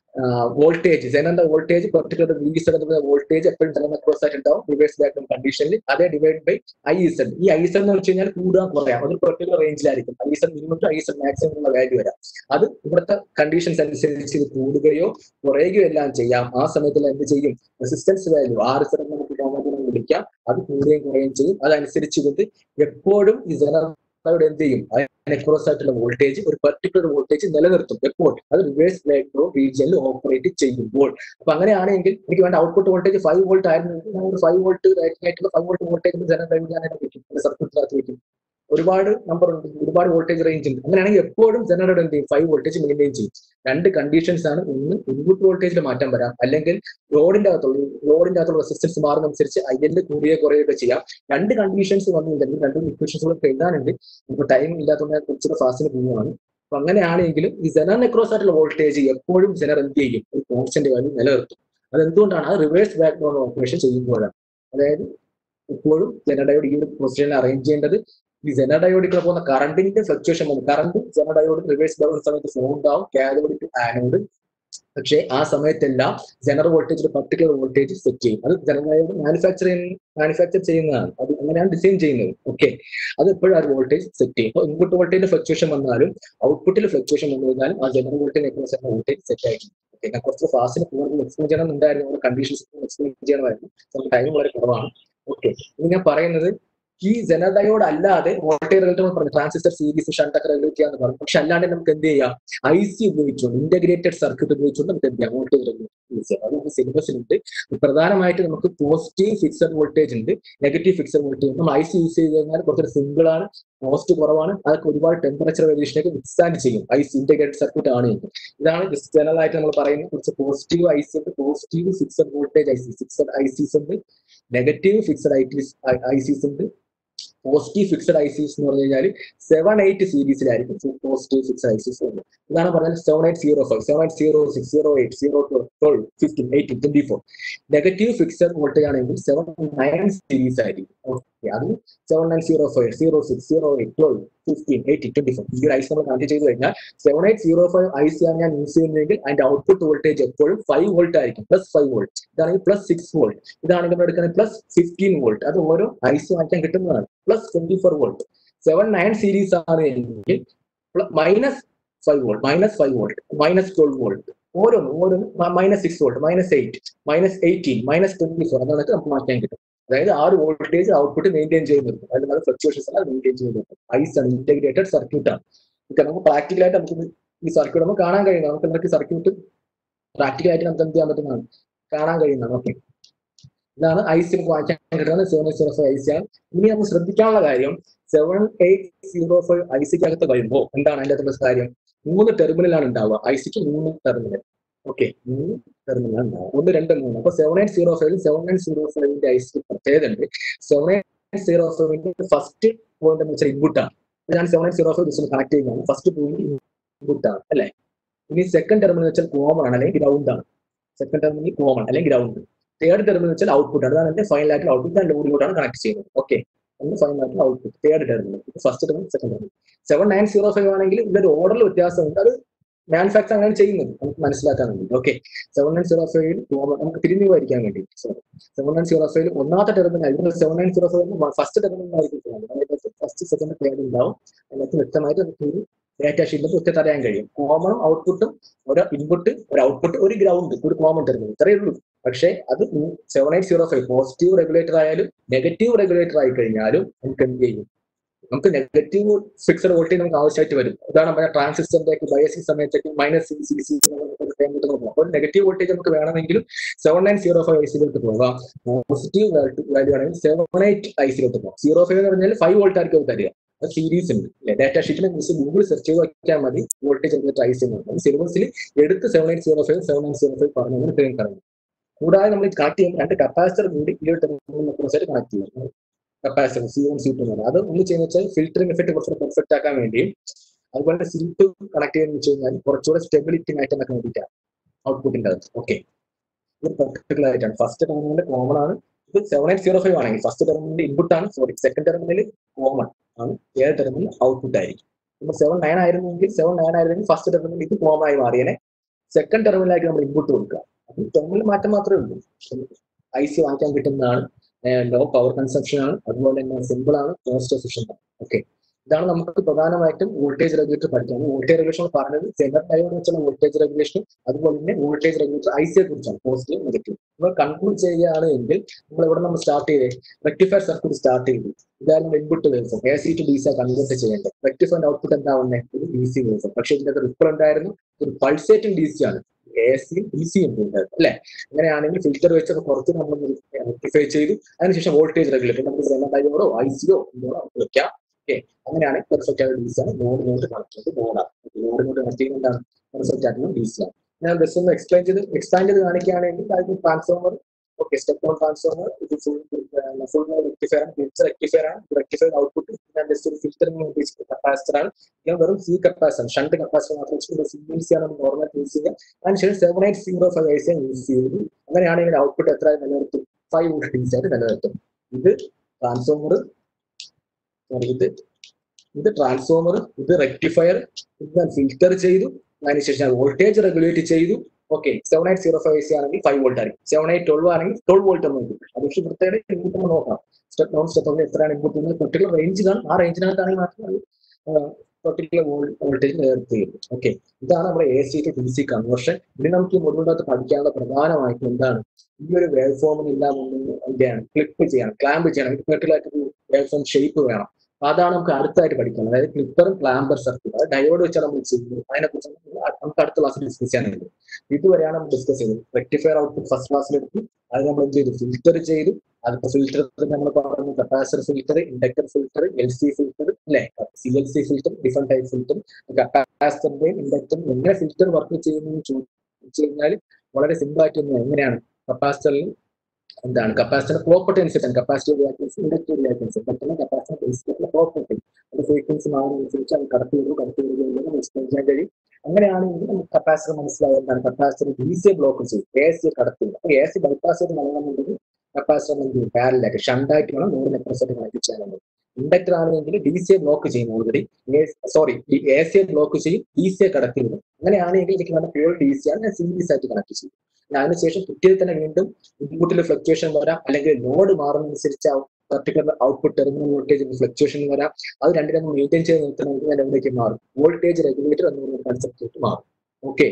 വോൾട്ടേജ് ജനറിന്റെ voltage particular V Z voltage എപ്പോഴും ജനറൽ ക്രോസ് ആയിട്ട് ഉണ്ടാവും റിവേഴ്സ് ബാക്ക് കണ്ടീഷനിൽ അതേ ഡിവൈഡ് ബൈ ഐ സെഡ് ഈ ഐ സെഡ് എന്ന് വെച്ച് കഴിഞ്ഞാൽ കൂടുക കുറയാം അതൊരു പെർട്ടിക്കുലർ റേഞ്ചിലായിരിക്കും I Z minimum to I Z maximum ഉള്ള വാല്യൂ വരാം അത് ഇവിടുത്തെ കണ്ടീഷൻസ് അനുസരിച്ച് ഇത് കൂടുകയോ കുറയുകയോ എല്ലാം ചെയ്യാം ആ സമയത്തിൽ എന്ത് ചെയ്യും റെസിസ്റ്റൻസ് വാല്യൂ ആർ സെഡ് നമുക്ക് കോമൺ വിളിക്കാം അത് കൂടുകയും കുറയുകയും ചെയ്യും അതനുസരിച്ച് കൊണ്ട് എപ്പോഴും ഈ ജനറൽ എന്ത് ചെയ്യും നെക്രോസ് ആയിട്ടുള്ള വോൾട്ടേജ് ഒരു പെർട്ടിക്കുലർ വോൾട്ടേജ് നിലനിർത്തും എപ്പോൾ അത് റിവേഴ്സ് ബ്ലാക്ക് റീജിയനിൽ ഓപ്പറേറ്റ് ചെയ്യുമ്പോൾ അപ്പൊ അങ്ങനെയാണെങ്കിൽ എനിക്ക് വേണ്ട ഔട്ട്പുട്ട് വോൾട്ടേജ് ഫൈവ് വോൾട്ട് ആയിരുന്നു ഞാൻ ഒരു ഫൈവ് വോൾട്ട് ആയിട്ടുള്ള ഫൈവ് വോൾട്ട് വോൾട്ടേജ് ജനറൽ ഞാൻ വെക്കും സർക്യൂട്ടിനകത്ത് വെക്കും ഒരുപാട് നമ്പർ ഉണ്ട് ഒരുപാട് വോൾട്ടേജ് റേഞ്ച് ഉണ്ട് അങ്ങനെയാണെങ്കിൽ എപ്പോഴും ജനറേറ്റർ എന്ത് ചെയ്യും ഫൈവ് വോൾട്ടേജ് മെയിൻറ്റെയിൻ ചെയ്യും രണ്ട് കണ്ടീഷൻസ് ആണ് ഒന്ന് ഇൻപുട്ട് വോൾട്ടേജിൽ മാറ്റം വരാം അല്ലെങ്കിൽ ലോഡിന്റെ അകത്തുള്ള ലോഡിന്റെ അകത്തുള്ള റെസിസ്റ്റൻസ് മാറുന്നതനുസരിച്ച് ഐ എൽ കൂടുകയോ കുറയുകയോ ചെയ്യാം രണ്ട് കണ്ടീഷൻസ് വന്നിട്ടുണ്ടെങ്കിൽ രണ്ട് ഇക്വേഷൻസ് കൂടെ എഴുതാനുണ്ട് ഇപ്പൊ ടൈം ഇല്ലാത്തതുകൊണ്ട് കുറച്ചുകൂടെ ഫാസ്റ്റിന് പോവുകയാണ് അപ്പൊ അങ്ങനെയാണെങ്കിലും ഈ ജനർ നെക്രോസ് ആയിട്ടുള്ള വോൾട്ടേജ് എപ്പോഴും ജനർ എന്ത് ചെയ്യും ഒരു കോൺസ്റ്റന്റ് വാല്യൂ നിലനിർത്തും അത് എന്തുകൊണ്ടാണ് അത് റിവേഴ്സ് ബാക്ക് ഡോൺ ഓപ്പറേഷൻ ചെയ്യുമ്പോഴാണ് അതായത് എപ്പോഴും ജനഡയോഡ് ഈ ഒരു പൊസിഷനിൽ അറേഞ്ച് ചെയ്യേണ്ടത് ഈ ജനഡയോഡിൽ പോകുന്ന കറണ്ടിന്റെ ഫ്ലക്ച്വേഷൻ വന്നു കറണ്ട് ജനഡയോഡ് റിവേഴ്സ് ബാക്ക് സമയത്ത് ഫ്ലോ ഉണ്ടാവും കാഥോഡ് ടു ആനോഡ് പക്ഷേ ആ സമയത്തെല്ലാം ജനറൽ വോൾട്ടേജ് ഒരു പർട്ടിക്കുലർ വോൾട്ടേജ് സെറ്റ് ചെയ്യും അത് ജനറൽ മാനുഫാക്ചർ മാനുഫാക്ചർ ചെയ്യുന്നതാണ് അത് അങ്ങനെയാണ് ഡിസൈൻ ചെയ്യുന്നത് ഓക്കെ അത് എപ്പോഴും ആ വോൾട്ടേജ് സെറ്റ് ചെയ്യും അപ്പോൾ ഇൻപുട്ട് വോൾട്ടേജിന്റെ ഫ്ലക്ച്വേഷൻ വന്നാലും ഔട്ട്പുട്ടിൽ ഫ്ലക്ച്വേഷൻ വന്നു കഴിഞ്ഞാലും ആ zener voltage express voltage set ആയിരിക്കും ഓക്കെ ഞാൻ കുറച്ച് ഫാസ്റ്റിന് കൂടുതൽ എക്സ്പ്ലെയിൻ ചെയ്യണം എന്നുണ്ടായിരുന്നു നമ്മുടെ കണ്ടീഷൻസ് എക്സ്പ്ലെയിൻ ചെയ്യണമായിരുന്നു നമുക്ക് ടൈം വളരെ കുറവാണ് ഓക്കെ ഇനി ഞാൻ പറയുന്നത് ഈ ജനതയോട് അല്ലാതെ വോൾട്ടേജ് റെഗുലേറ്റർ പറഞ്ഞു ട്രാൻസിസ്റ്റർ സീരീസ് ഷണ്ടൊക്കെ റെഗുലേറ്റ് ചെയ്യാന്ന് പറഞ്ഞു പക്ഷെ അല്ലാണ്ട് നമുക്ക് എന്ത് ചെയ്യാം ഐ സി ഉപയോഗിച്ചുകൊണ്ട് ഇന്റഗ്രേറ്റഡ് സർക്യൂട്ട് ഉപയോഗിച്ചുകൊണ്ട് നമുക്ക് എന്ത് ചെയ്യാം വോൾട്ടേജ് റെഗുലേറ്റ് യൂസ് ചെയ്യാം അത് നമുക്ക് സിലബസിലുണ്ട് പ്രധാനമായിട്ട് നമുക്ക് പോസിറ്റീവ് ഫിക്സഡ് വോൾട്ടേജ് ഉണ്ട് നെഗറ്റീവ് ഫിക്സഡ് വോൾട്ടേജ് നമ്മൾ ഐ സി യൂസ് ചെയ്ത് കഴിഞ്ഞാൽ കുറച്ചൊരു സിമ്പിൾ ആണ് കോസ്റ്റ് കുറവാണ് അതൊക്കെ ഒരുപാട് ടെമ്പറേച്ചർ വേരിയേഷനൊക്കെ വിത്ത്സ്റ്റാൻഡ് ചെയ്യും ഐ സി ഇന്റഗ്രേറ്റഡ് സർക്യൂട്ട് ആണ് എങ്കിൽ ഇതാണ് ജനറൽ ആയിട്ട് നമ്മൾ പറയുന്നത് കുറച്ച് പോസിറ്റീവ് ഐ സി ഉണ്ട് positive fixed voltage I C fixed ICs ഉണ്ട് negative fixed I T ICs ഉണ്ട് പോസിറ്റീവ് ഫിക്സഡ് ഐസീസ് എന്ന് പറഞ്ഞു കഴിഞ്ഞാൽ സെവൻ എയ്റ്റ് സീരീസിലായിരിക്കും പോസിറ്റീവ് ഫിക്സഡ് ഐസീസ് വരുന്നത് ഇതാണ് പറഞ്ഞാൽ seven eight zero five seven eight zero six zero eight zero twelve fifteen eighteen twenty four negative fixed voltage ആണെങ്കിൽ seven nine series ആയിരിക്കും ഓക്കെ അത് seven nine zero five zero six zero eight twelve fifteen eighteen twenty four ഈ ഒരു IC നമ്മൾ connect ചെയ്ത് കഴിഞ്ഞാൽ seven eight zero five IC ആണ് ഞാൻ യൂസ് ചെയ്യുന്നതെങ്കിൽ അതിന്റെ ഔട്ട്പുട്ട് വോൾട്ടേജ് എപ്പോഴും ഫൈവ് വോൾട്ട് ആയിരിക്കും പ്ലസ് ഫൈവ് വോൾട്ട് ഇതാണെങ്കിൽ പ്ലസ് സിക്സ് വോൾട്ട് ഇതാണെങ്കിൽ നമ്മൾ എടുക്കുന്നത് പ്ലസ് ഫിഫ്റ്റീൻ വോൾട്ട് അത് ഓരോ ഐസ് വാങ്ങിക്കാൻ കിട്ടുന്നതാണ് plus twenty four volt seven nine series ആണ് എങ്കിൽ minus five volt minus five volt minus twelve volt ഓരോന്നും ഓരോന്നും minus six volt minus eight minus eighteen minus twenty four അതാണ് നമുക്ക് മാറ്റാൻ കിട്ടും അതായത് ആ ഒരു വോൾട്ടേജ് ഔട്ട്പുട്ട് മെയിൻറ്റെയിൻ ചെയ്യുന്നത് അതിൽ അത് ഫ്ലക്ച്വേഷൻസ് അത് മെയിൻറ്റെയിൻ ചെയ്യുന്നത് ഐസ് ആണ് ഇന്റഗ്രേറ്റഡ് സർക്യൂട്ട് ആണ് ഓക്കെ നമുക്ക് പ്രാക്ടിക്കലായിട്ട് നമുക്ക് ഈ സർക്യൂട്ട് നമുക്ക് കാണാൻ കഴിയുന്നത് നമുക്ക് നമുക്ക് സർക്യൂട്ട് പ്രാക്ടിക്കലായിട്ട് നമുക്ക് എന്ത് ചെയ്യാൻ പറ്റുന്നതാണ് കാണാൻ കഴിയുന്നതാണ് ഓക്കെ ഇതാണ് ഐസ് നമുക്ക് വായിക്കാൻ കിട്ടുന്നത് സെവൻ സീറോ ഫൈവ് ഐസി ആണ് ഇനി നമുക്ക് ശ്രദ്ധിക്കാനുള്ള കാര്യം സെവൻ എയ്റ്റ് സീറോ ഫൈവ് ഐസിക്കകത്ത് വരുമ്പോൾ എന്താണ് അതിന്റെ അകത്തുള്ള കാര്യം മൂന്ന് ടെർമിനലാണ് ഉണ്ടാവുക ഐസിക്ക് മൂന്ന് ടെർമിനൽ ഓക്കെ മൂന്ന് ടെർമിനൽ ഉണ്ടാവും ഒന്ന് രണ്ട് മൂന്ന് അപ്പൊ seven eight zero five seven nine zero ഫൈവിന്റെ ഐസി പ്രത്യേകത ഉണ്ട് സെവൻ എയ്റ്റ് സീറോ ഫൈവിന്റെ ഫസ്റ്റ് പോയിന്റ് എന്ന് വെച്ചാൽ ഇൻപുട്ടാണ് ഞാൻ seven eight zero five just connect ചെയ്യുന്നതാണ് ഫസ്റ്റ് പോയിന്റ് ഇൻപുട്ടാണ് അല്ലെ ഇനി സെക്കൻഡ് ടെർമിനൽ വെച്ചാൽ കോമൺ ആണ് അല്ലെങ്കിൽ ഗ്രൗണ്ട് ആണ് സെക്കൻഡ് ടെർമിനൽ കോമൺ അല്ലെങ്കിൽ ഗ്രൗണ്ട് തേർഡ് ടെർമിനൽ വെച്ചാൽ ഔട്ട്പുട്ട് ആണ് അതാണ് എന്റെ ഫൈനൽ ആയിട്ടുള്ള ഔട്ട്പുട്ട് ഞാൻ ലോഡിലൂടെയാണ് കണക്ട് ചെയ്യുന്നത് ഓക്കെ ഒന്ന് ഫൈനൽ ആയിട്ടുള്ള output third terminal first terminal second terminal seven nine zero five ആണെങ്കിൽ ഇതിന്റെ ഓർഡറിൽ വ്യത്യാസമുണ്ട് അത് മാനുഫാക്ചർ അങ്ങനെ ചെയ്യുന്നത് നമുക്ക് മനസ്സിലാക്കാൻ വേണ്ടി ഓക്കെ സെവൻ നയൻ സീറോ ഫൈവിൽ നമുക്ക് തിരിഞ്ഞു പോയിരിക്കാൻ വേണ്ടി സെവൻ നയൻ സീറോ ഫൈവിൽ ഒന്നാമത്തെ ടെർമിനൽ ഇതിന് seven nine zero five first terminal ആയിരിക്കും ഫസ്റ്റ് സെക്കൻഡ് തേർഡ് ഉണ്ടാവും അതിനകത്ത് വ്യക്തമായിട്ട് നമുക്ക് ഒരു ഡാറ്റ ഷീറ്റിൽ ഒറ്റ അറിയാൻ കഴിയും കോമണും ഔട്ട്പുട്ടും ഒരു ഇൻപുട്ട് ഒരു ഔട്ട്പുട്ട് ഒരു ഗ്രൗണ്ട് ഒരു കോമൺ ടെർമിനൽ ഇത്രയേ ഉള്ളൂ പക്ഷേ അത് seven eight zero five positive regulator ആയാലും നെഗറ്റീവ് റെഗുലേറ്റർ ആയി കഴിഞ്ഞാലും നമുക്ക് എന്ത് ചെയ്യും നമുക്ക് നെഗറ്റീവ് ഫിക്സഡ് വോൾട്ടേജ് നമുക്ക് ആവശ്യമായിട്ട് വരും ഉദാഹരണം പറഞ്ഞാൽ ട്രാൻസിസ്റ്ററിന്റെ ബയസിംഗ് സമയത്തേക്ക് മൈനസ് സി സി അപ്പോൾ നെഗറ്റീവ് വോൾട്ടേജ് നമുക്ക് വേണമെങ്കിലും സെവൻ നയൻ സീറോ ഫൈവ് ഐസിലോട്ട് പോകാം പോസിറ്റീവ് വാല്യൂ ആണെങ്കിൽ സെവൻ എയ്റ്റ് ഐസിലോട്ട് പോകാം സീറോ ഫൈവ് എന്ന് പറഞ്ഞാൽ ഫൈവ് വോൾട്ട് ആയിരിക്കും അത് തരിക അത് സീരീസ് ഉണ്ട് ഡാറ്റ ഷീറ്റിൽ മിസ് ഗൂഗിൾ സെർച്ച് ചെയ്ത് നോക്കിയാൽ മതി വോൾട്ടേജ് റെഗുലേറ്റർ ഐസി എന്ന് സിലബസിൽ എടുത്ത് seven eight zero five seven nine zero five പറഞ്ഞു ഇത്രയും പറഞ്ഞു കൂടാതെ നമ്മൾ കണക്ട് ചെയ്യുമ്പോൾ രണ്ട് കപ്പാസിറ്റർ കൂടി ഈ ഒരു ടെർമിനൽ കണക്ട് ചെയ്യും capacitor C one C two എന്ന് അത് ഒന്ന് ചെയ്യുന്ന വെച്ചാൽ ഫിൽറ്ററിംഗ് എഫക്ട് കുറച്ചുകൂടെ പെർഫെക്റ്റ് ആക്കാൻ വേണ്ടി അതുപോലെ സി ടു കണക്ട് ചെയ്യുന്ന വെച്ച് കഴിഞ്ഞാൽ കുറച്ചുകൂടെ സ്റ്റെബിലിറ്റി മാറ്റാൻ വേണ്ടിയിട്ടാണ് ഔട്ട്പുട്ടിന്റെ അകത്ത് ഓക്കെ ഇത് പെർട്ടിക്കുലർ ആയിട്ടാണ് ഫസ്റ്റ് ടെർമിനൽ കോമൺ ആണ് ഇത് സെവൻ എയ്റ്റ് സീറോ ഫൈവ് ആണെങ്കിൽ ഫസ്റ്റ് ടെർമിനൽ ഇൻപുട്ട് ആണ് സോറി സെക്കൻഡ് ടെർമിനൽ കോമൺ ആണ് ഏഴ് ടെർമിനൽ ഔട്ട്പുട്ട് ആയിരിക്കും ഇപ്പൊ സെവൻ നയൻ ആയിരുന്നെങ്കിൽ സെവൻ നയൻ ആയിരുന്നെങ്കിൽ ഫസ്റ്റ് ടെർമിനൽ ഇത് കോമൺ ആയി മാറിയനെ സെക്കൻഡ് ടെർമിനലായിട്ട് നമ്മൾ ഇൻപുട്ട് കൊടുക്കുക അപ്പം ടെർമിനൽ മാറ്റം മാത്രമേ ഉള്ളൂ ഐ സി വാങ്ങിക്കാൻ കിട്ടുന്നതാണ് ലോ പവർ കൺസംഷൻ ആണ് അതുപോലെ തന്നെ സിമ്പിൾ ആണ് കോസ്റ്റ് എഫിഷ്യന്റ് ആണ് ഓക്കെ ഇതാണ് നമുക്ക് പ്രധാനമായിട്ടും വോൾട്ടേജ് റെഗുലേറ്റർ പഠിക്കാൻ വോൾട്ടേജ് റെഗുലേഷൻ പറഞ്ഞത് സെൻട്രൽ ഡയോഡ് വെച്ചുള്ള വോൾട്ടേജ് റെഗുലേഷനും അതുപോലെ തന്നെ വോൾട്ടേജ് റെഗുലേറ്റർ ഐ സിയെ കുറിച്ചാണ് പോസിറ്റീവ് നെഗറ്റീവ് നമ്മൾ കൺക്ലൂഡ് ചെയ്യുകയാണ് എങ്കിൽ നമ്മൾ എവിടെ നമ്മൾ സ്റ്റാർട്ട് ചെയ്തേ റെക്ടിഫയർ സർക്യൂട്ട് സ്റ്റാർട്ട് ചെയ്തു ഇതായിരുന്നു ഇൻപുട്ട് വേവ്സം A C to D C convert ചെയ്യേണ്ടത് റെക്ടിഫൈഡ് ഔട്ട്പുട്ട് എന്താവുന്നത് ഒരു ഡി സി വേവ്സം പക്ഷെ ഇതിന്റെ റിപ്പിൾ ഉണ്ടായിരുന്നു ഒരു പൾസേറ്റിംഗ് ഡി സി ആണ് എ സിയും ഡി സിയും ഉണ്ടായിരുന്നു അല്ലെ അങ്ങനെയാണെങ്കിൽ ഫിൽറ്റർ വെച്ചൊക്കെ കുറച്ച് നമ്മൾ റെക്ടിഫൈ ചെയ്തു അതിനുശേഷം വോൾട്ടേജ് റെഗുലേറ്റർ നമുക്ക് സെമ ഡയോഡോ ഐ സിയോ നമുക്ക് വെക്കാം ഓക്കെ അങ്ങനെയാണ് പെർഫെക്റ്റ് ആയിട്ട് ഡി സി ആണ് നോഡിനോട്ട് കണക്ട് ചെയ്ത് നോഡാണ് നോഡിനോട്ട് കണക്ട് ചെയ്യുന്നത് എന്താണ് പെർഫെക്റ്റ് ആയിട്ടുള്ള ഡി സി ആണ് ഞാൻ ജസ്റ്റ് ഒന്ന് എക്സ്പ്ലെയിൻ ചെയ്ത് എക്സ്പാൻഡ് ചെയ്ത് കാണിക്കുകയാണെങ്കിൽ അതിന് transformer okay step on transformer ഇത് ഫുൾ ഫുൾ റെക്ടിഫയർ ആണ് തിരിച്ച് റെക്ടിഫയർ ആണ് റെക്ടിഫൈഡ് ഔട്ട്പുട്ട് ഞാൻ ജസ്റ്റ് ഒരു ഫിൽറ്ററിന് ഉദ്ദേശിച്ച കപ്പാസിറ്റർ ആണ് ഞാൻ വെറും സി കപ്പാസിറ്റർ ഷണ്ട് കപ്പാസിറ്റർ മാത്രം വെച്ചിട്ട് സി എൽ സി ആണ് നോർമൽ യൂസ് ചെയ്യുക അതിനുശേഷം seven eight zero five IC use ചെയ്തു അങ്ങനെയാണെങ്കിൽ ഔട്ട്പുട്ട് എത്ര നിലനിർത്തും ഫൈവ് വോൾട്ടേജ് ആയിട്ട് നിലനിർത്തും ഇത് ട്രാൻസ്ഫോമർ ഇത് ഇത് ട്രാൻസ്ഫോമർ ഇത് റെക്ടിഫയർ ഇത് ഞാൻ ഫിൽറ്റർ ചെയ്തു അതിനുശേഷം വോൾട്ടേജ് റെഗുലേറ്റ് ചെയ്തു okay seven eight zero five C ആണെങ്കിൽ ഫൈവ് വോൾട്ട് ആയിരിക്കും സെവൻ എയ്റ്റ് ട്വൽവ് ആണെങ്കിൽ ട്വൽവ് വോൾട്ട് എന്ന് വരും അത് പക്ഷേ പ്രത്യേക ഇൻപുട്ട് നമ്മൾ നോക്കാം സ്റ്റെപ്പ് ഡൗൺ സ്റ്റെപ്പ് ഡൗൺ എത്രയാണ് ഇൻപുട്ട് പെർട്ടിക്കുലർ റേഞ്ച് കാണും ആ റേഞ്ചിനകത്താണെങ്കിൽ മാത്രമേ പെർട്ടിക്കുലർ വോൾട്ടേജ് നേരത്തെ ചെയ്യും ഓക്കെ ഇതാണ് നമ്മുടെ A C to D C conversion ഇനി നമുക്ക് ഈ മൊഡ്യൂളിനകത്ത് പഠിക്കാനുള്ള പ്രധാനമായിട്ട് എന്താണ് ഈ ഒരു വേവ് ഫോമിന് ഇല്ലാന്നുണ്ടെങ്കിൽ എന്താണ് ക്ലിപ്പ് ചെയ്യണം ക്ലാമ്പ് ചെയ്യണം പെർട്ടിക്കുലർ ആയിട്ട് ഒരു വേവ് ഫോം ഷേപ്പ് വേണം അപ്പൊ അതാണ് നമുക്ക് അടുത്തായിട്ട് പഠിക്കുന്നത് അതായത് ക്ലിപ്പറും ക്ലാമ്പർ സർക്യൂട്ട് അത് ഡയോഡ് വെച്ചാണ് നമ്മൾ ചെയ്യുന്നത് അതിനെ കുറിച്ച് നമുക്ക് അടുത്ത ക്ലാസ്സിൽ ഡിസ്കസ് ചെയ്യാനുണ്ട് ഇതുവരെയാണ് നമ്മൾ ഡിസ്കസ് ചെയ്തത് റെക്ടിഫയർ ഔട്ട്പുട്ട് ഫസ്റ്റ് ക്ലാസ്സിൽ എടുത്തു അത് നമ്മൾ എന്ത് ചെയ്തു ഫിൽറ്റർ ചെയ്തു അതിപ്പോ ഫിൽറ്റർ നമ്മൾ പറഞ്ഞു capacitor filter inductor filter L C filter അല്ലെ C L C filter different type filter കപ്പാസിറ്ററിന്റെയും ഇൻഡക്ടറും എങ്ങനെ ഫിൽറ്റർ വർക്ക് ചെയ്യുന്നു ചോദിച്ചു കഴിഞ്ഞാൽ വളരെ സിമ്പിൾ ആയിട്ട് എങ്ങനെയാണ് കപ്പാസിറ്ററിൽ എന്താണ് കപ്പാസിറ്റർ പ്രോപ്പർട്ടി അനുസരിച്ചാണ് കപ്പാസിറ്റി റിയാക്ടൻസ് ഇൻഡക്റ്റീവ് റിയാക്ടൻസ് പെട്ടെന്ന് കപ്പാസിറ്റർ ബേസിലുള്ള പ്രോപ്പർട്ടി അത് ഫ്രീക്വൻസി മാറുന്നതനുസരിച്ച് അത് കടത്തി വരും കടത്തി വരികയും എക്സ്പ്ലെയിൻ ചെയ്യാൻ കഴിയും അങ്ങനെയാണെങ്കിൽ നമുക്ക് കപ്പാസിറ്റർ മനസ്സിലായത് എന്താണ് കപ്പാസിറ്റർ ഡി സി കടത്തി ചെയ്യും എ സി കടത്തി വിടും അപ്പൊ എ സി ബൈപ്പാസ് ചെയ്ത് നൽകണമെന്നുണ്ടെങ്കിൽ കപ്പാസിറ്റർ എന്ത് ചെയ്യും പാരലായിട്ട് ഷണ്ടായിട്ട് വേണം നൂറ് നെപ്രസെന്റ് കണക്ട് ചെയ്യാനുള്ളത് ഇൻഡക്ടർ ആണെങ്കിൽ ഡി സി ബ്ലോക്ക് ചെയ്യും already sorry A C block ചെയ്യും ഡി സി കടത്തി വിടും അങ്ങനെയാണെങ്കിൽ എനിക്ക് നല്ല പ്യൂർ ഡി സി ആണ് സീരീസ് ആയിട്ട് കണക്ട് ചെയ്യും അതിനുശേഷം കുട്ടിയിൽ തന്നെ വീണ്ടും ഇൻപുട്ടിൽ ഫ്ലക്ച്വേഷൻ വരാം അല്ലെങ്കിൽ ലോഡ് മാറുന്നതനുസരിച്ച് particular output terminal voltage fluctuation വരാം അത് രണ്ടിനും മെയിൻറ്റെയിൻ ചെയ്ത് നിർത്തണമെങ്കിൽ ഞാൻ എവിടേക്ക് മാറും വോൾട്ടേജ് റെഗുലേറ്റർ എന്ന് പറയുന്ന കൺസെപ്റ്റ് മാറും ഓക്കെ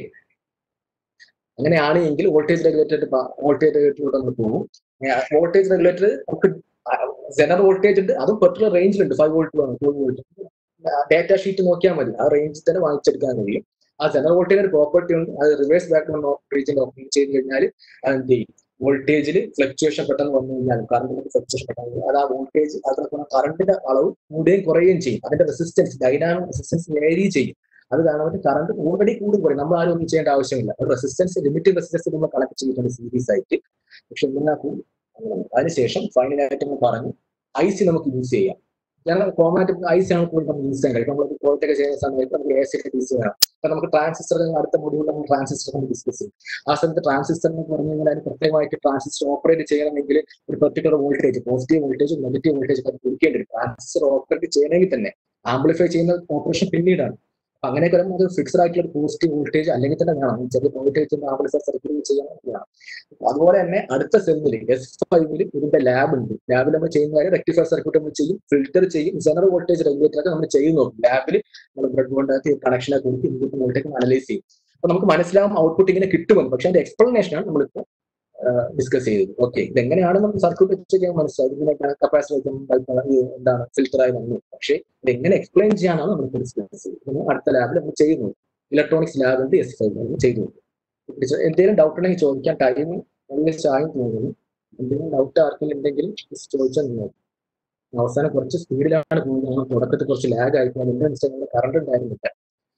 അങ്ങനെയാണെങ്കിൽ വോൾട്ടേജ് റെഗുലേറ്റർ വോൾട്ടേജ് റെഗുലേറ്ററിലൂടെ നമ്മൾ പോകും വോൾട്ടേജ് റെഗുലേറ്റർ നമുക്ക് ജനറൽ വോൾട്ടേജ് ഉണ്ട് അതും പെർട്ടിക്കുലർ റേഞ്ചിലുണ്ട് ഫൈവ് വോൾട്ട് വേണം ടു വോൾട്ട് ഡാറ്റ ഷീറ്റ് നോക്കിയാൽ മതി ആ റേഞ്ചിൽ തന്നെ വാങ്ങിച്ചെടുക്കാൻ കഴിയും ആ ജനറൽ വോൾട്ടേജ് ഒരു പ്രോപ്പർട്ടി ഉണ്ട് അത് റിവേഴ്സ് ബാക്ക് റീജിയൻ ഓപ്പൺ ചെയ്ത് കഴിഞ്ഞാൽ എന്ത് ചെയ്യും വോൾട്ടേജിൽ ഫ്ലക്ച്വേഷൻ പെട്ടെന്ന് വന്നു കഴിഞ്ഞാൽ കറണ്ടിന്റെ ഫ്ലക്ച്വേഷൻ പെട്ടെന്ന് അത് ആ വോൾട്ടേജ് അതിനകത്ത് കറണ്ടിന്റെ അളവ് കൂടുകയും കുറയുകയും ചെയ്യും അതിന്റെ റെസിസ്റ്റൻസ് ഡൈനാമിക് റെസിസ്റ്റൻസ് വേരി ചെയ്യും അത് കാരണം കറണ്ട് ഓൾറെഡി കൂടും കുറയും നമ്മൾ ആരും ഒന്നും ചെയ്യേണ്ട ആവശ്യമില്ല റെസിസ്റ്റൻസ് ലിമിറ്റഡ് റെസിസ്റ്റൻസ് നമ്മൾ കണക്ട് ചെയ്തിട്ടുണ്ട് സീരീസ് ആയിട്ട് പക്ഷെ എന്തിനാ കൂടും അതിനുശേഷം ഫൈനലായിട്ട് നമ്മൾ പറഞ്ഞു ഐ സി നമുക്ക് യൂസ് ചെയ്യാം ഞങ്ങൾ കോമൺ ആയിട്ട് ഐ സി ആണ് കൂടുതൽ നമുക്ക് യൂസ് ചെയ്യാൻ കഴിയും നമ്മൾ പ്രോജക്റ്റ് ഒക്കെ ചെയ്യുന്ന സമയത്ത് നമുക്ക് എ സി യൂസ് ചെയ്യണം അപ്പൊ നമുക്ക് ട്രാൻസിസ്റ്റർ അടുത്ത മൊഡ്യൂളിൽ നമ്മൾ ട്രാൻസിസ്റ്റർ നമ്മൾ ഡിസ്കസ് ചെയ്യും ആ സമയത്ത് ട്രാൻസിസ്റ്റർ എന്ന് പറഞ്ഞു കഴിഞ്ഞാൽ അതിന് പ്രത്യേകമായിട്ട് ട്രാൻസിസ്റ്റർ ഓപ്പറേറ്റ് ചെയ്യണമെങ്കിൽ ഒരു particular voltage positive voltage negative voltage ഒക്കെ കൊടുക്കേണ്ടി വരും ട്രാൻസിസ്റ്റർ ഓപ്പറേറ്റ് ചെയ്യണമെങ്കിൽ തന്നെ ആംപ്ലിഫൈ ചെയ്യുന്ന ഓപ്പറേഷൻ പിന്നീടാണ് അപ്പൊ അങ്ങനെയൊക്കെ അത് ഫിക്സഡ് ആയിട്ടുള്ള ഒരു പോസിറ്റീവ് വോൾട്ടേജ് അല്ലെങ്കിൽ തന്നെ വേണം ചെറിയ വോൾട്ടേജ് ആംപ്ലിഫൈ സർക്യൂട്ട് ചെയ്യാൻ വേണം അതുപോലെ തന്നെ അടുത്ത സെമ്മിൽ എസ് ഫൈവില് ഇതിന്റെ ലാബ് ഉണ്ട് ലാബിൽ നമ്മൾ ചെയ്യുന്ന കാര്യം റെക്ടിഫയർ സർക്യൂട്ട് നമ്മൾ ചെയ്യും ഫിൽറ്റർ ചെയ്യും ജനറൽ വോൾട്ടേജ് റെഗുലേറ്റർ ഒക്കെ നമ്മൾ ചെയ്തു നോക്കും ലാബിൽ നമ്മൾ ബ്രെഡ് ബോണ്ടകത്ത് കണക്ഷനെ കൊടുത്ത് ഇൻപുട്ട് വോൾട്ടേജ് അനലൈസ് ചെയ്യും അപ്പൊ നമുക്ക് മനസ്സിലാവും ഔട്ട്പുട്ട് ഇങ്ങനെ കിട്ടുമെന്ന് പക്ഷെ അതിന്റെ എക്സ്പ്ലനേഷൻ ആണ് നമ്മളിപ്പോ ഡിസ്കസ് ചെയ്തത് ഓക്കെ ഇതെങ്ങനെയാണ് നമുക്ക് സർക്യൂട്ട് ചെയ്യാൻ മനസ്സിലാവും ഇതിനെ കപ്പാസിറ്റി എന്താണ് ഫിൽറ്റർ ആയി വന്നു പക്ഷേ ഇതെങ്ങനെ എക്സ്പ്ലെയിൻ ചെയ്യാനാണ് നമ്മൾ ഡിസ്കസ് ചെയ്തത് അടുത്ത ലാബിൽ നമ്മൾ ചെയ്യുന്നത് ഇലക്ട്രോണിക്സ് ലാബ് ഉണ്ട് എസ് ഫൈവ് നമ്മൾ ചെയ്തു എന്തെങ്കിലും ഡൗട്ട് ഉണ്ടെങ്കിൽ ചോദിക്കാൻ ടൈം ഏകദേശം ആയി തോന്നുന്നു എന്തെങ്കിലും ഡൗട്ട് ആർക്കെങ്കിലും ഉണ്ടെങ്കിൽ ചോദിച്ചാൽ നിങ്ങൾ അവസാനം കുറച്ച് സ്പീഡിലാണ് പോകുന്നത് തുടക്കത്തിൽ കുറച്ച് ലാഗ് ആയിട്ട് അതിന്റെ അനുസരിച്ച് കറണ്ട് ഉണ്ടായിരുന്നില്ല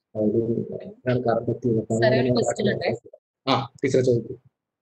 അതായത് കറണ്ട് എത്തിയത് ആ ടീച്ചറെ ചോദിക്കും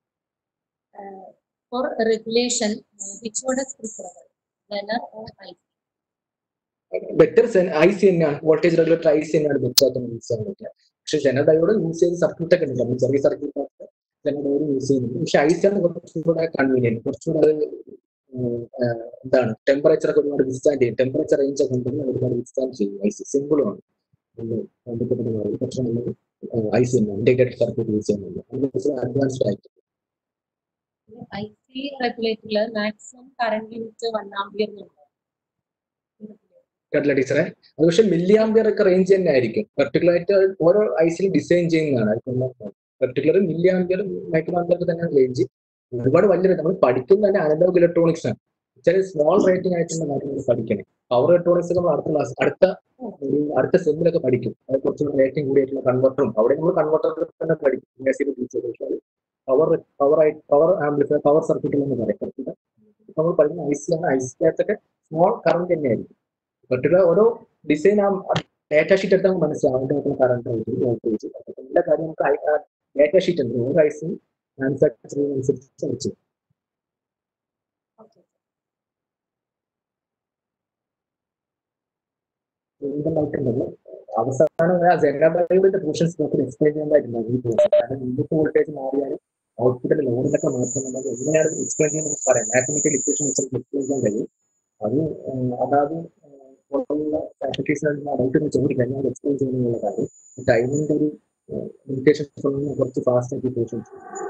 for regulation, which one is preferable, Zener or IC? Better I C തന്നെയാണ് വോൾട്ടേജ് റെഗുലേറ്റർ ഐ സി തന്നെയാണ് ബെറ്റർ ആയിട്ട് യൂസ് ചെയ്യാൻ പറ്റുക പക്ഷെ ജനറൽ ഡയോഡ് യൂസ് ചെയ്ത് സർക്യൂട്ട് ഒക്കെ ഉണ്ട് നമ്മൾ ചെറിയ സർക്യൂട്ട് ഒക്കെ ജനറൽ ഡയോഡ് യൂസ് ചെയ്യുന്നുണ്ട് പക്ഷെ ഐ സി ആണ് കുറച്ചുകൂടെ കൺവീനിയന്റ് കുറച്ചുകൂടെ എന്താണ് ടെമ്പറേച്ചർ ഒക്കെ ഒരുപാട് വിസ്റ്റാൻഡ് ചെയ്യും ടെമ്പറേച്ചർ റേഞ്ച് ഒക്കെ ഉണ്ടെങ്കിൽ ഒരുപാട് വിസ്റ്റാൻഡ് ചെയ്യും ഐ സി സിമ്പിളും ആണ് പക്ഷെ നല്ലത് I C M integrated circuit use ചെയ്യുന്നുണ്ട് അഡ്വാൻസ്ഡ് ആയിട്ട് ഐ സി റെഗുലേറ്ററിൽ maximum current limit one ampere കേട്ടില്ല ടീച്ചറെ അത് പക്ഷെ മില്ലി ആംബിയർ ഒക്കെ റേഞ്ച് തന്നെ ആയിരിക്കും പെർട്ടിക്കുലർ ആയിട്ട് ഓരോ ഐസിൽ ഡിസൈൻ ചെയ്യുന്നതാണ് particular milli ampere micro ampere തന്നെ റേഞ്ച് ഒരുപാട് വലിയ നമ്മൾ പഠിക്കുന്ന തന്നെ അനലോഗ് ഇലക്ട്രോണിക്സ് ആണ് ചില സ്മോൾ റേറ്റിംഗ് ആയിട്ടുള്ള കാര്യങ്ങൾ പഠിക്കണേ പവർ ഇലക്ട്രോണിക്സ് ഒക്കെ നമ്മൾ അടുത്ത ക്ലാസ് അടുത്ത ഒരു അടുത്ത സെമ്മിലൊക്കെ പഠിക്കും അത് കുറച്ച് റേറ്റിംഗ് കൂടിയിട്ടുള്ള കൺവെർട്ടറും അവിടെ നമ്മൾ കൺവെർട്ടർ തന്നെ പഠിക്കും power power power amplifier power സർക്യൂട്ടുകൾ എന്ന് പറയും നമ്മൾ പഠിക്കുന്ന ഐ സി ആണ് ഐ സിക്കകത്തൊക്കെ സ്മോൾ കറണ്ട് തന്നെയായിരിക്കും പെർട്ടിക്കുലർ ഓരോ ഡിസൈൻ ആ ഡാറ്റ ഷീറ്റ് എടുത്താൽ നമുക്ക് മനസ്സിലാവും അതിന്റെ കറണ്ട് വോൾട്ടേജ് എല്ലാ കാര്യം നമുക്ക് ഡാറ്റ ഷീറ്റ് ഉണ്ട് ഓരോ ഐസും മാനുഫാക്ചർ അനുസരിച്ച് വെച്ച് വീണ്ടുമായിട്ടുണ്ടല്ലോ അവസാനം ആ ജനറബൈയുടെ പോർഷൻസ് നമുക്ക് എക്സ്പ്ലെയിൻ ചെയ്യേണ്ടതായിട്ടുണ്ട് ഈ പോർഷൻ കാരണം ഇൻപുട്ട് വോൾട്ടേജ് മാറിയാലും ഔട്ട്പുട്ടിന്റെ ലോഡിലൊക്കെ മാറ്റം വന്നത് എങ്ങനെയാണ് എക്സ്പ്ലെയിൻ ചെയ്യുന്നത് നമുക്ക് പറയാം മാത്തമെറ്റിക്കൽ ഇക്വേഷൻ വെച്ച് എക്സ്പ്ലെയിൻ ചെയ്യാൻ കഴിയും അത് അതാത് ആപ്ലിക്കേഷൻ ഡൗട്ട് ചോദിക്കാം ഞാൻ എക്സ്പ്ലെയിൻ ചെയ്യുന്നുള്ള കാര്യം ടൈമിന്റെ ഒരു ലിമിറ്റേഷൻ കുറച്ച് ഫാസ്റ്റ് ആക്കി പോർഷൻസ്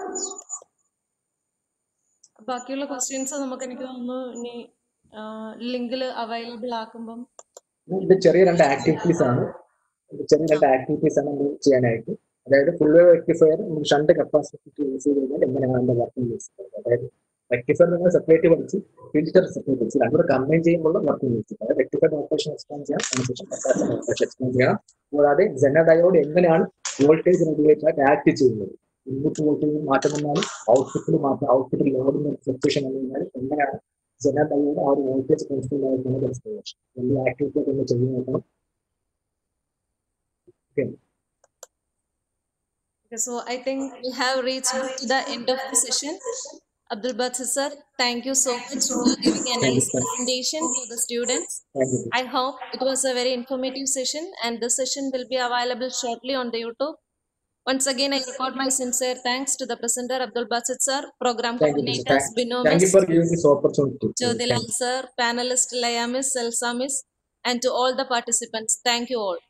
ബാക്കിയുള്ള ക്വസ്റ്റ്യൻസ് നമുക്ക് എനിക്ക് തോന്നുന്നു ഇനി ലിങ്കിൽ അവൈലബിൾ ആക്കുമ്പം ഇത് ചെറിയ രണ്ട് ആക്ടിവിറ്റീസ് ആണ് ഇത് ചെറിയ രണ്ട് ആക്ടിവിറ്റീസ് ആണ് നമ്മൾ ചെയ്യാനായിട്ട് അതായത് full wave rectifier shunt capacity use ചെയ്ത് കഴിഞ്ഞാൽ എങ്ങനെയാണ് അതിന്റെ വർക്കിംഗ് യൂസ് ചെയ്യുന്നത് അതായത് റെക്ടിഫയർ നിങ്ങൾ സെപ്പറേറ്റ് പഠിച്ച് ഫിൽറ്റർ സെപ്പറേറ്റ് പഠിച്ച് രണ്ടും കമ്പൈൻ ചെയ്യുമ്പോൾ വർക്കിംഗ് യൂസ് ചെയ്യും അതായത് റെക്ടിഫയർ ഓപ്പറേഷൻ എക്സ്പ്ലെയിൻ ചെയ്യാം അതിനുശേഷം കപ്പാസിറ്റർ ഓപ്പറേഷൻ എക്സ്പ്ലെയിൻ ചെയ്യാം കൂടാതെ ജന ഡയോഡ് എങ്ങനെയാണ് വോൾട്ടേജ് റെഗുലേറ്റർ ആയിട്ട് ആക്ട് ചെയ്യുന്നത് ഇൻപുട്ട് വോൾട്ടേജ് മാറ്റം വന്നാലും ഔട്ട്പുട്ടിൽ മാറ്റം ഔട്ട്പുട്ടിൽ ലോഡിന്റെ ഫ്ലക്ച്വേഷൻ വന്നു കഴിഞ്ഞാൽ എങ്ങനെയാണ് ജന ഡയോഡ് ആ ഒരു വോൾട്ടേജ് കോൺസ്റ്റന്റ് ആയിട്ടുള്ള എക്സ്പ്ലനേഷൻ വലിയ ആക്ടിവിറ്റി ഒക്കെ ഒന്ന് ചെയ്ത് നോക്കണം Okay, so I think we have reached to the end of the session. Abdul Basit sir, thank you so much for giving a Thank you, nice sir. presentation to the students. Thank you I hope it was a very informative session and the session will be available shortly on the YouTube. Once again, I record my sincere thanks to the presenter Abdul Basit sir, program Thank you, teacher. coordinators Bino thank you Miss, for giving this opportunity Jyotilal sir, panelist Laya Miss, Elsa Miss, and to all the participants. Thank you all.